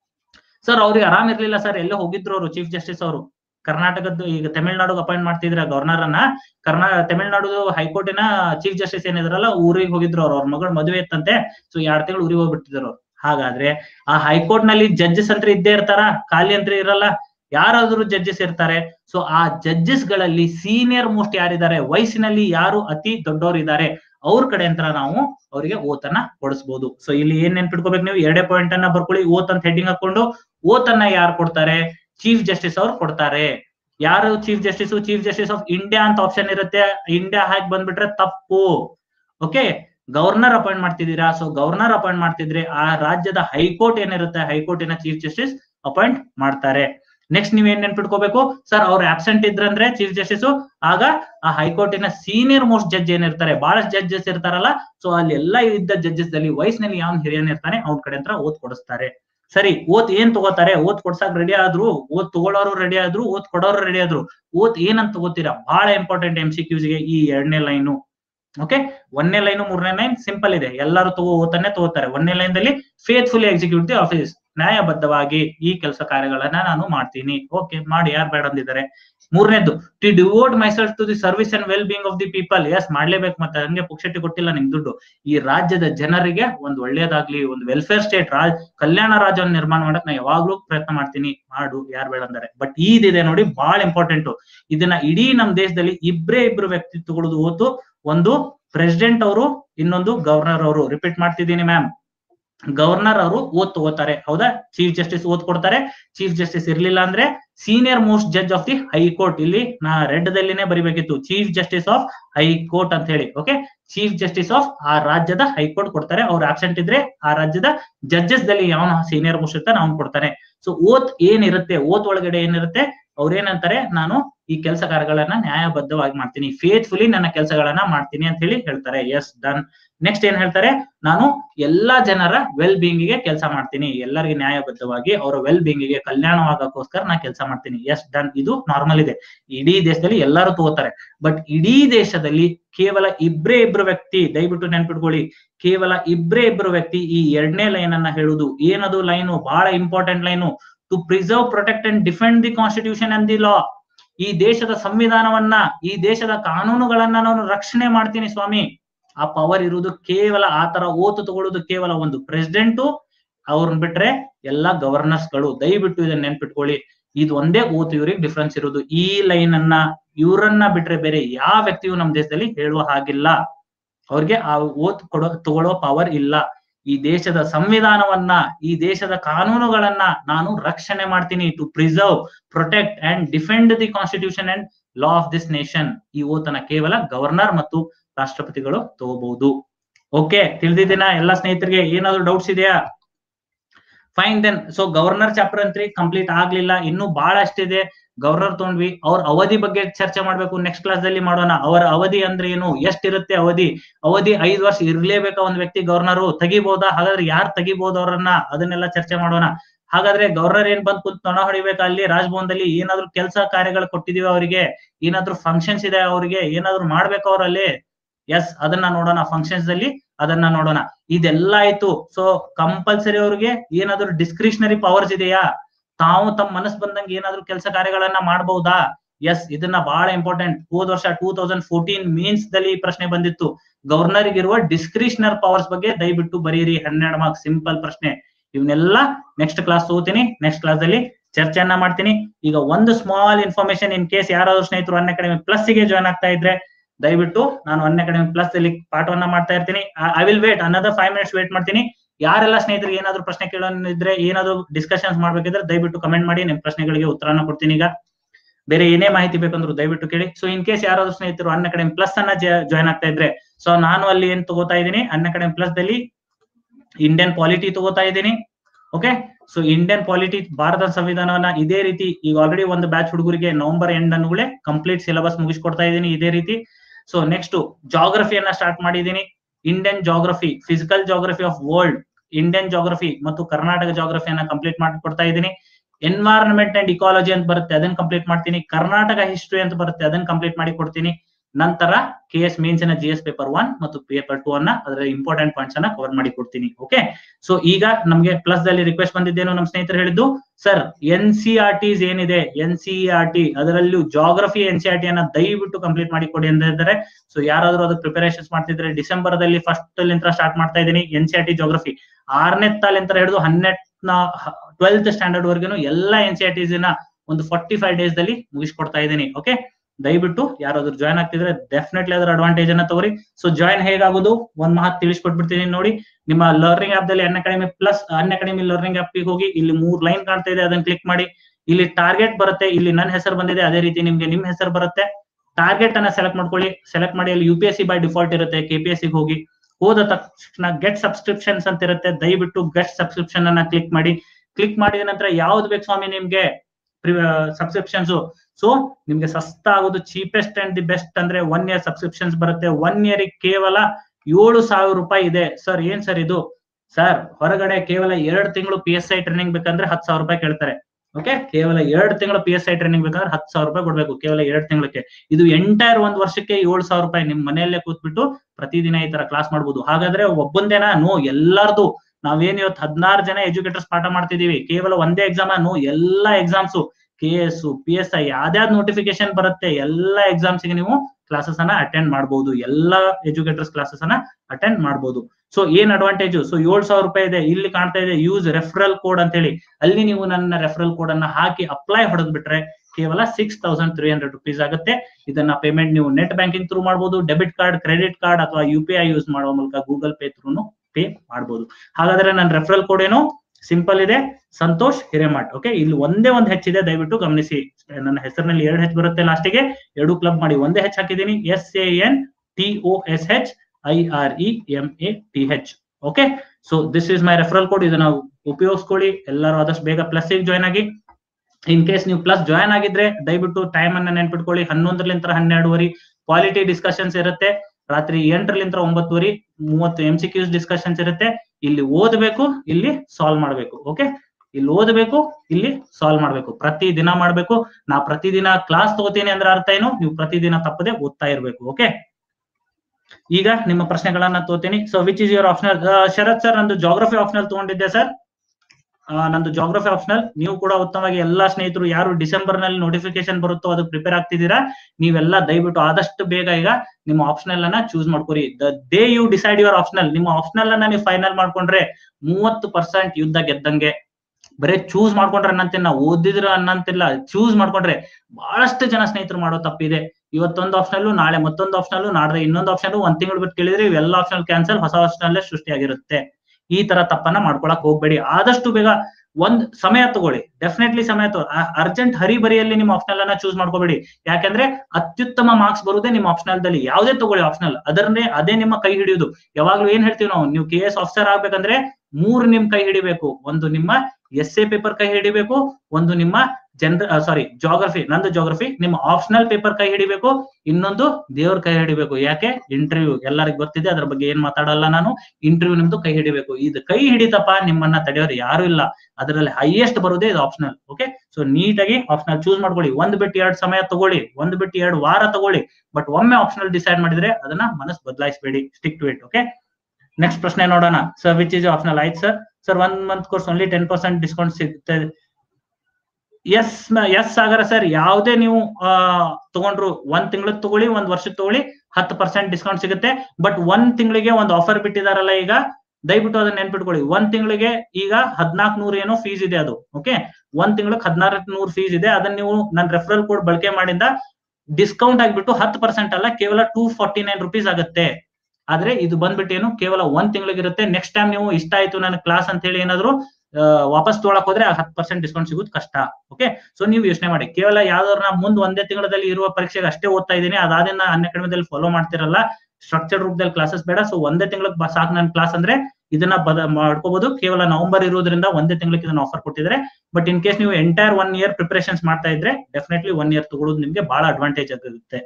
sir ಅವ್ರಿಗೆ ಆರಾಮ್ ಇರ್ಲಿಲ್ಲ ಸರ್ ಎಲ್ಲೋ ಹೋಗಿದ್ರು ಅವರು ಚೀಫ್ ಜಸ್ಟಿಸ್ ಅವರು ಕರ್ನಾಟಕದ ಈಗ ತಮಿಳ್ನಾಡುಗೆ ಅಪಾಯಿಂಟ್ ಮಾಡ್ತಿದ್ರ ಗವರ್ನರ್ ಅನ್ನ ಕರ್ನಾ ತಮಿಳ್ನಾಡು ಹೈಕೋರ್ಟಿನ ಚೀಫ್ ಜಸ್ಟಿಸ್ ಏನಿದ್ರಲ್ಲ ಊರಿಗೆ ಹೋಗಿದ್ರು ಅವ್ರ ಅವ್ರ ಮಗಳ ಮದುವೆ ಇತ್ತಂತೆ ಸೊ ಎರಡ್ ತಿಂಗಳು ಊರಿಗೆ ಹೋಗ್ಬಿಟ್ಟಿದ್ರು ಅವ್ರು ಹಾಗಾದ್ರೆ ಆ ಹೈಕೋರ್ಟ್ ನಲ್ಲಿ ಜಡ್ಜಸ್ ಅಂತ ಇದ್ದೇ ಇರ್ತಾರ ಖಾಲಿ ಅಂತ ಇರಲ್ಲ ಯಾರಾದ್ರೂ ಜಡ್ಜಸ್ ಇರ್ತಾರೆ ಸೊ ಆ ಜಡ್ಜಸ್ ಗಳಲ್ಲಿ ಸೀನಿಯರ್ ಮೋಸ್ಟ್ ಯಾರಿದ್ದಾರೆ ವಯಸ್ಸಿನಲ್ಲಿ ಯಾರು ಅತಿ ದೊಡ್ಡವರು ಇದ್ದಾರೆ ಅವ್ರ ಕಡೆ ಅಂತ ನಾವು ಅವರಿಗೆ ಓತನ್ನ ಕೊಡಿಸ್ಬೋದು ಸೊ ಇಲ್ಲಿ ಏನ್ ನೆನ್ಪಿಟ್ಕೋಬೇಕು ನೀವು ಎರಡೇ ಪಾಯಿಂಟ್ ಅನ್ನ ಬರ್ಕೊಳ್ಳಿ ಓತ್ ಅಂತ ಹೆಡ್ಡಿಂಗ್ ಹಾಕೊಂಡು ಓತನ್ನ ಯಾರು ಕೊಡ್ತಾರೆ ಚೀಫ್ ಜಸ್ಟಿಸ್ ಅವ್ರು ಕೊಡ್ತಾರೆ ಯಾರು chief justice chief justice of India ಅಂತ ಆಪ್ಷನ್ ಇರುತ್ತೆ ಇಂಡಿಯಾ ಹಾಕಿ ಬಂದ್ಬಿಟ್ರೆ ತಪ್ಪು ಓಕೆ ಗವರ್ನರ್ ಅಪಾಯಿಂಟ್ ಮಾಡ್ತಿದ್ದೀರಾ ಸೊ ಗವರ್ನರ್ ಅಪಾಯಿಂಟ್ ಮಾಡ್ತಿದ್ರೆ ಆ ರಾಜ್ಯದ ಹೈಕೋರ್ಟ್ ಏನಿರುತ್ತೆ ಹೈಕೋರ್ಟಿನ ಚೀಫ್ ಜಸ್ಟಿಸ್ ಅಪಾಯಿಂಟ್ ಮಾಡ್ತಾರೆ ನೆಕ್ಸ್ಟ್ ನೀವ್ ಏನ್ ನೆನ್ಪಿಟ್ಕೋಬೇಕು ಸರ್ ಅವ್ರು ಆಬ್ಸೆಂಟ್ ಇದ್ರಂದ್ರೆ ಚೀಫ್ ಜಸ್ಟಿಸ್ ಆಗ ಆ ಹೈಕೋರ್ಟಿನ ಸೀನಿಯರ್ ಮೋಸ್ಟ್ ಜಡ್ಜ್ ಏನಿರ್ತಾರೆ ಬಹಳಷ್ಟು ಜಡ್ಜಸ್ ಇರ್ತಾರಲ್ಲ ಸೊ ಅಲ್ಲಿ ಎಲ್ಲ ಇದ್ದ ಜಡ್ಜಸ್ ದಲ್ಲಿ ವಯಸ್ಸಿನಲ್ಲಿ ಯಾವ ಹಿರಿಯನ್ ಇರ್ತಾನೆ ಅವ್ನ ಕಡೆ ಹತ್ರ ಓದ್ ಕೊಡಿಸ್ತಾರೆ ಸರಿ ಓತ್ ಏನ್ ತಗೋತಾರೆ ಓತ್ ಕೊಡ್ಸಾಕ್ ರೆಡಿ ಆದ್ರು ಓದ್ ತಗೊಳ್ಳೋರು ರೆಡಿ ಆದ್ರು ಓದ್ ಕೊಡೋರು ರೆಡಿ ಆದ್ರು ಓತ್ ಏನಂತ ತಗೋತೀರಾ ಬಹಳ ಇಂಪಾರ್ಟೆಂಟ್ ಎಂ ಸಿ ಕ್ಯೂಸ್ಗೆ ಈ ಎರಡನೇ ಲೈನು ಓಕೆ ಒಂದನೇ ಲೈನ್ ಮೂರನೇ ಲೈನ್ ಸಿಂಪಲ್ ಇದೆ ಎಲ್ಲರೂ ತಗೋ ಓತನ್ನೇ ತಗೋತಾರೆ ಒಂದನೇ ಲೈನ್ ದಲ್ಲಿ ಫೇತ್ಫುಲಿ ಎಕ್ಸಿಕ್ಯೂಟ್ ದಿ ಆಫೀಸ್ ನ್ಯಾಯಬದ್ಧವಾಗಿ ಈ ಕೆಲಸ ಕಾರ್ಯಗಳನ್ನ ನಾನು ಮಾಡ್ತೀನಿ ಓಕೆ ಮಾಡಿ ಯಾರು ಬೇಡ ಅಂದಿದ್ದಾರೆ ಮೂರನೇದು to devote myself to the service and well being of the people yes ಮಾಡ್ಲೇಬೇಕು ಮತ್ತೆ ಹಂಗೆ ಪುಕ್ಷಟಿ ಕೊಟ್ಟಿಲ್ಲ ನಿಮ್ ದುಡ್ಡು ಈ ರಾಜ್ಯದ ಜನರಿಗೆ ಒಂದು ಒಳ್ಳೇದಾಗ್ಲಿ ಒಂದು ವೆಲ್ಫೇರ್ ಸ್ಟೇಟ್ ರಾಜ್ ಕಲ್ಯಾಣ ರಾಜ್ಯವನ್ನು ನಿರ್ಮಾಣ ಮಾಡಕ್ ನಾ ಯಾವಾಗ್ಲೂ ಪ್ರಯತ್ನ ಮಾಡ್ತೀನಿ ಮಾಡು ಯಾರು ಬೇಡ ಅಂತಾರೆ ಬಟ್ ಈದಿದೆ ನೋಡಿ ಬಹಳ ಇಂಪಾರ್ಟೆಂಟ್ ಇದನ್ನ ಇಡೀ ನಮ್ ದೇಶದಲ್ಲಿ ಇಬ್ರೇ ಇಬ್ರು ವ್ಯಕ್ತಿತ್ವಗಳದು ಓತು ಒಂದು ಪ್ರೆಸಿಡೆಂಟ್ ಅವರು ಇನ್ನೊಂದು ಗವರ್ನರ್ ಅವರು ರಿಪೀಟ್ ಮಾಡ್ತಿದ್ದೀನಿ ಮ್ಯಾಮ್ ಗವರ್ನರ್ ಅವರು ಓದ್ ತಗೋತಾರೆ ಹೌದಾ ಚೀಫ್ ಜಸ್ಟಿಸ್ ಓದ್ ಕೊಡ್ತಾರೆ ಚೀಫ್ ಜಸ್ಟಿಸ್ ಇರ್ಲಿಲ್ಲ ಅಂದ್ರೆ senior most judge of the high court ಇಲ್ಲಿ ನಾ ರೆಡ್ ದಲ್ಲಿನೇ ಬರಿಬೇಕಿತ್ತು ಚೀಫ್ ಜಸ್ಟಿಸ್ ಆಫ್ ಹೈಕೋರ್ಟ್ ಅಂತ ಹೇಳಿ ಓಕೆ ಚೀಫ್ ಜಸ್ಟಿಸ್ ಆಫ್ ಆ ರಾಜ್ಯದ ಹೈಕೋರ್ಟ್ ಕೊಡ್ತಾರೆ ಅವ್ರು ಆಬ್ಸೆಂಟ್ ಇದ್ರೆ ಆ ರಾಜ್ಯದ ಜಡ್ಜಸ್ ದಲ್ಲಿ ಯಾವ ಸೀನಿಯರ್ ಮೋಸ್ಟ್ ಇರ್ತಾನೆ ಅವ್ನು ಕೊಡ್ತಾನೆ ಸೊ ಓತ್ ಏನಿರುತ್ತೆ ಓತ್ ಒಳಗಡೆ ಏನಿರುತ್ತೆ ಅವ್ರೇನಂತಾರೆ ನಾನು ಈ ಕೆಲಸ ಕಾರ್ಯಗಳನ್ನ ನ್ಯಾಯಬದ್ಧವಾಗಿ ಮಾಡ್ತೀನಿ ಫೇತ್ಫುಲಿ ನನ್ನ ಕೆಲಸಗಳನ್ನ ಮಾಡ್ತೀನಿ ಅಂತ ಹೇಳಿ ಹೇಳ್ತಾರೆ ಎಸ್ ಡನ್ ನೆಕ್ಸ್ಟ್ ಏನ್ ಹೇಳ್ತಾರೆ ನಾನು ಎಲ್ಲಾ ಜನರ ವೆಲ್ ಬೀಯಿಂಗ್ ಗೆ ಕೆಲಸ ಮಾಡ್ತೀನಿ ಎಲ್ಲರಿಗೆ ನ್ಯಾಯಬದ್ಧವಾಗಿ ಅವರ ವೆಲ್ ಬೀಯಿಂಗ್ ಗೆ ಕಲ್ಯಾಣವಾಗಕ್ಕೋಸ್ಕರ ನಾ ಕೆಲಸ ಮಾಡ್ತೀನಿ ಎಸ್ ಡನ್ ಇದು ನಾರ್ಮಲ್ ಇದೆ ಇಡೀ ದೇಶದಲ್ಲಿ ಎಲ್ಲರೂ ತಗೋತಾರೆ ಬಟ್ ಇಡೀ ದೇಶದಲ್ಲಿ ಕೇವಲ ಇಬ್ರೇ ಇಬ್ರು ವ್ಯಕ್ತಿ ದಯವಿಟ್ಟು ನೆನ್ಪಿಟ್ಕೊಳ್ಳಿ ಕೇವಲ ಇಬ್ರೇ ಇಬ್ರು ವ್ಯಕ್ತಿ ಈ ಎರಡನೇ ಲೈನ್ ಅನ್ನ ಹೇಳುದು ಏನದು ಲೈನು ಬಹಳ important line to preserve protect and defend the constitution and the law ಈ ದೇಶದ ಸಂವಿಧಾನವನ್ನ ಈ ದೇಶದ ಕಾನೂನುಗಳನ್ನ ನಾನು ರಕ್ಷಣೆ ಮಾಡ್ತೀನಿ ಸ್ವಾಮಿ ಆ ಪವರ್ ಇರುವುದು ಕೇವಲ ಆ ತರ ಓತು ತಗೊಳ್ಳೋದು ಕೇವಲ ಒಂದು ಪ್ರೆಸಿಡೆಂಟು ಅವ್ರನ್ನ ಬಿಟ್ರೆ ಎಲ್ಲಾ ಗವರ್ನರ್ಸ್ ಗಳು ದಯವಿಟ್ಟು ಇದನ್ನ ನೆನ್ಪಿಟ್ಕೊಳ್ಳಿ ಇದು ಒಂದೇ ಓತು ಇವ್ರಿಗೆ ಡಿಫ್ರೆನ್ಸ್ ಇರೋದು ಈ ಲೈನ್ ಅನ್ನ ಇವರನ್ನ ಬಿಟ್ರೆ ಬೇರೆ ಯಾವ ವ್ಯಕ್ತಿಯು ನಮ್ಮ ದೇಶದಲ್ಲಿ ಹೇಳುವ ಹಾಗಿಲ್ಲ ಅವ್ರಿಗೆ ಆ ಓತ್ ಕೊಡೋ ತಗೊಳ್ಳೋ ಪವರ್ ಇಲ್ಲ ಈ ದೇಶದ ಸಂವಿಧಾನವನ್ನ ಈ ದೇಶದ ಕಾನೂನುಗಳನ್ನ ನಾನು ರಕ್ಷಣೆ ಮಾಡ್ತೀನಿ to preserve protect and defend the constitution and law of this nation ಈ ಓತನ ಕೇವಲ ಗವರ್ನರ್ ಮತ್ತು ರಾಷ್ಟ್ರಪತಿಗಳು ತಗೋಬಹುದು ಓಕೆ ತಿಳಿದಿದ್ದೀನ ಎಲ್ಲ ಸ್ನೇಹಿತರಿಗೆ ಏನಾದ್ರು ಡೌಟ್ಸ್ ಇದೆಯಾ fine then so governor chapter ಅಂತ್ರಿ ಕಂಪ್ಲೀಟ್ ಆಗ್ಲಿಲ್ಲ ಇನ್ನೂ ಬಹಳಷ್ಟಿದೆ ಗವರ್ನರ್ ತಗೊಂಡ್ವಿ ಅವ್ರ ಅವಧಿ ಬಗ್ಗೆ ಚರ್ಚೆ ಮಾಡ್ಬೇಕು ನೆಕ್ಸ್ಟ್ ಕ್ಲಾಸ್ ಅಲ್ಲಿ ಮಾಡೋಣ ಅವರ ಅವಧಿ ಅಂದ್ರೆ ಏನು ಎಷ್ಟಿರುತ್ತೆ ಅವಧಿ ಅವಧಿ ಐದು ವರ್ಷ ಇರ್ಲೇಬೇಕಾ ಒಂದ್ ವ್ಯಕ್ತಿ ಗವರ್ನರು ತೆಗಿಬಹುದಾ ಹಾಗಾದ್ರೆ ಯಾರು ತೆಗಿಬಹುದು ಅವ್ರನ್ನ ಅದನ್ನೆಲ್ಲ ಚರ್ಚೆ ಮಾಡೋಣ ಹಾಗಾದ್ರೆ ಗವರ್ನರ್ ಏನ್ ಬಂದ್ ಕುಂತ್ ನೊಣ ಹೊಡಿಬೇಕಾ ಅಲ್ಲಿ ರಾಜಭವನದಲ್ಲಿ ಏನಾದ್ರು ಕೆಲಸ ಕಾರ್ಯಗಳು ಕೊಟ್ಟಿದೀವಿ ಅವರಿಗೆ ಏನಾದ್ರು ಫಂಕ್ಷನ್ಸ್ ಇದೆ ಅವರಿಗೆ ಏನಾದ್ರು ಮಾಡ್ಬೇಕು ಅವ್ರಲ್ಲಿ ಎಸ್ ಅದನ್ನ ನೋಡೋಣ ಫಂಕ್ಷನ್ಸ್ ಅಲ್ಲಿ ಅದನ್ನ ನೋಡೋಣ ಇದೆಲ್ಲ ಆಯ್ತು ಸೊ ಕಂಪಲ್ಸರಿ ಅವ್ರಿಗೆ ಏನಾದ್ರು ಡಿಸ್ಕ್ರಿಷನರಿ ಪವರ್ಸ್ ಇದೆಯಾ ತಾವು ತಮ್ಮ ಮನಸ್ ಬಂದಂಗೆ ಏನಾದ್ರು ಕೆಲಸ ಕಾರ್ಯಗಳನ್ನ ಮಾಡಬಹುದಾ ಎಸ್ ಇದನ್ನ ಬಹಳ ಇಂಪಾರ್ಟೆಂಟ್ ಹೋದ್ ವರ್ಷ ಟೂ ತೌಸಂಡ್ ಫೋರ್ಟೀನ್ ಮೀನ್ಸ್ ದಲ್ಲಿ ಈ ಪ್ರಶ್ನೆ ಬಂದಿತ್ತು ಗವರ್ನರ್ ಇರುವ ಡಿಸ್ಕ್ರಿಷನರ್ ಪವರ್ಸ್ ಬಗ್ಗೆ ದಯವಿಟ್ಟು ಬರೀರಿ ಹನ್ನೆರಡು ಮಾರ್ಕ್ಸ್ ಸಿಂಪಲ್ ಪ್ರಶ್ನೆ ಇವನ್ನೆಲ್ಲ ನೆಕ್ಸ್ಟ್ ಕ್ಲಾಸ್ ತಗೋತೀನಿ ನೆಕ್ಸ್ಟ್ ಕ್ಲಾಸ್ ಅಲ್ಲಿ ಚರ್ಚೆಯನ್ನ ಮಾಡ್ತೀನಿ ಈಗ ಒಂದು ಸ್ಮಾಲ್ ಇನ್ಫಾರ್ಮೇಶನ್ ಇನ್ ಕೇಸ್ ಯಾರಾದ್ರೂ ಸ್ನೇಹಿತರು ಅನ್ ಅಕಾಡೆಮಿ ಪ್ಲಸ್ ಗೆ ಜಾಯ್ನ್ ಆಗ್ತಾ ಇದ್ರೆ ದಯವಿಟ್ಟು ನಾನು ಅನ್ ಅಕಾಡೆಮಿ ಪ್ಲಸ್ ಅಲ್ಲಿ ಪಾಠವನ್ನ ಮಾಡ್ತಾ ಇರ್ತೀನಿ I will wait another five minutes wait ಮಾಡ್ತೀನಿ ಯಾರೆಲ್ಲ ಸ್ನೇಹಿತರಿಗೆ ಏನಾದ್ರು ಪ್ರಶ್ನೆ ಕೇಳೋನಿದ್ರೆ ಏನಾದ್ರು ಡಿಸ್ಕಷನ್ಸ್ ಮಾಡ್ಬೇಕಿದ್ರೆ ದಯವಿಟ್ಟು ಕಮೆಂಟ್ ಮಾಡಿ ನಿಮ್ ಪ್ರಶ್ನೆಗಳಿಗೆ ಉತ್ತರನ ಕೊಡ್ತೀನಿ ಈಗ ಬೇರೆ ಏನೇ ಮಾಹಿತಿ ಬೇಕಂದ್ರು ದಯವಿಟ್ಟು ಕೇಳಿ ಸೊ ಇನ್ ಕೇಸ್ ಯಾರಾದ್ರೂ ಸ್ನೇಹಿತರು ಅನ್ ಅಕಾಡೆಮಿ ಪ್ಲಸ್ ಅನ್ನ ಜಾಯ್ನ್ ಆಗ್ತಾ ಇದ್ರೆ ಸೊ ನಾನು ಅಲ್ಲಿ ಏನ್ ತಗೋತಾ ಇದ್ದೀನಿ ಅನ್ ಅಕಾಡೆಮಿ ಪ್ಲಸ್ ದಲ್ಲಿ ಇಂಡಿಯನ್ ಪಾಲಿಟಿ ತಗೋತಾ ಇದ್ದೀನಿ okay so Indian polity Bharat ಸಂವಿಧಾನವನ್ನ ಇದೇ ರೀತಿ ಈಗ ಆಲ್ರೆಡಿ ಒಂದು ಬ್ಯಾಚ್ ಹುಡುಗರಿಗೆ ನವೆಂಬರ್ ಎಂಡ್ ಅನ್ನುಗಳೇ ಕಂಪ್ಲೀಟ್ ಸಿಲೆಬಸ್ ಮುಗಿಸ್ಕೊಡ್ತಾ ಇದ್ದೀನಿ ಇದೇ ರೀತಿ ಸೊ ನೆಕ್ಸ್ಟ್ ಜಾಗ್ರಫಿಯನ್ನ ಸ್ಟಾರ್ಟ್ ಮಾಡಿದ್ದೀನಿ Indian geography physical geography of world Indian geography ಮತ್ತು ಕರ್ನಾಟಕ ಜಾಗ್ರಫಿಯನ್ನ ಕಂಪ್ಲೀಟ್ ಮಾಡಿಕೊಡ್ತಾ ಇದ್ದೀನಿ ಎನ್ವೈರನ್ಮೆಂಟ್ ಅಂಡ್ ಇಕಾಲಜಿ ಅಂತ ಬರುತ್ತೆ ಅದನ್ನ ಕಂಪ್ಲೀಟ್ ಮಾಡ್ತೀನಿ ಕರ್ನಾಟಕ ಹಿಸ್ಟ್ರಿ ಅಂತ ಬರುತ್ತೆ ಅದನ್ನ ಕಂಪ್ಲೀಟ್ ಮಾಡಿ ಕೊಡ್ತೀನಿ ನಂತರ K S mains G S paper one ಮತ್ತು ಪೇಪರ್ ಟೂ ಅನ್ನ ಅದರ ಇಂಪಾರ್ಟೆಂಟ್ ಪಾಯಿಂಟ್ಸ್ ಅನ್ನ ಕವರ್ ಮಾಡಿ ಕೊಡ್ತೀನಿ ಓಕೆ ಸೊ ಈಗ ನಮ್ಗೆ ಪ್ಲಸ್ ದಲ್ಲಿ ರಿಕ್ವೆಸ್ಟ್ ಬಂದಿದ್ದೇನು ನಮ್ಮ ಸ್ನೇಹಿತರು ಹೇಳಿದ್ದು sir N C R T's ಏನಿದೆ ಎನ್ ಸಿ ಆರ್ ಟಿ ಅದರಲ್ಲೂ geography N C R T ಅನ್ನ ದಯವಿಟ್ಟು ಕಂಪ್ಲೀಟ್ ಮಾಡಿ ಕೊಡಿ ಅಂತ ಇದ್ದಾರೆ ಸೊ ಯಾರಾದ್ರೂ ಅದಕ್ಕೆ ಪ್ರಿಪರೇಷನ್ಸ್ ಮಾಡ್ತಿದ್ರೆ ಡಿಸೆಂಬರ್ ದಲ್ಲಿ ಫಸ್ಟ್ ಲಿಂತ್ರ ಸ್ಟಾರ್ಟ್ ಮಾಡ್ತಾ ಇದ್ದೀನಿ N C R T geography ಆರನೇ ತಾಲಿಂತ್ರ ಹಿಡಿದು ಹನ್ನೆರಡನ ಟ್ವೆಲ್ತ್ ಸ್ಟ್ಯಾಂಡರ್ಡ್ ವರ್ಗು ಎಲ್ಲಾ ಎನ್ ಸಿ ಆರ್ ಟಿಸ್ ನ ಒಂದು ಫಾರ್ಟಿ ಫೈವ್ ಡೇಸ್ ದಲ್ಲಿ ಮುಗಿಸ್ಕೊಡ್ತಾ ಇದ್ದೀನಿ ಓಕೆ ದಯವಿಟ್ಟು ಯಾರಾದ್ರೂ ಜಾಯ್ನ್ ಆಗ್ತಿದ್ರೆ ಡೆಫಿನೆಟ್ಲಿ ಅದರ ಅಡ್ವಾಂಟೇಜ್ ಅನ್ನ ತಗೋರಿ ಸೊ ಜಾಯ್ನ್ ಹೇಗಾಗೋದು ಒಂದ್ ಮಾತು ತಿಳಿಸ್ಕೊಟ್ಬಿಡ್ತೀನಿ ನೋಡಿ ನಿಮ್ಮ ಲರ್ನಿಂಗ್ ಆಪ್ ದಲ್ಲಿ Unacademy plus Unacademy learning app ಹೋಗಿ ಇಲ್ಲಿ ಮೂರ್ ಲೈನ್ ಕಾಣ್ತಾ ಇದೆ ಅದನ್ನ ಕ್ಲಿಕ್ ಮಾಡಿ ಇಲ್ಲಿ ಟಾರ್ಗೆಟ್ ಬರುತ್ತೆ ಇಲ್ಲಿ ನನ್ನ ಹೆಸರು ಬಂದಿದೆ ಅದೇ ರೀತಿ ನಿಮ್ಗೆ ನಿಮ್ ಹೆಸರು ಬರುತ್ತೆ ಟಾರ್ಗೆಟ್ ಅನ್ನ ಸೆಲೆಕ್ಟ್ ಮಾಡ್ಕೊಳ್ಳಿ ಸೆಲೆಕ್ಟ್ ಮಾಡಿ ಅಲ್ಲಿ U P S C by default ಇರುತ್ತೆ ಕೆ ಪಿ ಎಸ್ ಸಿ ಹೋಗಿ ಹೋದ ತಕ್ಷಣ ಗೆಟ್ ಸಬ್ಸ್ಕ್ರಿಪ್ಷನ್ಸ್ ಅಂತ ಇರುತ್ತೆ ದಯವಿಟ್ಟು ಗೆಟ್ ಸಬ್ಸ್ಕ್ರಿಪ್ಷನ್ ಅನ್ನ ಕ್ಲಿಕ್ ಮಾಡಿ ಕ್ಲಿಕ್ ಮಾಡಿದ ನಂತರ ಯಾವ್ದು ಬೇಕು ಸ್ವಾಮಿ ನಿಮ್ಗೆ ಸಬ್ಸ್ಕ್ರಿಪ್ಷನ್ಸ್ ಸೊ ನಿಮ್ಗೆ ಸಸ್ತ ಆಗೋದು ಚೀಪೆಸ್ಟ್ ಅಂಡ್ ದಿ ಬೆಸ್ಟ್ ಅಂದ್ರೆ ಒನ್ ಇಯರ್ ಸಬ್ಸ್ಕ್ರಿಪ್ಷನ್ಸ್ ಬರುತ್ತೆ ಒನ್ ಇಯರ್ ಕೇವಲ ಏಳು ಸಾವಿರ ರೂಪಾಯಿ ಇದೆ ಸರ್ ಏನ್ ಸರ್ ಇದು ಸರ್ ಹೊರಗಡೆ ಕೇವಲ ಎರಡು ತಿಂಗಳು ಪಿ ಎಸ್ ಐ ಟ್ರೈನಿಂಗ್ ಬೇಕಂದ್ರೆ ಹತ್ತು ಸಾವಿರ ರೂಪಾಯಿ ಕೇಳ್ತಾರೆ ಓಕೆ ಕೇವಲ ಎರಡು ತಿಂಗಳು ಪಿ ಎಸ್ ಐ ಟ್ರೈನಿಂಗ್ ಬೇಕಂದ್ರೆ ಹತ್ತು ಸಾವಿರ ರೂಪಾಯಿ ಕೊಡ್ಬೇಕು ಕೇವಲ ಎರಡು ತಿಂಗಳಿಗೆ ಇದು ಎಂಟೈರ್ ಒಂದ್ ವರ್ಷಕ್ಕೆ ಏಳು ಸಾವಿರ ರೂಪಾಯಿ ನಿಮ್ ಮನೆಯಲ್ಲೇ ಕೂತ್ಬಿಟ್ಟು ಪ್ರತಿದಿನ ಈ ತರ ಕ್ಲಾಸ್ ಮಾಡ್ಬೋದು ಹಾಗಾದ್ರೆ ಒಬ್ಬಂದೇನಾ ನೋ ಎಲ್ಲಾರ್ದು ನಾವೇನ್ ಇವತ್ತು ಹದಿನಾರು ಜನ ಎಜುಕೇಟರ್ಸ್ ಪಾಠ ಮಾಡ್ತಿದೀವಿ ಕೇವಲ ಒಂದೇ ಎಕ್ಸಾಮ್ ನೋ ಎಲ್ಲಾ exams K S P S I ಯಾವ್ದಾವ್ದು ನೋಟಿಫಿಕೇಶನ್ ಬರುತ್ತೆ ಎಲ್ಲಾ ಎಕ್ಸಾಮ್ಸ್ ಗೆ ನೀವು ಕ್ಲಾಸಸ್ ಅನ್ನ ಅಟೆಂಡ್ ಮಾಡಬಹುದು ಎಲ್ಲಾ ಎಜುಕೇಟರ್ಸ್ ಕ್ಲಾಸಸ್ ಅನ್ನ ಅಟೆಂಡ್ ಮಾಡಬಹುದು ಸೊ ಏನ್ ಅಡ್ವಾಂಟೇಜ್ ಸೊ ಏಳು ಸಾವಿರ ರೂಪಾಯಿ ಇದೆ ಇಲ್ಲಿ ಕಾಣ್ತಾ ಇದೆ ಯೂಸ್ ರೆಫರಲ್ ಕೋಡ್ ಅಂತ ಹೇಳಿ ಅಲ್ಲಿ ನೀವು ನನ್ನ ರೆಫರಲ್ ಕೋಡ್ ಅನ್ನ ಹಾಕಿ ಅಪ್ಲೈ ಹೊಡೆದ್ ಬಿಟ್ರೆ ಕೇವಲ six thousand three hundred rupees ಆಗುತ್ತೆ ಇದನ್ನ ಪೇಮೆಂಟ್ ನೀವು ನೆಟ್ ಬ್ಯಾಂಕಿಂಗ್ ಥ್ರೂ ಮಾಡಬಹುದು ಡೆಬಿಟ್ ಕಾರ್ಡ್ ಕ್ರೆಡಿಟ್ ಕಾರ್ಡ್ ಅಥವಾ ಯು ಪಿ ಐ ಯೂಸ್ ಮಾಡುವ ಮೂಲಕ ಗೂಗಲ್ ಪೇ ಥ್ರೂನು ಪೇ ಮಾಡಬಹುದು ಹಾಗಾದ್ರೆ ನನ್ನ ರೆಫರಲ್ ಕೋಡ್ ಏನು ಸಿಂಪಲ್ ಇದೆ ಸಂತೋಷ್ ಹಿರೇಮಠ್ ಓಕೆ ಇಲ್ಲಿ ಒಂದೇ ಒಂದು ಹೆಚ್ಚಿದೆ ದಯವಿಟ್ಟು ಗಮನಿಸಿ ನನ್ನ ಹೆಸರಿನಲ್ಲಿ ಎರಡು ಹೆಚ್ಚು ಬರುತ್ತೆ ಲಾಸ್ಟಿಗೆ ಎರಡು ಕ್ಲಬ್ ಮಾಡಿ ಒಂದೇ ಹೆಚ್ಚು ಹಾಕಿದ್ದೀನಿ S A N T O S H I R E M A T H okay so this is my referral code ಇದನ್ನ ಉಪಯೋಗಿಸ್ಕೊಳ್ಳಿ ಎಲ್ಲರೂ ಆದಷ್ಟು ಬೇಗ ಪ್ಲಸ್ ಜಾಯ್ನ್ ಆಗಿ ಇನ್ ಕೇಸ್ ನೀವು ಪ್ಲಸ್ ಜಾಯ್ನ್ ಆಗಿದ್ರೆ ದಯವಿಟ್ಟು ಟೈಮ್ ಅನ್ನ ನೆನ್ಪಿಟ್ಕೊಳ್ಳಿ ಹನ್ನೊಂದರಲಿಂದ ಹನ್ನೆರಡುವರೆ ಕ್ವಾಲಿಟಿ ಡಿಸ್ಕಷನ್ಸ್ ಇರುತ್ತೆ ರಾತ್ರಿ ಎಂಟರಲಿಂದ ಒಂಬತ್ತುವರೆ ಮೂವತ್ತು ಎಂ ಸಿ ಕ್ಯೂಸ್ ಡಿಸ್ಕಷನ್ಸ್ ಇರುತ್ತೆ ಇಲ್ಲಿ ಓದಬೇಕು ಇಲ್ಲಿ ಸಾಲ್ವ್ ಮಾಡಬೇಕು ಓಕೆ ಇಲ್ಲಿ ಓದಬೇಕು ಇಲ್ಲಿ ಸಾಲ್ವ್ ಮಾಡಬೇಕು ಪ್ರತಿ ದಿನ ಮಾಡ್ಬೇಕು ನಾ ಪ್ರತಿದಿನ ಕ್ಲಾಸ್ ತಗೋತೀನಿ ಅಂದ್ರೆ ಅರ್ಥ ಏನು ನೀವು ಪ್ರತಿದಿನ ತಪ್ಪದೆ ಓದ್ತಾ ಇರ್ಬೇಕು ಓಕೆ ಈಗ ನಿಮ್ಮ ಪ್ರಶ್ನೆಗಳನ್ನ ತಗೋತೀನಿ so which is your optional Sharath sir ನಂದು ಜಾಗ್ರಫಿ ಆಪ್ಷನಲ್ ತಗೊಂಡಿದ್ದೆ ಸರ್ ನಂದು ಜಾಗ್ರಫಿ ಆಪ್ಷನಲ್ ನೀವು ಕೂಡ ಉತ್ತಮವಾಗಿ ಎಲ್ಲಾ ಸ್ನೇಹಿತರು ಯಾರು ಡಿಸೆಂಬರ್ ನಲ್ಲಿ ನೋಟಿಫಿಕೇಶನ್ ಬರುತ್ತೋ ಅದಕ್ಕೆ ಪ್ರಿಪೇರ್ ಆಗ್ತಿದ್ದೀರಾ ನೀವೆಲ್ಲ ದಯವಿಟ್ಟು ಆದಷ್ಟು ಬೇಗ ಈಗ ನಿಮ್ಮ ಆಪ್ಷನಲ್ ಅನ್ನ ಚೂಸ್ ಮಾಡ್ಕೊರಿ the day you decide your optional ನಿಮ್ಮ ಆಪ್ಷನಲ್ ಅನ್ನ ನೀವು ಫೈನಲ್ ಮಾಡ್ಕೊಂಡ್ರೆ ಮೂವತ್ತು ಪರ್ಸೆಂಟ್ ಯುದ್ಧ ಗೆದ್ದಂಗೆ ಬರೇ ಚೂಸ್ ಮಾಡ್ಕೊಂಡ್ರೆ ಅನ್ನಂತಿಲ್ಲ ಓದಿದ್ರ ಅನ್ನಂತಿಲ್ಲ ಚೂಸ್ ಮಾಡ್ಕೊಂಡ್ರೆ ಬಹಳಷ್ಟು ಜನ ಸ್ನೇಹಿತರು ಮಾಡೋ ತಪ್ಪಿದೆ ಇವತ್ತೊಂದು ಆಪ್ಷನಲ್ ನಾಳೆ ಮತ್ತೊಂದು ಆಪ್ಷನಲ್ ನಾಡ್ರೆ ಇನ್ನೊಂದು ಆಪ್ಷನ್ ಒಂದ್ ತಿಂಗಳು ಬಿಟ್ಟು ಕೇಳಿದ್ರೆ ಇವೆಲ್ಲ ಆಪ್ಷನಲ್ ಕ್ಯಾನ್ಸಲ್ ಹೊಸ ಆಪ್ಷನಲ್ಲೇ ಸೃಷ್ಟಿಯಾಗಿರುತ್ತೆ ಈ ತರ ತಪ್ಪನ್ನ ಮಾಡ್ಕೊಳಕ್ ಹೋಗ್ಬೇಡಿ ಆದಷ್ಟು ಬೇಗ ಒಂದ್ ಸಮಯ ತಗೊಳ್ಳಿ ಡೆಫಿನೆಟ್ಲಿ ಸಮಯ ಅರ್ಜೆಂಟ್ ಹರಿಬರಿಯಲ್ಲಿ ನಿಮ್ಮ ಆಪ್ಷನಲ್ ಅನ್ನ ಚೂಸ್ ಮಾಡ್ಕೋಬೇಡಿ ಯಾಕಂದ್ರೆ ಅತ್ಯುತ್ತಮ ಮಾರ್ಕ್ಸ್ ಬರುದೇ ನಿಮ್ಮ ಆಪ್ಷನಲ್ ದಲ್ಲಿ ಯಾವುದೇ ತಗೊಳ್ಳಿ ಆಪ್ಷನಲ್ ಅದರನ್ನೇ ಅದೇ ನಿಮ್ಮ ಕೈ ಹಿಡಿಯುದು ಯಾವಾಗ್ಲೂ ಏನ್ ಹೇಳ್ತೀವಿ ನಾವು ನೀವು ಕೆ ಎಸ್ ಆಫೀಸರ್ ಆಗ್ಬೇಕಂದ್ರೆ ಮೂರು ನಿಮ್ ಕೈ ಹಿಡಿಬೇಕು ಒಂದು ನಿಮ್ಮ ಎಸ್ ಎ ಪೇಪರ್ ಕೈ ಹಿಡಿಬೇಕು ಒಂದು ನಿಮ್ಮ ಜನರ ಸಾರಿ ಜಾಗ್ರಫಿ ನಂದು ಜಾಗ್ರಫಿ ನಿಮ್ಮ ಆಪ್ಷನಲ್ ಪೇಪರ್ ಕೈ ಹಿಡಿಬೇಕು ಇನ್ನೊಂದು ದೇವ್ರ ಕೈ ಹಿಡಿಬೇಕು ಯಾಕೆ ಇಂಟರ್ವ್ಯೂ ಎಲ್ಲರಿಗೂ ಗೊತ್ತಿದೆ ಅದ್ರ ಬಗ್ಗೆ ಏನ್ ಮಾತಾಡಲ್ಲ ನಾನು ಇಂಟರ್ವ್ಯೂ ನಿಮ್ದು ಕೈ ಹಿಡಿಬೇಕು ಇದು ಕೈ ಹಿಡಿತಪ್ಪ ನಿಮ್ಮನ್ನ ತಡೆಯೋರು ಯಾರು ಇಲ್ಲ ಅದರಲ್ಲಿ ಹೈಯೆಸ್ಟ್ ಬರೋದೇ ಇದು ಆಪ್ಷನಲ್ ಓಕೆ ಸೊ ನೀಟಾಗಿ ಆಪ್ಷನಲ್ ಚೂಸ್ ಮಾಡ್ಕೊಳ್ಳಿ ಒಂದ್ ಬಿಟ್ಟು ಎರಡು ಸಮಯ ತಗೊಳ್ಳಿ ಒಂದ್ ಬಿಟ್ಟು ಎರಡು ವಾರ ತಗೊಳ್ಳಿ ಬಟ್ ಒಮ್ಮೆ ಆಪ್ಷನಲ್ ಡಿಸೈಡ್ ಮಾಡಿದ್ರೆ ಅದನ್ನ ಮನಸ್ಸು ಬದಲಾಯಿಸಬೇಡಿ stick to it okay next ಪ್ರಶ್ನೆ ನೋಡೋಣ ಸರ್ ವಿಚ್ ಇಸ್ ಆಪ್ಷನಲ್ ಆಯ್ತು sir sir one month course only ten percent discount ಸಿಗುತ್ತೆ ಎಸ್ ಎಸ್ ಸಾಗರ ಸರ್ ಯಾವುದೇ ನೀವು ತಗೊಂಡ್ರು ಒಂದ್ ತಿಂಗಳಿಗೆ ತಗೊಳ್ಳಿ ಒಂದ್ ವರ್ಷಕ್ಕೆ ತಗೊಳ್ಳಿ ಹತ್ತು ಪರ್ಸೆಂಟ್ ಡಿಸ್ಕೌಂಟ್ ಸಿಗುತ್ತೆ ಬಟ್ ಒಂದ್ ತಿಂಗಳಿಗೆ ಒಂದು ಆಫರ್ ಬಿಟ್ಟಿದಾರಲ್ಲ ಈಗ ದಯವಿಟ್ಟು ಅದನ್ನ ನೆನ್ಪಿಟ್ಕೊಳ್ಳಿ ಒಂದ್ ತಿಂಗಳಿಗೆ ಈಗ ಹದಿನಾಲ್ಕು ನೂರ ಏನೋ ಫೀಸ್ ಇದೆ ಅದು ಓಕೆ ಒಂದ್ ತಿಂಗಳಿಗೆ ಹದಿನಾಲ್ಕು ನೂರು ಫೀಸ್ ಇದೆ ಅದನ್ನ ನೀವು ನನ್ನ ರೆಫರಲ್ ಕೋಡ್ ಬಳಕೆ ಮಾಡಿಂದ ಡಿಸ್ಕೌಂಟ್ ಆಗಿಬಿಟ್ಟು ಹತ್ತು ಪರ್ಸೆಂಟ್ ಅಲ್ಲ ಕೇವಲ ಟೂ ಫಾರ್ಟಿ ನೈನ್ ರುಪೀಸ್ ಆಗುತ್ತೆ ಆದ್ರೆ ಇದು ಬಂದ್ಬಿಟ್ಟು ಏನು ಕೇವಲ ಒಂದ್ ತಿಂಗಳಿಗೆ ಇರುತ್ತೆ ನೆಕ್ಸ್ಟ್ ಟೈಮ್ ನೀವು ಇಷ್ಟ ಆಯ್ತು ನನ್ನ ಕ್ಲಾಸ್ ಅಂತ ಹೇಳಿ ಏನಾದ್ರು ವಾಪಸ್ ತೊಗೊಳಕ್ ಹೋದ್ರೆ ಹತ್ತು ಪರ್ಸೆಂಟ್ ಡಿಸ್ಕೌಂಟ್ ಸಿಗೋದು ಕಷ್ಟ ಓಕೆ ಸೊ ನೀವು ಯೋಚನೆ ಮಾಡಿ ಕೇವಲ ಯಾವ್ದಾದ್ರು ನಾ ಮುಂದ್ ಒಂದೇ ತಿಂಗಳಲ್ಲಿ ಇರುವ ಪರೀಕ್ಷೆಗೆ ಅಷ್ಟೇ ಓದ್ತಾ ಇದ್ದೀನಿ ಅದಾದಿಂದ ಅನ್ ಅಕಾಡೆಮಿದಲ್ಲಿ ಫಾಲೋ ಮಾಡ್ತಿರಲ್ಲ ಸ್ಟ್ರಕ್ಚರ್ಡ್ ರೂಪದಲ್ಲಿ ಕ್ಲಾಸಸ್ ಬೇಡ ಸೊ ಒಂದೇ ತಿಂಗಳಿಗೆ ಸಾಕು ನನ್ನ ಕ್ಲಾಸ್ ಅಂದ್ರೆ ಇದನ್ನ ಬದ ಮಾಡ್ಕೋಬಹುದು ಕೇವಲ ನವೆಂಬರ್ ಇರೋದ್ರಿಂದ ಒಂದೇ ತಿಂಗಳಿಗೆ ಇದನ್ನ ಆಫರ್ ಕೊಟ್ಟಿದ್ದಾರೆ ಬಟ್ ಇನ್ ಕೇಸ್ ನೀವು ಎಂಟೈರ್ ಒನ್ ಇಯರ್ ಪ್ರಿಪರೇಷನ್ಸ್ ಮಾಡ್ತಾ ಇದ್ರೆ ಡೆಫಿನೆಟ್ಲಿ ಒನ್ ಇಯರ್ ತಗೊಳ್ಳೋದು ನಿಮ್ಗೆ ಬಹಳ ಅಡ್ವಾಂಟೇಜ್ ಆಗುತ್ತೆ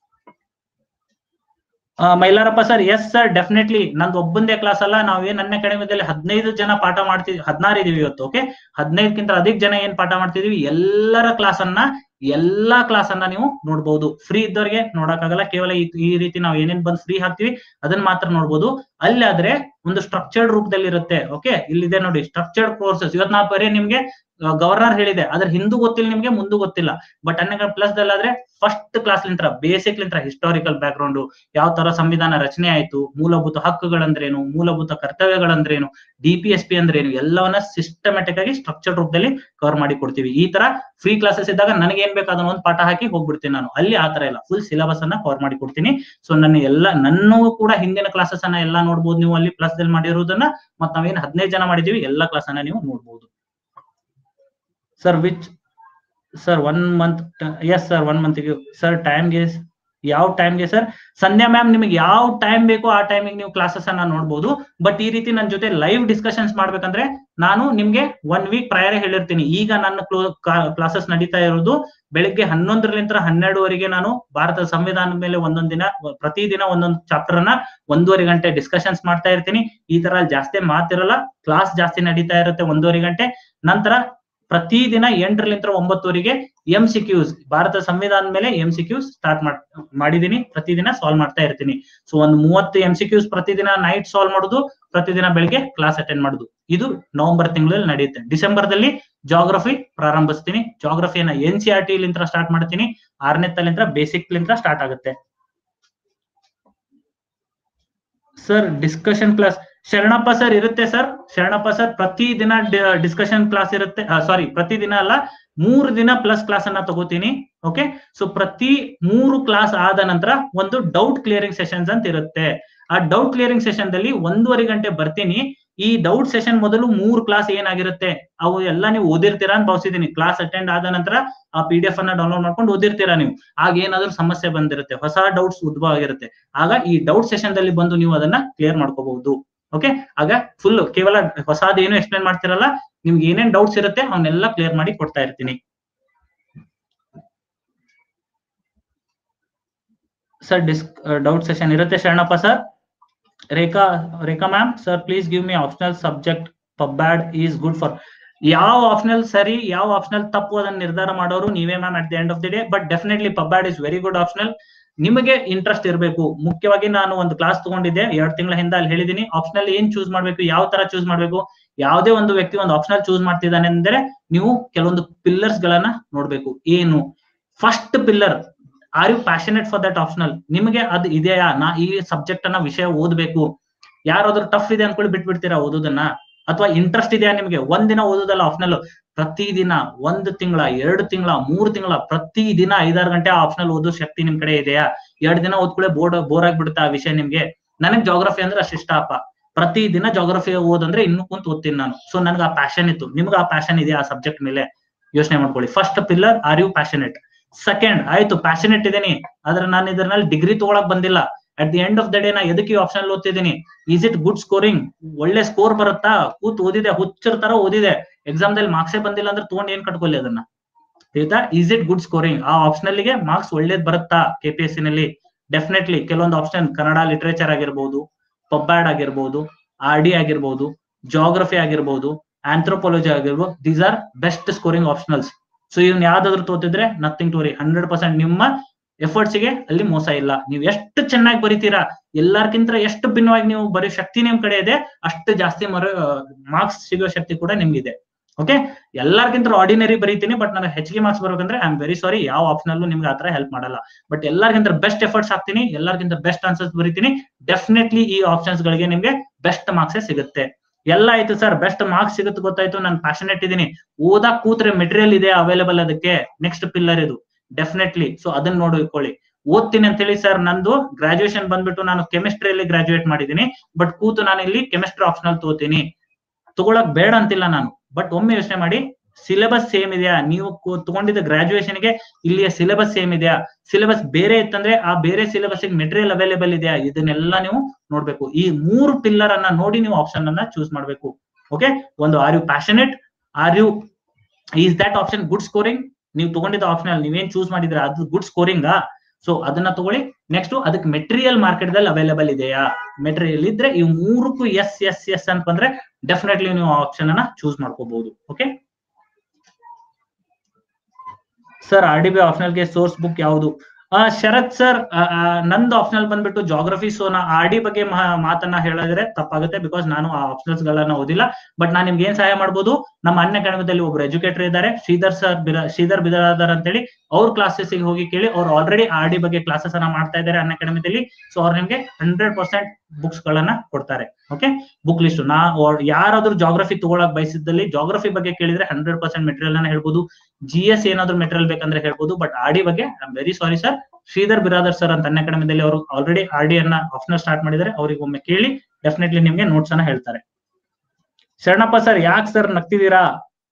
Mailarappa sir yes sir definitely ನಂದು ಒಬ್ಬಂದೇ ಕ್ಲಾಸ್ ಅಲ್ಲ ನಾವೇನ್ ನನ್ನ ಅಕಾಡೆಮಿದಲ್ಲಿ ಹದಿನೈದು ಜನ ಪಾಠ ಮಾಡ್ತಿದ್ವಿ ಹದಿನಾರು ಇದೀವಿ ಇವತ್ತು ಓಕೆ ಹದಿನೈದಕ್ಕಿಂತ ಅಧಿಕ ಜನ ಏನ್ ಪಾಠ ಮಾಡ್ತಿದೀವಿ ಎಲ್ಲರ ಕ್ಲಾಸ್ ಅನ್ನ ಎಲ್ಲಾ ಕ್ಲಾಸ್ ಅನ್ನ ನೀವು ನೋಡ್ಬೋದು ಫ್ರೀ ಇದ್ದವ್ರಿಗೆ ನೋಡಕ್ಕಾಗಲ್ಲ ಕೇವಲ ಈ ರೀತಿ ನಾವು ಏನೇನ್ ಬಂದ್ ಫ್ರೀ ಹಾಕ್ತಿವಿ ಅದನ್ನ ಮಾತ್ರ ನೋಡ್ಬೋದು ಅಲ್ಲಿ ಆದ್ರೆ ಒಂದು ಸ್ಟ್ರಕ್ಚರ್ಡ್ ರೂಪದಲ್ಲಿ ಇರುತ್ತೆ ಓಕೆ ಇಲ್ಲಿದೆ ನೋಡಿ ಸ್ಟ್ರಕ್ಚರ್ಡ್ ಕೋರ್ಸಸ್ ಇವತ್ತು ನಾ ಬರೀ ನಿಮ್ಗೆ ಗವರ್ನರ್ ಹೇಳಿದೆ ಅದ್ರ ಹಿಂದೂ ಗೊತ್ತಿಲ್ಲ ನಿಮ್ಗೆ ಮುಂದೂ ಗೊತ್ತಿಲ್ಲ ಬಟ್ ಅನ್ನ ಪ್ಲಸ್ ದಲ್ಲಾದ್ರೆ ಫಸ್ಟ್ ಕ್ಲಾಸ್ ಲಿಂತ್ರ ಬೇಸಿಕ್ ಲಿಂತ್ರ ಹಿಸ್ಟಾರಿಕಲ್ ಬ್ಯಾಕ್ ಗ್ರೌಂಡ್ ಯಾವ ತರ ಸಂವಿಧಾನ ರಚನೆ ಆಯ್ತು ಮೂಲಭೂತ ಹಕ್ಕುಗಳಂದ್ರೇನು ಮೂಲಭೂತ ಕರ್ತವ್ಯಗಳಂದ್ರೇನು ಡಿ ಪಿ ಎಸ್ ಪಿ ಅಂದ್ರೇನು ಎಲ್ಲವನ್ನ ಸಿಸ್ಟಮೆಟಿಕ್ ಆಗಿ ಸ್ಟ್ರಕ್ಚರ್ ರೂಪದಲ್ಲಿ ಕವರ್ ಮಾಡಿ ಕೊಡ್ತೀವಿ ಈ ತರ ಫ್ರೀ ಕ್ಲಾಸಸ್ ಇದ್ದಾಗ ನನಗೆ ಏನ್ ಬೇಕು ಅದನ್ನ ಒಂದು ಪಾಠ ಹಾಕಿ ಹೋಗ್ಬಿಡ್ತೀನಿ ನಾನು ಅಲ್ಲಿ ಆ ತರ ಇಲ್ಲ ಫುಲ್ ಸಿಲೆಬಸ್ ಅನ್ನ ಕವರ್ ಮಾಡಿ ಕೊಡ್ತೀನಿ ಸೊ ನನ್ನ ಎಲ್ಲ ನನ್ನೂ ಕೂಡ ಹಿಂದಿನ ಕ್ಲಾಸಸ್ ಅನ್ನ ಎಲ್ಲಾ ನೋಡ್ಬೋದು ನೀವು ಅಲ್ಲಿ ಪ್ಲಸ್ ದಲ್ಲಿ ಮಾಡಿರೋದನ್ನ ಮತ್ತೆ ನಾವೇನ್ ಹದಿನೈದು ಜನ ಮಾಡಿದೀವಿ ಎಲ್ಲಾ ಕ್ಲಾಸ್ ಅನ್ನ ನೀವು ನೋಡ್ಬೋದು sir which sir one month yes sir one ಮಂತ್ಗೆ ಸರ್ ಟೈಮ್ಗೆ ಯಾವ ಟೈಮ್ಗೆ ಸರ್ ಸಂಧ್ಯಾ ಮ್ಯಾಮ್ ನಿಮಗೆ ಯಾವ ಟೈಮ್ ಬೇಕೋ ಆ ಟೈಮಿಗೆ ನೀವು ಕ್ಲಾಸಸ್ ಅನ್ನ ನೋಡ್ಬೋದು ಬಟ್ ಈ ರೀತಿ ನನ್ನ ಜೊತೆ ಲೈವ್ ಡಿಸ್ಕಷನ್ಸ್ ಮಾಡ್ಬೇಕಂದ್ರೆ ನಾನು ನಿಮ್ಗೆ ಒನ್ ವೀಕ್ ಪ್ರಯರ್ ಹೇಳಿರ್ತೀನಿ ಈಗ ನನ್ನ ಕ್ಲಾಸಸ್ ನಡೀತಾ ಇರೋದು ಬೆಳಿಗ್ಗೆ ಹನ್ನೊಂದರಲಿಂದ ಹನ್ನೆರಡುವರೆಗೆ ನಾನು ಭಾರತದ ಸಂವಿಧಾನದ ಮೇಲೆ ಒಂದೊಂದ್ ದಿನ ಪ್ರತಿದಿನ ಒಂದೊಂದು ಚಾಪ್ಟರ್ ಅನ್ನ ಒಂದೂವರೆ ಗಂಟೆ ಡಿಸ್ಕಷನ್ಸ್ ಮಾಡ್ತಾ ಇರ್ತೀನಿ ಈ ತರ ಜಾಸ್ತಿ ಮಾತಿರಲ್ಲ ಕ್ಲಾಸ್ ಜಾಸ್ತಿ ನಡೀತಾ ಇರುತ್ತೆ ಒಂದೂವರೆ ಗಂಟೆ ನಂತರ ಪ್ರತಿದಿನ ಎಂಟರಲಿಂದ ಒಂಬತ್ತುವರೆಗೆ ಎಂ ಸಿ ಕ್ಯೂಸ್ ಭಾರತ ಸಂವಿಧಾನದ ಮೇಲೆ ಎಂ ಸಿ ಕ್ಯೂಸ್ ಸ್ಟಾರ್ಟ್ ಮಾಡಿದೀನಿ ಪ್ರತಿದಿನ ಸಾಲ್ವ್ ಮಾಡ್ತಾ ಇರ್ತೀನಿ ಸೊ ಒಂದು ಮೂವತ್ತು ಎಂ ಸಿ ಕ್ಯೂಸ್ ಪ್ರತಿದಿನ ನೈಟ್ ಸಾಲ್ವ್ ಮಾಡುದು ಪ್ರತಿದಿನ ಬೆಳಿಗ್ಗೆ ಕ್ಲಾಸ್ ಅಟೆಂಡ್ ಮಾಡುದು ಇದು ನವೆಂಬರ್ ತಿಂಗಳಲ್ಲಿ ನಡೆಯುತ್ತೆ ಡಿಸೆಂಬರ್ ದಲ್ಲಿ ಜಾಗ್ರಫಿ ಪ್ರಾರಂಭಿಸ್ತೀನಿ ಜಾಗ್ರಫಿಯನ್ನ ಎನ್ ಸಿ ಆರ್ ಟಿ ಲಿಂತ್ರ ಸ್ಟಾರ್ಟ್ ಮಾಡ್ತೀನಿ ಆರನೇ ತಲಿಂತ್ರ ಬೇಸಿಕ್ ಲಿಂತ್ರ ಸ್ಟಾರ್ಟ್ ಆಗುತ್ತೆ sir discussion class Sharanappa sir ಇರುತ್ತೆ ಸರ್ ಶರಣಪ್ಪ ಸರ್ ಪ್ರತಿ ದಿನ ಡಿಸ್ಕಷನ್ ಕ್ಲಾಸ್ ಇರುತ್ತೆ ಸಾರಿ ಪ್ರತಿ ದಿನ ಅಲ್ಲ ಮೂರು ದಿನ ಪ್ಲಸ್ ಕ್ಲಾಸ್ ಅನ್ನ ತಗೋತೀನಿ ಓಕೆ ಸೊ ಪ್ರತಿ ಮೂರು ಕ್ಲಾಸ್ ಆದ ನಂತರ ಒಂದು ಡೌಟ್ ಕ್ಲಿಯರಿಂಗ್ ಸೆಷನ್ಸ್ ಅಂತ ಇರುತ್ತೆ ಆ ಡೌಟ್ ಕ್ಲಿಯರಿಂಗ್ ಸೆಷನ್ ದಲ್ಲಿ ಒಂದೂವರೆ ಗಂಟೆ ಬರ್ತೀನಿ ಈ ಡೌಟ್ ಸೆಷನ್ ಮೊದಲು ಮೂರು ಕ್ಲಾಸ್ ಏನಾಗಿರುತ್ತೆ ಅವು ಎಲ್ಲ ನೀವು ಓದಿರ್ತೀರಾ ಅಂತ ಭಾವಿಸಿದೀನಿ ಕ್ಲಾಸ್ ಅಟೆಂಡ್ ಆದ ನಂತರ ಆ ಪಿ ಡಿ ಎಫ್ ಅನ್ನ ಡೌನ್ಲೋಡ್ ಮಾಡ್ಕೊಂಡು ಓದಿರ್ತೀರಾ ನೀವು ಆಗ ಏನಾದ್ರೂ ಸಮಸ್ಯೆ ಬಂದಿರುತ್ತೆ ಹೊಸ ಡೌಟ್ಸ್ ಉದ್ಭವ ಆಗಿರುತ್ತೆ ಆಗ ಈ ಡೌಟ್ ಸೆಷನ್ ದಲ್ಲಿ ಬಂದು ನೀವು ಅದನ್ನ ಕ್ಲಿಯರ್ ಮಾಡ್ಕೋಬಹುದು ಓಕೆ ಆಗ ಫುಲ್ ಕೇವಲ ಹೊಸದ ಏನು ಎಕ್ಸ್ಪ್ಲೇನ್ ಮಾಡ್ತಿರಲ್ಲ ನಿಮ್ಗೆ ಏನೇನ್ ಡೌಟ್ಸ್ ಇರುತ್ತೆ ಅವನ್ನೆಲ್ಲ ಕ್ಲಿಯರ್ ಮಾಡಿ ಕೊಡ್ತಾ ಇರ್ತೀನಿ ಸರ್ ಡಿಸ್ ಡೌಟ್ ಸೆಷನ್ ಇರುತ್ತೆ Sharanappa sir Rekha Rekha ma'am sir please give me optional subject pubad is good for ಯಾವ ಆಪ್ಷನಲ್ ಸರಿ ಯಾವ ಆಪ್ಷನಲ್ ತಪ್ಪು ಅದನ್ನ ನಿರ್ಧಾರ ಮಾಡೋರು ನೀವೇ ma'am at the end of the day but definitely pubad is very good optional ನಿಮಗೆ ಇಂಟ್ರೆಸ್ಟ್ ಇರಬೇಕು ಮುಖ್ಯವಾಗಿ ನಾನು ಒಂದು ಕ್ಲಾಸ್ ತಗೊಂಡಿದ್ದೆ ಎರಡು ತಿಂಗಳ ಹಿಂದೆ ಅಲ್ಲಿ ಹೇಳಿದೀನಿ ಆಪ್ಷನಲ್ ಏನ್ ಚೂಸ್ ಮಾಡ್ಬೇಕು ಯಾವ ತರ ಚೂಸ್ ಮಾಡ್ಬೇಕು ಯಾವುದೇ ಒಂದು ವ್ಯಕ್ತಿ ಒಂದು ಆಪ್ಷನಲ್ ಚೂಸ್ ಮಾಡ್ತಿದ್ದಾನೆ ಅಂದ್ರೆ ನೀವು ಕೆಲವೊಂದು ಪಿಲ್ಲರ್ಸ್ ಗಳನ್ನ ನೋಡ್ಬೇಕು ಏನು first pillar are you passionate for that optional ನಿಮಗೆ ಅದು ಇದೆಯಾ ನಾ ಈ ಸಬ್ಜೆಕ್ಟ್ ಅನ್ನ ವಿಷಯ ಓದ್ಬೇಕು ಯಾರಾದ್ರೂ ಟಫ್ ಇದೆ ಅನ್ಕೊಳ್ಳಿ ಬಿಟ್ಬಿಡ್ತೀರಾ ಓದೋದನ್ನ ಅಥವಾ ಇಂಟ್ರೆಸ್ಟ್ ಇದೆಯಾ ನಿಮಗೆ ಒಂದಿನ ಓದೋದಲ್ಲ ಆಪ್ಷನಲ್ ಪ್ರತಿದಿನ ಒಂದು ತಿಂಗಳ ಎರಡು ತಿಂಗಳ ಮೂರು ತಿಂಗಳ ಪ್ರತಿ ದಿನ ಐದಾರು ಗಂಟೆ ಆಪ್ಷನಲ್ ಓದೋ ಶಕ್ತಿ ನಿಮ್ ಕಡೆ ಇದೆಯಾ ಎರಡು ದಿನ ಓದ್ಕೊಳ್ಳೆ ಬೋರ್ಡ್ ಬೋರ್ ಆಗ್ಬಿಡುತ್ತೆ ಆ ವಿಷಯ ನಿಮ್ಗೆ ನನಗ್ ಜಾಗ್ರಫಿ ಅಂದ್ರೆ ಅಷ್ಟು ಇಷ್ಟ ಅಪ್ಪ ಪ್ರತಿ ದಿನ ಜಾಗ್ರಫಿ ಓದಂದ್ರೆ ಇನ್ನು ಕುಂತ ಓದ್ತೀನಿ ನಾನು ಸೊ ನನ್ಗೆ ಆ ಪ್ಯಾಷನ್ ಇತ್ತು ನಿಮ್ಗೆ ಆ ಪ್ಯಾಷನ್ ಇದೆಯಾ ಆ ಸಬ್ಜೆಕ್ಟ್ ಮೇಲೆ ಯೋಚನೆ ಮಾಡ್ಕೊಳ್ಳಿ first pillar are you passionate second ಆಯ್ತು ಪ್ಯಾಷನೆಟ್ ಇದೀನಿ ಆದ್ರೆ ನಾನು ಇದ್ರಲ್ಲಿ ಡಿಗ್ರಿ ತಗೊಳಕ್ ಬಂದಿಲ್ಲ at the end of the day ನಾ ಎದಕ್ಕೆ ಆಪ್ಷನ್ ಓದ್ತಿದ್ದೀನಿ ಈಸ್ ಇಟ್ ಗುಡ್ ಸ್ಕೋರಿಂಗ್ ಒಳ್ಳೆ ಸ್ಕೋರ್ ಬರುತ್ತಾ ಕೂತ್ ಓದಿದೆ ಹುಚ್ಚರ್ ತರ ಓದಿದೆ ಎಕ್ಸಾಮ್ ದಲ್ಲಿ ಮಾರ್ಕ್ಸೇ ಬಂದಿಲ್ಲ ಅಂದ್ರೆ ತಗೊಂಡ್ ಏನ್ ಕಟ್ಕೊಳ್ಳಿ ಅದನ್ನ ಆಯ್ತಾ ಈಸ್ ಇಟ್ ಗುಡ್ ಸ್ಕೋರಿಂಗ್ ಆ ಆಪ್ಷನಲ್ ಗೆ ಮಾರ್ಕ್ಸ್ ಒಳ್ಳೇದ್ ಬರುತ್ತಾ ಕೆ ಪಿ ಎಸ್ ಸಿ ನಲ್ಲಿ ಡೆಫಿನೆಟ್ಲಿ ಕೆಲವೊಂದು ಆಪ್ಷನ್ ಕನ್ನಡ ಲಿಟರೇಚರ್ ಆಗಿರ್ಬೋದು ಪಬ್ಯಾಡ್ ಆಗಿರ್ಬೋದು ಆರ್ ಡಿ ಆಗಿರ್ಬೋದು ಜಾಗ್ರಫಿ ಆಗಿರ್ಬೋದು ಆಂಥ್ರೋಪಾಲಜಿ ಆಗಿರ್ಬೋದು these are best scoring optionals so ಇವ್ನ ಯಾವ್ದಾದ್ರು ತೋತಿದ್ರೆ nothing to worry hundred percent ನಿಮ್ಮ ಎಫರ್ಟ್ಸ್ ಗೆ ಅಲ್ಲಿ ಮೋಸ ಇಲ್ಲ ನೀವು ಎಷ್ಟು ಚೆನ್ನಾಗಿ ಬರಿತೀರಾ ಎಲ್ಲಾರ್ಕಿಂತ ಎಷ್ಟು ಭಿನ್ನವಾಗಿ ನೀವು ಬರೀ ಶಕ್ತಿ ನಿಮ್ ಕಡೆ ಇದೆ ಅಷ್ಟು ಜಾಸ್ತಿ ಮರ ಮಾರ್ಕ್ಸ್ ಸಿಗೋ ಶಕ್ತಿ ಕೂಡ ನಿಮ್ಗಿದೆ ಓಕೆ ಎಲ್ಲಾರ್ಗಿಂತ ಆರ್ಡಿನರಿ ಬರೀತೀನಿ ಬಟ್ ನನಗೆ ಹೆಚ್ಚಿಗೆ ಮಾರ್ಕ್ಸ್ ಬರ್ಬೇಕಂದ್ರೆ ಐ ಆಮ್ ವೆರಿ ಸಾರಿ ಯಾವ ಆಪ್ಷನಲ್ಲೂ ನಿಮ್ಗೆ ಆತರ ಹೆಲ್ಪ್ ಮಾಡಲ್ಲ ಬಟ್ ಎಲ್ಲರಿಗಿಂತ ಬೆಸ್ಟ್ ಎಫರ್ಟ್ಸ್ ಹಾಕ್ತೀನಿ ಎಲ್ಲರಿಗಿಂತ ಬೆಸ್ಟ್ ಆನ್ಸರ್ಸ್ ಬರೀತೀನಿ ಡೆಫಿನೆಟ್ಲಿ ಈ ಆಪ್ಷನ್ಸ್ ಗಳಿಗೆ ನಿಮ್ಗೆ ಬೆಸ್ಟ್ ಮಾರ್ಕ್ಸ್ ಸಿಗುತ್ತೆ ಎಲ್ಲ ಆಯ್ತು ಸರ್ ಬೆಸ್ಟ್ ಮಾರ್ಕ್ಸ್ ಸಿಗುತ್ತೆ ಗೊತ್ತಾಯ್ತು ನಾನು ಪ್ಯಾಷನೆಟ್ ಇದೀನಿ ಓದಕ್ ಕೂತ್ರೆ ಮೆಟೀರಿಯಲ್ ಇದೆ ಅವೈಲೇಬಲ್ ಅದಕ್ಕೆ ನೆಕ್ಸ್ಟ್ ಪಿಲ್ಲರ್ ಇದು ಡೆಫಿನೆಟ್ಲಿ ಸೊ ಅದನ್ನ ನೋಡಿ ಇಟ್ಕೊಳ್ಳಿ ಓದ್ತೀನಿ ಅಂತ ಹೇಳಿ ಸರ್ ನಂದು ಗ್ರಾಜುಯೇಷನ್ ಬಂದ್ಬಿಟ್ಟು ನಾನು ಕೆಮಿಸ್ಟ್ರಿಯಲ್ಲಿ ಗ್ರಾಜುಯೇಟ್ ಮಾಡಿದೀನಿ ಬಟ್ ಕೂತು ನಾನು ಇಲ್ಲಿ ಕೆಮಿಸ್ಟ್ರಿ ಆಪ್ಷನಲ್ ತಗೋತೀನಿ ತಗೊಳಕ್ ಬೇಡ ಅಂತಿಲ್ಲ ನಾನು ಬಟ್ ಒಮ್ಮೆ ಯೋಚನೆ ಮಾಡಿ ಸಿಲೆಬಸ್ ಸೇಮ್ ಇದೆಯಾ ನೀವು ತಗೊಂಡಿದ್ದ ಗ್ರಾಜುಯೇಷನ್ ಗೆ ಇಲ್ಲಿಯ ಸಿಲೆಬಸ್ ಸೇಮ್ ಇದೆಯಾ ಸಿಲೆಬಸ್ ಬೇರೆ ಇತ್ತಂದ್ರೆ ಆ ಬೇರೆ ಸಿಲೆಬಸ್ ಮೆಟೀರಿಯಲ್ ಅವೈಲೇಬಲ್ ಇದೆಯಾ ಇದನ್ನೆಲ್ಲ ನೀವು ನೋಡ್ಬೇಕು ಈ ಮೂರು ಪಿಲ್ಲರ್ ಅನ್ನ ನೋಡಿ ನೀವು ಆಪ್ಷನ್ ಅನ್ನ ಚೂಸ್ ಮಾಡ್ಬೇಕು ಓಕೆ ಒಂದು are you passionate are you is that option good scoring ನೀವು ತಗೊಂಡಿದ್ದ ಆಪ್ಷನ್ ನೀವೇನ್ ಚೂಸ್ ಮಾಡಿದ್ರೆ ಅದು ಗುಡ್ ಸ್ಕೋರಿಂಗಾ ಸೊ ಅದನ್ನ ತಗೊಳ್ಳಿ ನೆಕ್ಸ್ಟ್ ಅದಕ್ಕೆ ಮೆಟೀರಿಯಲ್ ಮಾರ್ಕೆಟ್ ದಲ್ಲಿ ಅವೈಲೇಬಲ್ ಇದೆಯಾ ಮೆಟೀರಿಯಲ್ ಇದ್ರೆ ಈ ಮೂರಕ್ಕೂ ಎಸ್ ಎಸ್ ಎಸ್ ಅಂತ ಬಂದ್ರೆ ಡೆಫಿನೆಟ್ಲಿ ನೀವು ಆಪ್ಷನ್ ಅನ್ನ ಚೂಸ್ ಮಾಡ್ಕೋಬಹುದು okay sir R D B optional ಗೆ ಸೋರ್ಸ್ ಬುಕ್ ಯಾವುದು ಶರತ್ ಸರ್ ನಂದು ಆಪ್ಷನಲ್ ಬಂದ್ಬಿಟ್ಟು ಜಾಗ್ರಫಿ ಸೊ ನಾ ಆರ್ ಡಿ ಬಗ್ಗೆ ಮಾತನ್ನ ಹೇಳಿದ್ರೆ ತಪ್ಪಾಗುತ್ತೆ ಬಿಕಾಸ್ ನಾನು ಆ ಆಪ್ಷನಲ್ಸ್ ಗಳನ್ನ ಓದಿಲ್ಲ ಬಟ್ ನಾನು ನಿಮ್ಗೆ ಏನ್ ಸಹಾಯ ಮಾಡ್ಬೋದು ನಮ್ಮ ಅನ್ಯ ಅಕಾಡೆಮಿದಲ್ಲಿ ಒಬ್ರು ಎಜುಕೇಟರ್ ಇದ್ದಾರೆ ಶ್ರೀಧರ್ ಸರ್ ಬಿರಾ ಶ್ರೀಧರ್ ಬಿರಾದರ್ ಅಂತೇಳಿ ಅವ್ರ ಕ್ಲಾಸಸ್ ಹೋಗಿ ಕೇಳಿ ಅವ್ರು ಆಲ್ರೆಡಿ ಆರ್ ಡಿ ಬಗ್ಗೆ ಕ್ಲಾಸಸ್ ಅನ್ನ ಮಾಡ್ತಾ ಇದ್ದಾರೆ ಅನ್ಯ ಅಕಾಡೆಮಿದಲ್ಲಿ ಸೊ ಅವ್ರು ನಿಮ್ಗೆ ಹಂಡ್ರೆಡ್ ಪರ್ಸೆಂಟ್ ಬುಕ್ಸ್ ಗಳನ್ನ ಕೊಡ್ತಾರೆ ಓಕೆ ಬುಕ್ ಲಿಸ್ಟ್ ನಾ ಯಾರಾದ್ರೂ ಜಾಗ್ರಫಿ ತಗೊಳಕ್ ಬಯಸಿದ್ದಲ್ಲಿ ಜಾಗ್ರಫಿ ಬಗ್ಗೆ ಕೇಳಿದ್ರೆ ಹಂಡ್ರೆಡ್ ಪರ್ಸೆಂಟ್ ಮೆಟೀರಿಯಲ್ ಅನ್ನ ಹೇಳ್ಬೋದು ಜಿ ಎಸ್ ಏನಾದ್ರು ಮೆಟೀರಿಯಲ್ ಬೇಕಂದ್ರೆ ಹೇಳ್ಬೋದು ಬಟ್ ಆರ್ ಡಿ ಬಗ್ಗೆ I am very sorry sir Shridhar Biradar sir ಅಂತ ಅನ್ಯ ಅಕಾಡೆಮಿದಲ್ಲಿ ಅವರು ಆಲ್ರೆಡಿ ಆರ್ ಡಿ ಅನ್ನ ಆಪ್ಷನಲ್ ಸ್ಟಾರ್ಟ್ ಮಾಡಿದ್ದಾರೆ ಅವ್ರಿಗೆ ಒಮ್ಮೆ ಕೇಳಿ ಡೆಫಿನೆಟ್ಲಿ ನಿಮ್ಗೆ ನೋಟ್ಸ್ ಅನ್ನ ಹೇಳ್ತಾರೆ ಶರಣಪ್ಪ ಸರ್ ಯಾಕೆ ಸರ್ ನಗ್ತಿದ್ದೀರಾ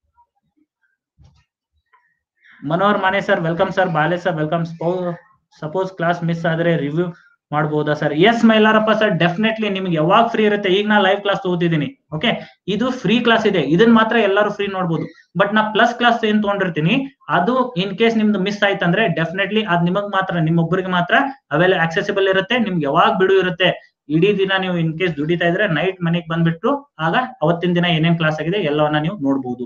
Manohar Mane sir welcome sir Bale sir welcome suppose class miss ಆದ್ರೆ ರಿವ್ಯೂ ಮಾಡ್ಬೋದಾ sir yes Mailarappa sir definitely ನಿಮ್ಗೆ ಯಾವಾಗ ಫ್ರೀ ಇರುತ್ತೆ ಈಗ ನಾ ಲೈವ್ ಕ್ಲಾಸ್ ತಗೋತಿದ್ದೀನಿ ಓಕೆ ಇದು ಫ್ರೀ ಕ್ಲಾಸ್ ಇದೆ ಇದನ್ನ ಮಾತ್ರ ಎಲ್ಲರೂ ಫ್ರೀ ನೋಡ್ಬೋದು ಬಟ್ ನಾ ಪ್ಲಸ್ ಕ್ಲಾಸ್ ಏನ್ ತಗೊಂಡಿರ್ತೀನಿ ಅದು ಇನ್ ಕೇಸ್ ನಿಮ್ದು ಮಿಸ್ ಆಯ್ತಂದ್ರೆ ಡೆಫಿನೆಟ್ಲಿ ಅದ್ ನಿಮಗ್ ಮಾತ್ರ ನಿಮ್ಮೊಬ್ಬರಿಗೆ ಮಾತ್ರ ಅವೆಲ್ಲ ಆಕ್ಸೆಸಿಬಲ್ ಇರುತ್ತೆ ನಿಮ್ಗೆ ಯಾವಾಗ ಬಿಡು ಇರುತ್ತೆ ಇಡೀ ದಿನ ನೀವು ಇನ್ ಕೇಸ್ ದುಡಿತಾ ಇದ್ರೆ ನೈಟ್ ಮನೆಗೆ ಬಂದ್ಬಿಟ್ಟು ಆಗ ಅವತ್ತಿನ ದಿನ ಏನೇನ್ ಕ್ಲಾಸ್ ಆಗಿದೆ ಎಲ್ಲವನ್ನ ನೀವು ನೋಡ್ಬೋದು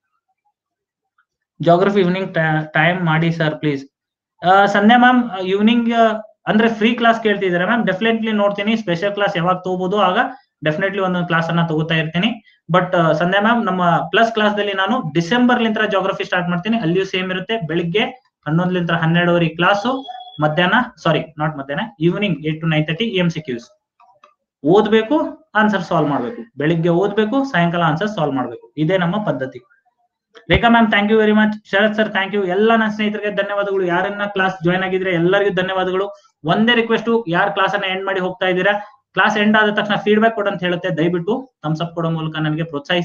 ಜಾಗ್ರಫಿ ಈವ್ನಿಂಗ್ ಟೈಮ್ ಮಾಡಿ sir please Sandhya ma'am evening ಅಂದ್ರೆ ಫ್ರೀ ಕ್ಲಾಸ್ ಕೇಳ್ತಿದ್ದಾರೆ ಮ್ಯಾಮ್ ಡೆಫಿನೆಟ್ಲಿ ನೋಡ್ತೀನಿ ಸ್ಪೆಷಲ್ ಕ್ಲಾಸ್ ಯಾವಾಗ ತಗೋಬಹುದು ಆಗ ಡೆಫಿನೆಟ್ಲಿ ಒಂದೊಂದು ಕ್ಲಾಸ್ ಅನ್ನ ತಗೋತಾ ಇರ್ತೀನಿ ಬಟ್ ಸಂಧ್ಯಾ ಮ್ಯಾಮ್ ನಮ್ಮ ಪ್ಲಸ್ ಕ್ಲಾಸ್ ದಲ್ಲಿ ನಾನು ಡಿಸೆಂಬರ್ ಲಿಂತ್ರ ಜಾಗ್ರಫಿ ಸ್ಟಾರ್ಟ್ ಮಾಡ್ತೀನಿ ಅಲ್ಲಿಯೂ ಸೇಮ್ ಇರುತ್ತೆ ಬೆಳಿಗ್ಗೆ ಹನ್ನೊಂದ್ಲಿಂತ್ರ ಹನ್ನೆರಡುವರೆ ಕ್ಲಾಸು ಮಧ್ಯಾಹ್ನ ಸಾರಿ ನಾಟ್ ಮಧ್ಯಾಹ್ನ evening eight to nine thirty M C Q's ಓದ್ಬೇಕು ಆನ್ಸರ್ ಸಾಲ್ವ್ ಮಾಡ್ಬೇಕು ಬೆಳಿಗ್ಗೆ ಓದ್ಬೇಕು ಸಾಯಂಕಾಲ ಆನ್ಸರ್ ಸಾಲ್ವ್ ಮಾಡ್ಬೇಕು ಇದೇ ನಮ್ಮ ಪದ್ಧತಿ Rekha ma'am thank you very much Sharath sir thank you ಎಲ್ಲ ನನ್ನ ಸ್ನೇಹಿತರಿಗೆ ಧನ್ಯವಾದಗಳು ಯಾರನ್ನ ಕ್ಲಾಸ್ ಜಾಯ್ನ್ ಆಗಿದ್ರೆ ಎಲ್ಲರಿಗೂ ಧನ್ಯವಾದಗಳು ಒಂದೇ ರಿಕ್ವೆಸ್ಟ್ ಯಾರು ಕ್ಲಾಸ್ ಅನ್ನ ಎಂಡ್ ಮಾಡಿ ಹೋಗ್ತಾ ಇದ್ದೀರಾ ಕ್ಲಾಸ್ ಎಂಡ್ ಆದ ತಕ್ಷಣ ಫೀಡ್ಬ್ಯಾಕ್ ಕೊಡು ಅಂತ ಹೇಳುತ್ತೆ ದಯವಿಟ್ಟು ಥಮ್ಸ್ ಅಪ್ ಕೊಡೋ ಮೂಲಕ ನನಗೆ ಪ್ರೋತ್ಸಾಹಿಸಿ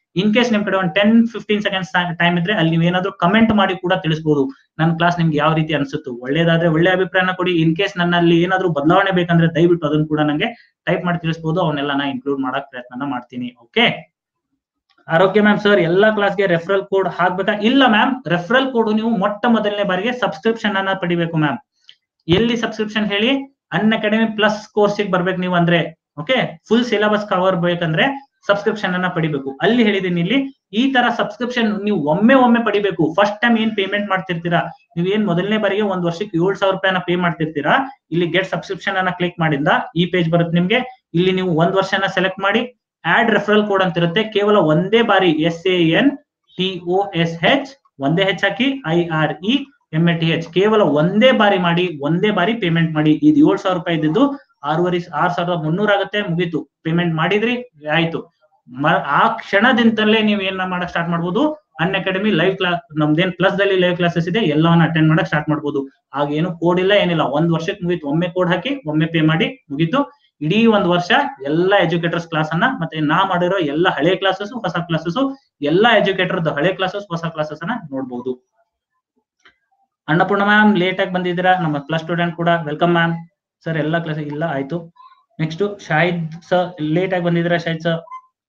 ಇನ್ ಕೇಸ್ ನಿಮ್ ಕಡೆ ಒಂದು ಟೆನ್ ಫಿಫ್ಟೀನ್ ಸೆಕೆಂಡ್ಸ್ ಟೈಮ್ ಇದ್ರೆ ಅಲ್ಲಿ ನೀವು ಏನಾದ್ರು ಕಮೆಂಟ್ ಮಾಡಿ ಕೂಡ ತಿಳಿಸಬಹುದು ನನ್ನ ಕ್ಲಾಸ್ ನಿಮ್ಗೆ ಯಾವ ರೀತಿ ಅನ್ಸುತ್ತು ಒಳ್ಳೇದಾದ್ರೆ ಒಳ್ಳೆ ಅಭಿಪ್ರಾಯನ ಕೊಡಿ ಇನ್ ಕೇಸ್ ನನ್ನಲ್ಲಿ ಏನಾದ್ರು ಬದಲಾವಣೆ ಬೇಕಂದ್ರೆ ದಯವಿಟ್ಟು ಅದನ್ನು ಕೂಡ ನಂಗೆ ಟೈಪ್ ಮಾಡಿ ತಿಳಿಸಬಹುದು ಅವನ್ನೆಲ್ಲ ನಾ ಇನ್ಕ್ಲೂಡ್ ಮಾಡಕ್ ಪ್ರಯತ್ನ ಮಾಡ್ತೀನಿ ಓಕೆ ಆರೋಗ್ಯ ಮ್ಯಾಮ್ ಸರ್ ಎಲ್ಲಾ ಕ್ಲಾಸ್ಗೆ ರೆಫರಲ್ ಕೋಡ್ ಹಾಕ್ಬೇಕಾ ಇಲ್ಲ ಮ್ಯಾಮ್ ರೆಫರಲ್ ಕೋಡ್ ನೀವು ಮೊಟ್ಟ ಮೊದಲನೇ ಬಾರಿಗೆ ಸಬ್ಸ್ಕ್ರಿಪ್ಷನ್ ಅನ್ನ ಪಡಿಬೇಕು ಮ್ಯಾಮ್ ಎಲ್ಲಿ ಸಬ್ಸ್ಕ್ರಿಪ್ಷನ್ ಹೇಳಿ ಅನ್ ಅಕಾಡೆಮಿ ಪ್ಲಸ್ ಕೋರ್ಸಿಗೆ ಬರ್ಬೇಕು ನೀವು ಅಂದ್ರೆ ಓಕೆ ಫುಲ್ ಸಿಲೆಬಸ್ ಕವರ್ ಬೇಕಂದ್ರೆ ಸಬ್ಸ್ಕ್ರಿಪ್ಷನ್ ಅನ್ನ ಪಡಿಬೇಕು ಅಲ್ಲಿ ಹೇಳಿದೀನಿ ಇಲ್ಲಿ ಈ ತರ ಸಬ್ಸ್ಕ್ರಿಪ್ಷನ್ ನೀವು ಒಮ್ಮೆ ಒಮ್ಮೆ ಪಡಿಬೇಕು ಫಸ್ಟ್ ಟೈಮ್ ಏನ್ ಪೇಮೆಂಟ್ ಮಾಡ್ತಿರ್ತೀರಾ ನೀವು ಏನ್ ಮೊದಲನೇ ಬಾರಿಗೆ ಒಂದ್ ವರ್ಷಕ್ಕೆ ಏಳ್ ಸಾವಿರ ರೂಪಾಯಿನ ಪೇ ಮಾಡ್ತಿರ್ತೀರಾ ಇಲ್ಲಿ ಗೆಟ್ ಸಬ್ಸ್ಕ್ರಿಪ್ಷನ್ ಅನ್ನ ಕ್ಲಿಕ್ ಮಾಡಿಂದ ಈ ಪೇಜ್ ಬರುತ್ತೆ ನಿಮ್ಗೆ ಇಲ್ಲಿ ನೀವು ಒಂದ್ ವರ್ಷನ ಸೆಲೆಕ್ಟ್ ಮಾಡಿ ಆಡ್ ರೆಫರಲ್ ಕೋಡ್ ಅಂತ ಇರುತ್ತೆ ಕೇವಲ ಒಂದೇ ಬಾರಿ S A N T O S H ಒಂದೇ ಹೆಚ್ ಹಾಕಿ I R E M A T H ಕೇವಲ ಒಂದೇ ಬಾರಿ ಮಾಡಿ ಒಂದೇ ಬಾರಿ ಪೇಮೆಂಟ್ ಮಾಡಿ ಇದು ಏಳ್ ಸಾವಿರ ರೂಪಾಯಿ ಇದ್ದಿದ್ದು ಆರೂವರೆ ಆರ್ ಸಾವಿರದ ಮುನ್ನೂರ ಆಗುತ್ತೆ ಮುಗೀತು ಪೇಮೆಂಟ್ ಮಾಡಿದ್ರಿ ಆಯ್ತು ಮ- ಆ ಕ್ಷಣದಿಂದಲೇ ನೀವು ಏನ ಮಾಡಕ್ ಸ್ಟಾರ್ಟ್ ಮಾಡ್ಬೋದು ಅನ್ ಅಕಾಡೆಮಿ ಲೈವ್ ಕ್ಲಾಸ್ ನಮ್ದೇನ್ ಪ್ಲಸ್ ದಲ್ಲಿ ಲೈವ್ ಕ್ಲಾಸಸ್ ಇದೆ ಎಲ್ಲವನ್ನ ಅಟೆಂಡ್ ಮಾಡಕ್ ಸ್ಟಾರ್ಟ್ ಮಾಡ್ಬೋದು ಆಗ ಏನು ಕೋಡ್ ಇಲ್ಲ ಏನಿಲ್ಲ ಒಂದ್ ವರ್ಷಕ್ಕೆ ಮುಗೀತು ಒಮ್ಮೆ ಕೋಡ್ ಹಾಕಿ ಒಮ್ಮೆ ಪೇ ಮಾಡಿ ಮುಗೀತು ಇಡೀ ಒಂದ್ ವರ್ಷ ಎಲ್ಲಾ ಎಜುಕೇಟರ್ಸ್ ಕ್ಲಾಸ್ ಅನ್ನ ಮತ್ತೆ ನಾ ಮಾಡಿರೋ ಎಲ್ಲ ಹಳೆ ಕ್ಲಾಸಸ್ ಹೊಸ ಕ್ಲಾಸಸ್ ಎಲ್ಲಾ ಎಜುಕೇಟರ್ ಹಳೆ ಕ್ಲಾಸಸ್ ಹೊಸ ಕ್ಲಾಸಸ್ ಅನ್ನ ನೋಡ್ಬೋದು ಅನ್ನಪೂರ್ಣ ಮ್ಯಾಮ್ ಲೇಟ್ ಆಗಿ ಬಂದಿದ್ದೀರಾ ನಮ್ಮ ಪ್ಲಸ್ ಸ್ಟೂಡೆಂಟ್ ಕೂಡ ವೆಲ್ಕಮ್ ಮ್ಯಾಮ್ ಸರ್ ಎಲ್ಲ ಕ್ಲಾಸ್ ಇಲ್ಲ ಆಯ್ತು ನೆಕ್ಸ್ಟ್ ಶಾಹಿದ್ ಸರ್ ಲೇಟ್ ಆಗಿ ಬಂದಿದ್ದೀರಾ Shahid sir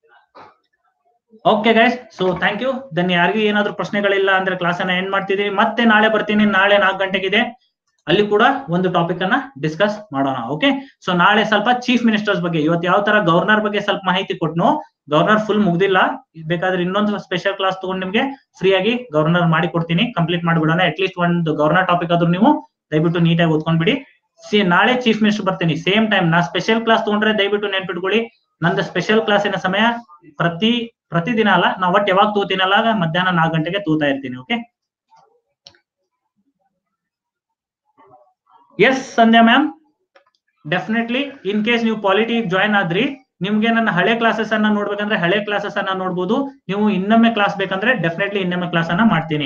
okay guys so thank you then ಯಾರಿಗೂ ಏನಾದ್ರು ಪ್ರಶ್ನೆಗಳಿಲ್ಲ ಅಂದ್ರೆ ಕ್ಲಾಸ್ ಅನ್ನ ಎಂಡ್ ಮಾಡ್ತಿದೀನಿ ಮತ್ತೆ ನಾಳೆ ಬರ್ತೀನಿ ನಾಳೆ ನಾಲ್ಕು ಗಂಟೆಗಿದೆ ಅಲ್ಲಿ ಕೂಡ ಒಂದು ಟಾಪಿಕ್ ಅನ್ನ ಡಿಸ್ಕಸ್ ಮಾಡೋಣ ಓಕೆ ಸೊ ನಾಳೆ ಸ್ವಲ್ಪ ಚೀಫ್ ಮಿನಿಸ್ಟರ್ಸ್ ಬಗ್ಗೆ ಇವತ್ತು ಯಾವ ತರ ಗವರ್ನರ್ ಬಗ್ಗೆ ಸ್ವಲ್ಪ ಮಾಹಿತಿ ಕೊಟ್ನು ಗವರ್ನರ್ ಫುಲ್ ಮುಗ್ದಿಲ್ಲ ಬೇಕಾದ್ರೆ ಇನ್ನೊಂದು ಸ್ಪೆಷಲ್ ಕ್ಲಾಸ್ ತಗೊಂಡು ನಿಮ್ಗೆ ಫ್ರೀ ಆಗಿ ಗವರ್ನರ್ ಮಾಡಿ ಕೊಡ್ತೀನಿ ಕಂಪ್ಲೀಟ್ ಮಾಡ್ಬಿಡೋಣ ಅಟ್ ಲೀಸ್ಟ್ ಒಂದು ಗವರ್ನರ್ ಟಾಪಿಕ್ ಆದ್ರೂ ನೀವು ದಯವಿಟ್ಟು ನೀಟಾಗಿ ಓದ್ಕೊಂಡ್ಬಿಡಿ ಸಿ ನಾಳೆ ಚೀಫ್ ಮಿನಿಸ್ಟರ್ ಬರ್ತೀನಿ ಸೇಮ್ ಟೈಮ್ ನಾ ಸ್ಪೆಷಲ್ ಕ್ಲಾಸ್ ತಗೊಂಡ್ರೆ ದಯವಿಟ್ಟು ನೆನ್ಪಿಟ್ಕೊಳ್ಳಿ ನಂದು ಸ್ಪೆಷಲ್ ಕ್ಲಾಸಿನ ಸಮಯ ಪ್ರತಿ ಪ್ರತಿದಿನ ಅಲ್ಲ ನಾ ಒಟ್ಟು ಯಾವಾಗ ತಗೋತೀನಲ್ಲ ಮಧ್ಯಾಹ್ನ ನಾಲ್ಕು ಗಂಟೆಗೆ ತಗೋತಾ ಇರ್ತೀನಿ okay yes Sandhya ma'am definitely in case ನೀವು ಪಾಲಿಟಿ ಜಾಯ್ನ್ ಆದ್ರಿ ನಿಮ್ಗೆ ನನ್ನ ಹಳೆ ಕ್ಲಾಸಸ್ ಅನ್ನ ನೋಡ್ಬೇಕಂದ್ರೆ ಹಳೆ ಕ್ಲಾಸಸ್ ಅನ್ನ ನೋಡ್ಬೋದು ನೀವು ಇನ್ನೊಮ್ಮೆ ಕ್ಲಾಸ್ ಬೇಕಂದ್ರೆ ಡೆಫಿನೆಟ್ಲಿ ಇನ್ನೊಮ್ಮೆ ಕ್ಲಾಸ್ ಅನ್ನ ಮಾಡ್ತೀನಿ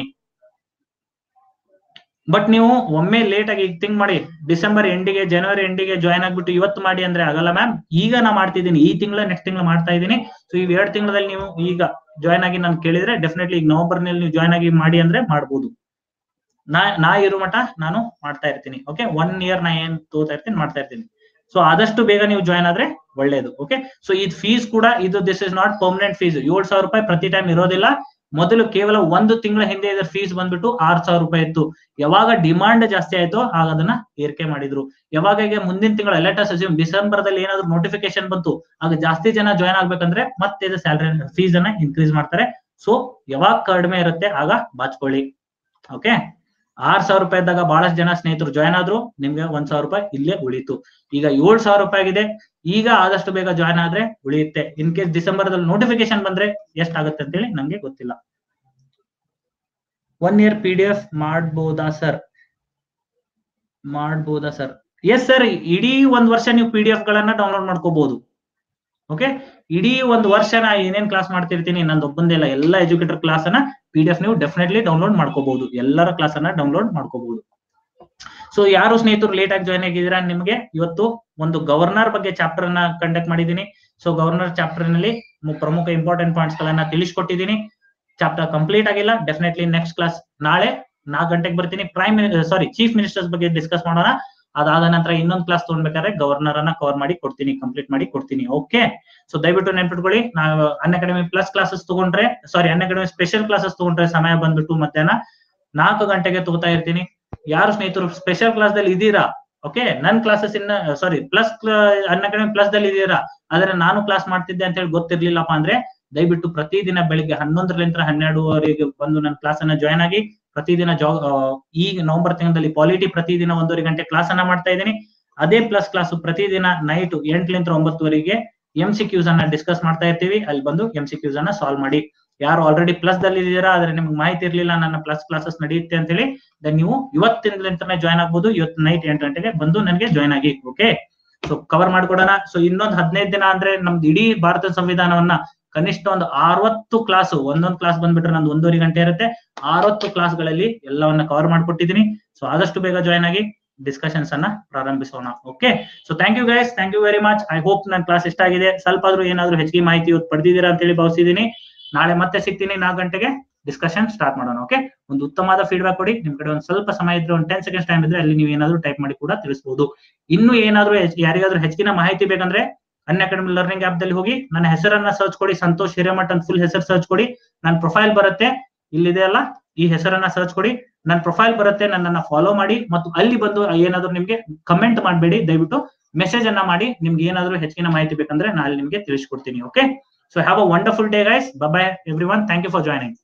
ಬಟ್ ನೀವು ಒಮ್ಮೆ ಲೇಟ್ ಆಗಿ ಈಗ ಥಿಂಕ್ ಮಾಡಿ ಡಿಸೆಂಬರ್ ಎಂಡಿಗೆ ಜನವರಿ ಎಂಡಿಗೆ ಜಾಯ್ನ್ ಆಗ್ಬಿಟ್ಟು ಇವತ್ತು ಮಾಡಿ ಅಂದ್ರೆ ಆಗಲ್ಲ ಮ್ಯಾಮ್ ಈಗ ನಾ ಮಾಡ್ತಿದ್ದೀನಿ ಈ ತಿಂಗಳ ನೆಕ್ಸ್ಟ್ ತಿಂಗಳು ಮಾಡ್ತಾ ಇದ್ದೀನಿ ಸೊ ಈ ಎರಡು ತಿಂಗಳಲ್ಲಿ ನೀವು ಈಗ ಜಾಯ್ನ್ ಆಗಿ ನಾನು ಕೇಳಿದ್ರೆ ಡೆಫಿನೆಟ್ಲಿ ಈಗ ನವೆಂಬರ್ ನಲ್ಲಿ ನೀವು ಜಾಯ್ನ್ ಆಗಿ ಮಾಡಿ ಅಂದ್ರೆ ಮಾಡ್ಬೋದು ನಾ ನಾ ಇರೋ ಮಟ ನಾನು ಮಾಡ್ತಾ ಇರ್ತೀನಿ ಓಕೆ ಒನ್ ಇಯರ್ ನಾ ಏನ್ ತಗೋತಾ ಇರ್ತೀನಿ ಮಾಡ್ತಾ ಇರ್ತೀನಿ ಸೊ ಆದಷ್ಟು ಬೇಗ ನೀವು ಜಾಯ್ನ್ ಆದ್ರೆ ಒಳ್ಳೇದು ಓಕೆ ಸೊ ಇದು ಫೀಸ್ ಕೂಡ ಇದು this is not permanent fees ಏಳ್ ಸಾವಿರ ರೂಪಾಯಿ ಪ್ರತಿ ಟೈಮ್ ಇರೋದಿಲ್ಲ ಮೊದಲು ಕೇವಲ ಒಂದು ತಿಂಗಳ ಹಿಂದೆ ಇದರ ಫೀಸ್ ಬಂದ್ಬಿಟ್ಟು ಆರ್ ಸಾವಿರ ರೂಪಾಯಿ ಇತ್ತು ಯಾವಾಗ ಡಿಮಾಂಡ್ ಜಾಸ್ತಿ ಆಯ್ತೋ ಆಗ ಅದನ್ನ ಏರಿಕೆ ಮಾಡಿದ್ರು ಯಾವಾಗ ಈಗ ಮುಂದಿನ ತಿಂಗಳ ಲೆಟಸ್ ಅಸ್ಯೂಮ್ ಡಿಸೆಂಬರ್ ದಲ್ಲಿ ಏನಾದ್ರು ನೋಟಿಫಿಕೇಶನ್ ಬಂತು ಆಗ ಜಾಸ್ತಿ ಜನ ಜಾಯ್ನ್ ಆಗ್ಬೇಕಂದ್ರೆ ಮತ್ತೆ ಇದು ಸ್ಯಾಲರಿ ಫೀಸ್ ಅನ್ನ ಇನ್ಕ್ರೀಸ್ ಮಾಡ್ತಾರೆ ಸೊ ಯಾವಾಗ ಕಡಿಮೆ ಇರುತ್ತೆ ಆಗ ಬಾಚ್ಕೊಳ್ಳಿ ಓಕೆ ಆರ್ ಸಾವಿರ ರೂಪಾಯಿ ಇದ್ದಾಗ ಬಹಳಷ್ಟು ಜನ ಸ್ನೇಹಿತರು ಜಾಯ್ನ್ ಆದ್ರು ನಿಮ್ಗೆ ಒಂದ್ ಸಾವಿರ ರೂಪಾಯಿ ಇಲ್ಲೇ ಉಳಿತು ಈಗ ಏಳ್ ಸಾವಿರ ರೂಪಾಯಿ ಆಗಿದೆ ಈಗ ಆದಷ್ಟು ಬೇಗ ಜಾಯ್ನ್ ಆದ್ರೆ ಉಳಿಯುತ್ತೆ ಇನ್ ಕೇಸ್ ಡಿಸೆಂಬರ್ ದಲ್ಲಿ ನೋಟಿಫಿಕೇಶನ್ ಬಂದ್ರೆ ಎಷ್ಟಾಗುತ್ತೆ ಅಂತ ಹೇಳಿ ನಂಗೆ ಗೊತ್ತಿಲ್ಲ one year P D F ಮಾಡ್ಬೋದಾ ಸರ್ ಮಾಡ್ಬೋದಾ ಸರ್ ಎಸ್ ಸರ್ ಇಡೀ ಒಂದ್ ವರ್ಷ ನೀವು ಪಿ ಡಿ ಎಫ್ ಗಳನ್ನ ಡೌನ್ಲೋಡ್ ಮಾಡ್ಕೋಬಹುದು ಓಕೆ ಇಡೀ ಒಂದು ವರ್ಷ ನಾ ಏನೇನ್ ಕ್ಲಾಸ್ ಮಾಡ್ತಿರ್ತೀನಿ ನಂದು ಒಬ್ಬಂದೇ ಇಲ್ಲ ಎಲ್ಲ ಎಜುಕೇಟರ್ ಕ್ಲಾಸ್ ಅನ್ನ ಪಿ ಡಿ ಎಫ್ ನೀವು ಡೆಫಿನೆಟ್ಲಿ ಡೌನ್ಲೋಡ್ ಮಾಡ್ಕೋಬಹುದು ಎಲ್ಲರ ಕ್ಲಾಸ್ ಅನ್ನ ಡೌನ್ಲೋಡ್ ಮಾಡ್ಕೋಬಹುದು ಸೊ ಯಾರು ಸ್ನೇಹಿತರು ಲೇಟ್ ಆಗಿ ಜಾಯ್ನ್ ಆಗಿದ್ದೀರಾ ನಿಮ್ಗೆ ಇವತ್ತು ಒಂದು ಗವರ್ನರ್ ಬಗ್ಗೆ ಚಾಪ್ಟರ್ ಅನ್ನ ಕಂಡಕ್ಟ್ ಮಾಡಿದ್ದೀನಿ ಸೊ ಗವರ್ನರ್ ಚಾಪ್ಟರ್ ನಲ್ಲಿ ಮು- ಪ್ರಮುಖ ಇಂಪಾರ್ಟೆಂಟ್ ಪಾಯಿಂಟ್ಸ್ ಗಳನ್ನ ತಿಳಿಸ್ಕೊಟ್ಟಿದ್ದೀನಿ ಚಾಪ್ಟರ್ ಕಂಪ್ಲೀಟ್ ಆಗಿಲ್ಲ ಡೆಫಿನೆಟ್ಲಿ ನೆಕ್ಸ್ಟ್ ಕ್ಲಾಸ್ ನಾಳೆ ನಾಲ್ಕು ಗಂಟೆಗೆ ಬರ್ತೀನಿ ಪ್ರೈಮ್ ಸಾರಿ ಚೀಫ್ ಮಿನಿಸ್ಟರ್ಸ್ ಬಗ್ಗೆ ಡಿಸ್ಕಸ್ ಮಾಡೋಣ ಅದಾದ ನಂತರ ಇನ್ನೊಂದು ಕ್ಲಾಸ್ ತಗೊಂಡ್ಬೇಕಾದ್ರೆ ಗವರ್ನರ್ ಅನ್ನ ಕವರ್ ಮಾಡಿ ಕೊಡ್ತೀನಿ ಕಂಪ್ಲೀಟ್ ಮಾಡಿ ಕೊಡ್ತೀನಿ ಓಕೆ ಸೊ ದಯವಿಟ್ಟು ನೆನ್ಪಿಟ್ಕೊಳ್ಳಿ ನಾವು ಅನ್ ಅಕಾಡೆಮಿ ಪ್ಲಸ್ ಕ್ಲಾಸಸ್ ತಗೊಂಡ್ರೆ sorry Unacademy special classes ತಗೊಂಡ್ರೆ ಸಮಯ ಬಂದ್ಬಿಟ್ಟು ಮಧ್ಯಾಹ್ನ ನಾಲ್ಕು ಗಂಟೆಗೆ ತಗೋತಾ ಇರ್ತೀನಿ ಯಾರು ಸ್ನೇಹಿತರು ಸ್ಪೆಷಲ್ ಕ್ಲಾಸ್ ದಲ್ಲಿ ಇದ್ದೀರಾ ಓಕೆ ನನ್ ಕ್ಲಾಸಸ್ ಇನ್ನ sorry plus Unacademy plus ದಲ್ಲಿ ಇದ್ದೀರಾ ಆದ್ರೆ ನಾನು ಕ್ಲಾಸ್ ಮಾಡ್ತಿದ್ದೆ ಅಂತ ಹೇಳಿ ಗೊತ್ತಿರ್ಲಿಲ್ಲಪ್ಪ ಅಂದ್ರೆ ದಯವಿಟ್ಟು ಪ್ರತಿದಿನ ಬೆಳಿಗ್ಗೆ ಹನ್ನೊಂದರಲಿಂದ ಹನ್ನೆರಡುವರೆಗೆ ಬಂದು ನನ್ನ ಕ್ಲಾಸ್ ಅನ್ನ ಜಾಯ್ನ್ ಆಗಿ ಪ್ರತಿದಿನ ಜಾ ಆ, ಈ ನವೆಂಬರ್ ತಿಂಗಳಲ್ಲಿ ಪಾಲಿಟಿ ಪ್ರತಿದಿನ ಒಂದೂವರೆ ಗಂಟೆ ಕ್ಲಾಸ್ ಅನ್ನ ಮಾಡ್ತಾ ಇದ್ದೀನಿ ಅದೇ ಪ್ಲಸ್ ಕ್ಲಾಸ್ ಪ್ರತಿದಿನ ನೈಟ್ ಎಂಟಲಿಂದ ಒಂಬತ್ತುವರೆಗೆ ಎಂ ಸಿ ಕ್ಯೂಸ್ ಅನ್ನ ಡಿಸ್ಕಸ್ ಮಾಡ್ತಾ ಇರ್ತೀವಿ ಅಲ್ಲಿ ಬಂದು ಎಂ ಸಿ ಕ್ಯೂಸ್ ಅನ್ನ ಸಾಲ್ವ್ ಮಾಡಿ ಯಾರು ಆಲ್ರೆಡಿ ಪ್ಲಸ್ ದಲ್ಲಿ ಇದ್ದೀರಾ ಆದ್ರೆ ನಿಮ್ಗೆ ಮಾಹಿತಿ ಇರ್ಲಿಲ್ಲ ನನ್ನ ಪ್ಲಸ್ ಕ್ಲಾಸಸ್ ನಡೆಯುತ್ತೆ ಅಂತ ಹೇಳಿ ದೆನ್ ನೀವು ಇವತ್ತಿನಿಂದಲೇ ಜಾಯ್ನ್ ಆಗ್ಬೋದು ಇವತ್ತು ನೈಟ್ ಎಂಟು ಗಂಟೆಗೆ ಬಂದು ನನಗೆ ಜಾಯ್ನ್ ಆಗಿ ಓಕೆ ಸೊ ಕವರ್ ಮಾಡ್ಕೊಡೋಣ ಸೊ ಇನ್ನೊಂದು ಹದಿನೈದು ದಿನ ಅಂದ್ರೆ ನಮ್ದು ಇಡೀ ಭಾರತ ಸಂವಿಧಾನವನ್ನ ಕನಿಷ್ಠ ಒಂದು ಅರವತ್ತು ಕ್ಲಾಸ್ ಒಂದೊಂದು ಕ್ಲಾಸ್ ಬಂದ್ಬಿಟ್ರೆ ನಂದು ಒಂದೂವರೆ ಗಂಟೆ ಇರುತ್ತೆ ಅರವತ್ತು ಕ್ಲಾಸ್ಗಳಲ್ಲಿ ಎಲ್ಲವನ್ನ ಕವರ್ ಮಾಡ್ಕೊಟ್ಟಿದ್ದೀನಿ ಸೊ ಆದಷ್ಟು ಬೇಗ ಜಾಯ್ನ್ ಆಗಿ ಡಿಸ್ಕಷನ್ಸ್ ಅನ್ನ ಪ್ರಾರಂಭಿಸೋಣ okay so thank you guys thank you very much I hope ನನ್ನ ಕ್ಲಾಸ್ ಇಷ್ಟ ಆಗಿದೆ ಸ್ವಲ್ಪ ಆದ್ರೂ ಏನಾದ್ರೂ ಹೆಚ್ಚಿಗೆ ಮಾಹಿತಿ ಇವತ್ತು ಪಡೆದಿದ್ದೀರಾ ಅಂತ ಹೇಳಿ ಭಾವಿಸಿದ್ದೀನಿ ನಾಳೆ ಮತ್ತೆ ಸಿಗ್ತೀನಿ ನಾಲ್ಕು ಗಂಟೆಗೆ ಡಿಸ್ಕಷನ್ ಸ್ಟಾರ್ಟ್ ಮಾಡೋಣ ಓಕೆ ಒಂದು ಉತ್ತಮವಾದ ಫೀಡ್ಬ್ಯಾಕ್ ಕೊಡಿ ನಿಮ್ ಕಡೆ ಒಂದು ಸ್ವಲ್ಪ ಸಮಯ ಇದ್ರೆ ಒಂದು ಟೆನ್ ಸೆಕೆಂಡ್ಸ್ ಟೈಮ್ ಇದ್ರೆ ಅಲ್ಲಿ ನೀವು ಏನಾದ್ರು ಟೈಪ್ ಮಾಡಿ ಕೂಡ ತಿಳಿಸಬಹುದು ಇನ್ನು ಏನಾದ್ರು ಹೆಚ್- ಯಾರಿಗಾದ್ರೂ ಹೆಚ್ಚಿನ ಮಾಹಿತಿ ಬೇಕಂದ್ರೆ ಅನ್ ಅಕಾಡೆಮಿ ಲರ್ನಿಂಗ್ ಆಪ್ ದಲ್ಲಿ ಹೋಗಿ ನನ್ನ ಹೆಸರನ್ನ ಸರ್ಚ್ ಕೊಡಿ ಸಂತೋಷ್ ಹಿರೇಮಠ್ ಅಂತ ಫುಲ್ ಹೆಸರು ಸರ್ಚ್ ಕೊಡಿ ನನ್ನ ಪ್ರೊಫೈಲ್ ಬರುತ್ತೆ ಇಲ್ಲಿದೆ ಅಲ್ಲ ಈ ಹೆಸರನ್ನ ಸರ್ಚ್ ಕೊಡಿ ನನ್ನ ಪ್ರೊಫೈಲ್ ಬರುತ್ತೆ ನನ್ನನ್ನ ಫಾಲೋ ಮಾಡಿ ಮತ್ತು ಅಲ್ಲಿ ಬಂದು ಏನಾದ್ರು ನಿಮ್ಗೆ ಕಮೆಂಟ್ ಮಾಡಬೇಡಿ ದಯವಿಟ್ಟು ಮೆಸೇಜ್ ಅನ್ನ ಮಾಡಿ ನಿಮ್ಗೆ ಏನಾದ್ರು ಹೆಚ್ಚಿನ ಮಾಹಿತಿ ಬೇಕಂದ್ರೆ ನಾನು ಅಲ್ಲಿ ನಿಮ್ಗೆ ತಿಳಿಸ್ಕೊಡ್ತೀನಿ okay so have a wonderful day guys bye everyone thank you for joining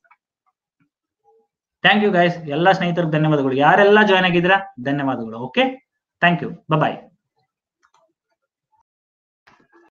thank you guys ಎಲ್ಲ ಸ್ನೇಹಿತರಿಗೆ ಧನ್ಯವಾದಗಳು ಯಾರೆಲ್ಲ ಜಾಯ್ನ್ ಆಗಿದ್ದೀರಾ ಧನ್ಯವಾದಗಳು ಓಕೆ ಥ್ಯಾಂಕ್ ಯು ಬಾಯ್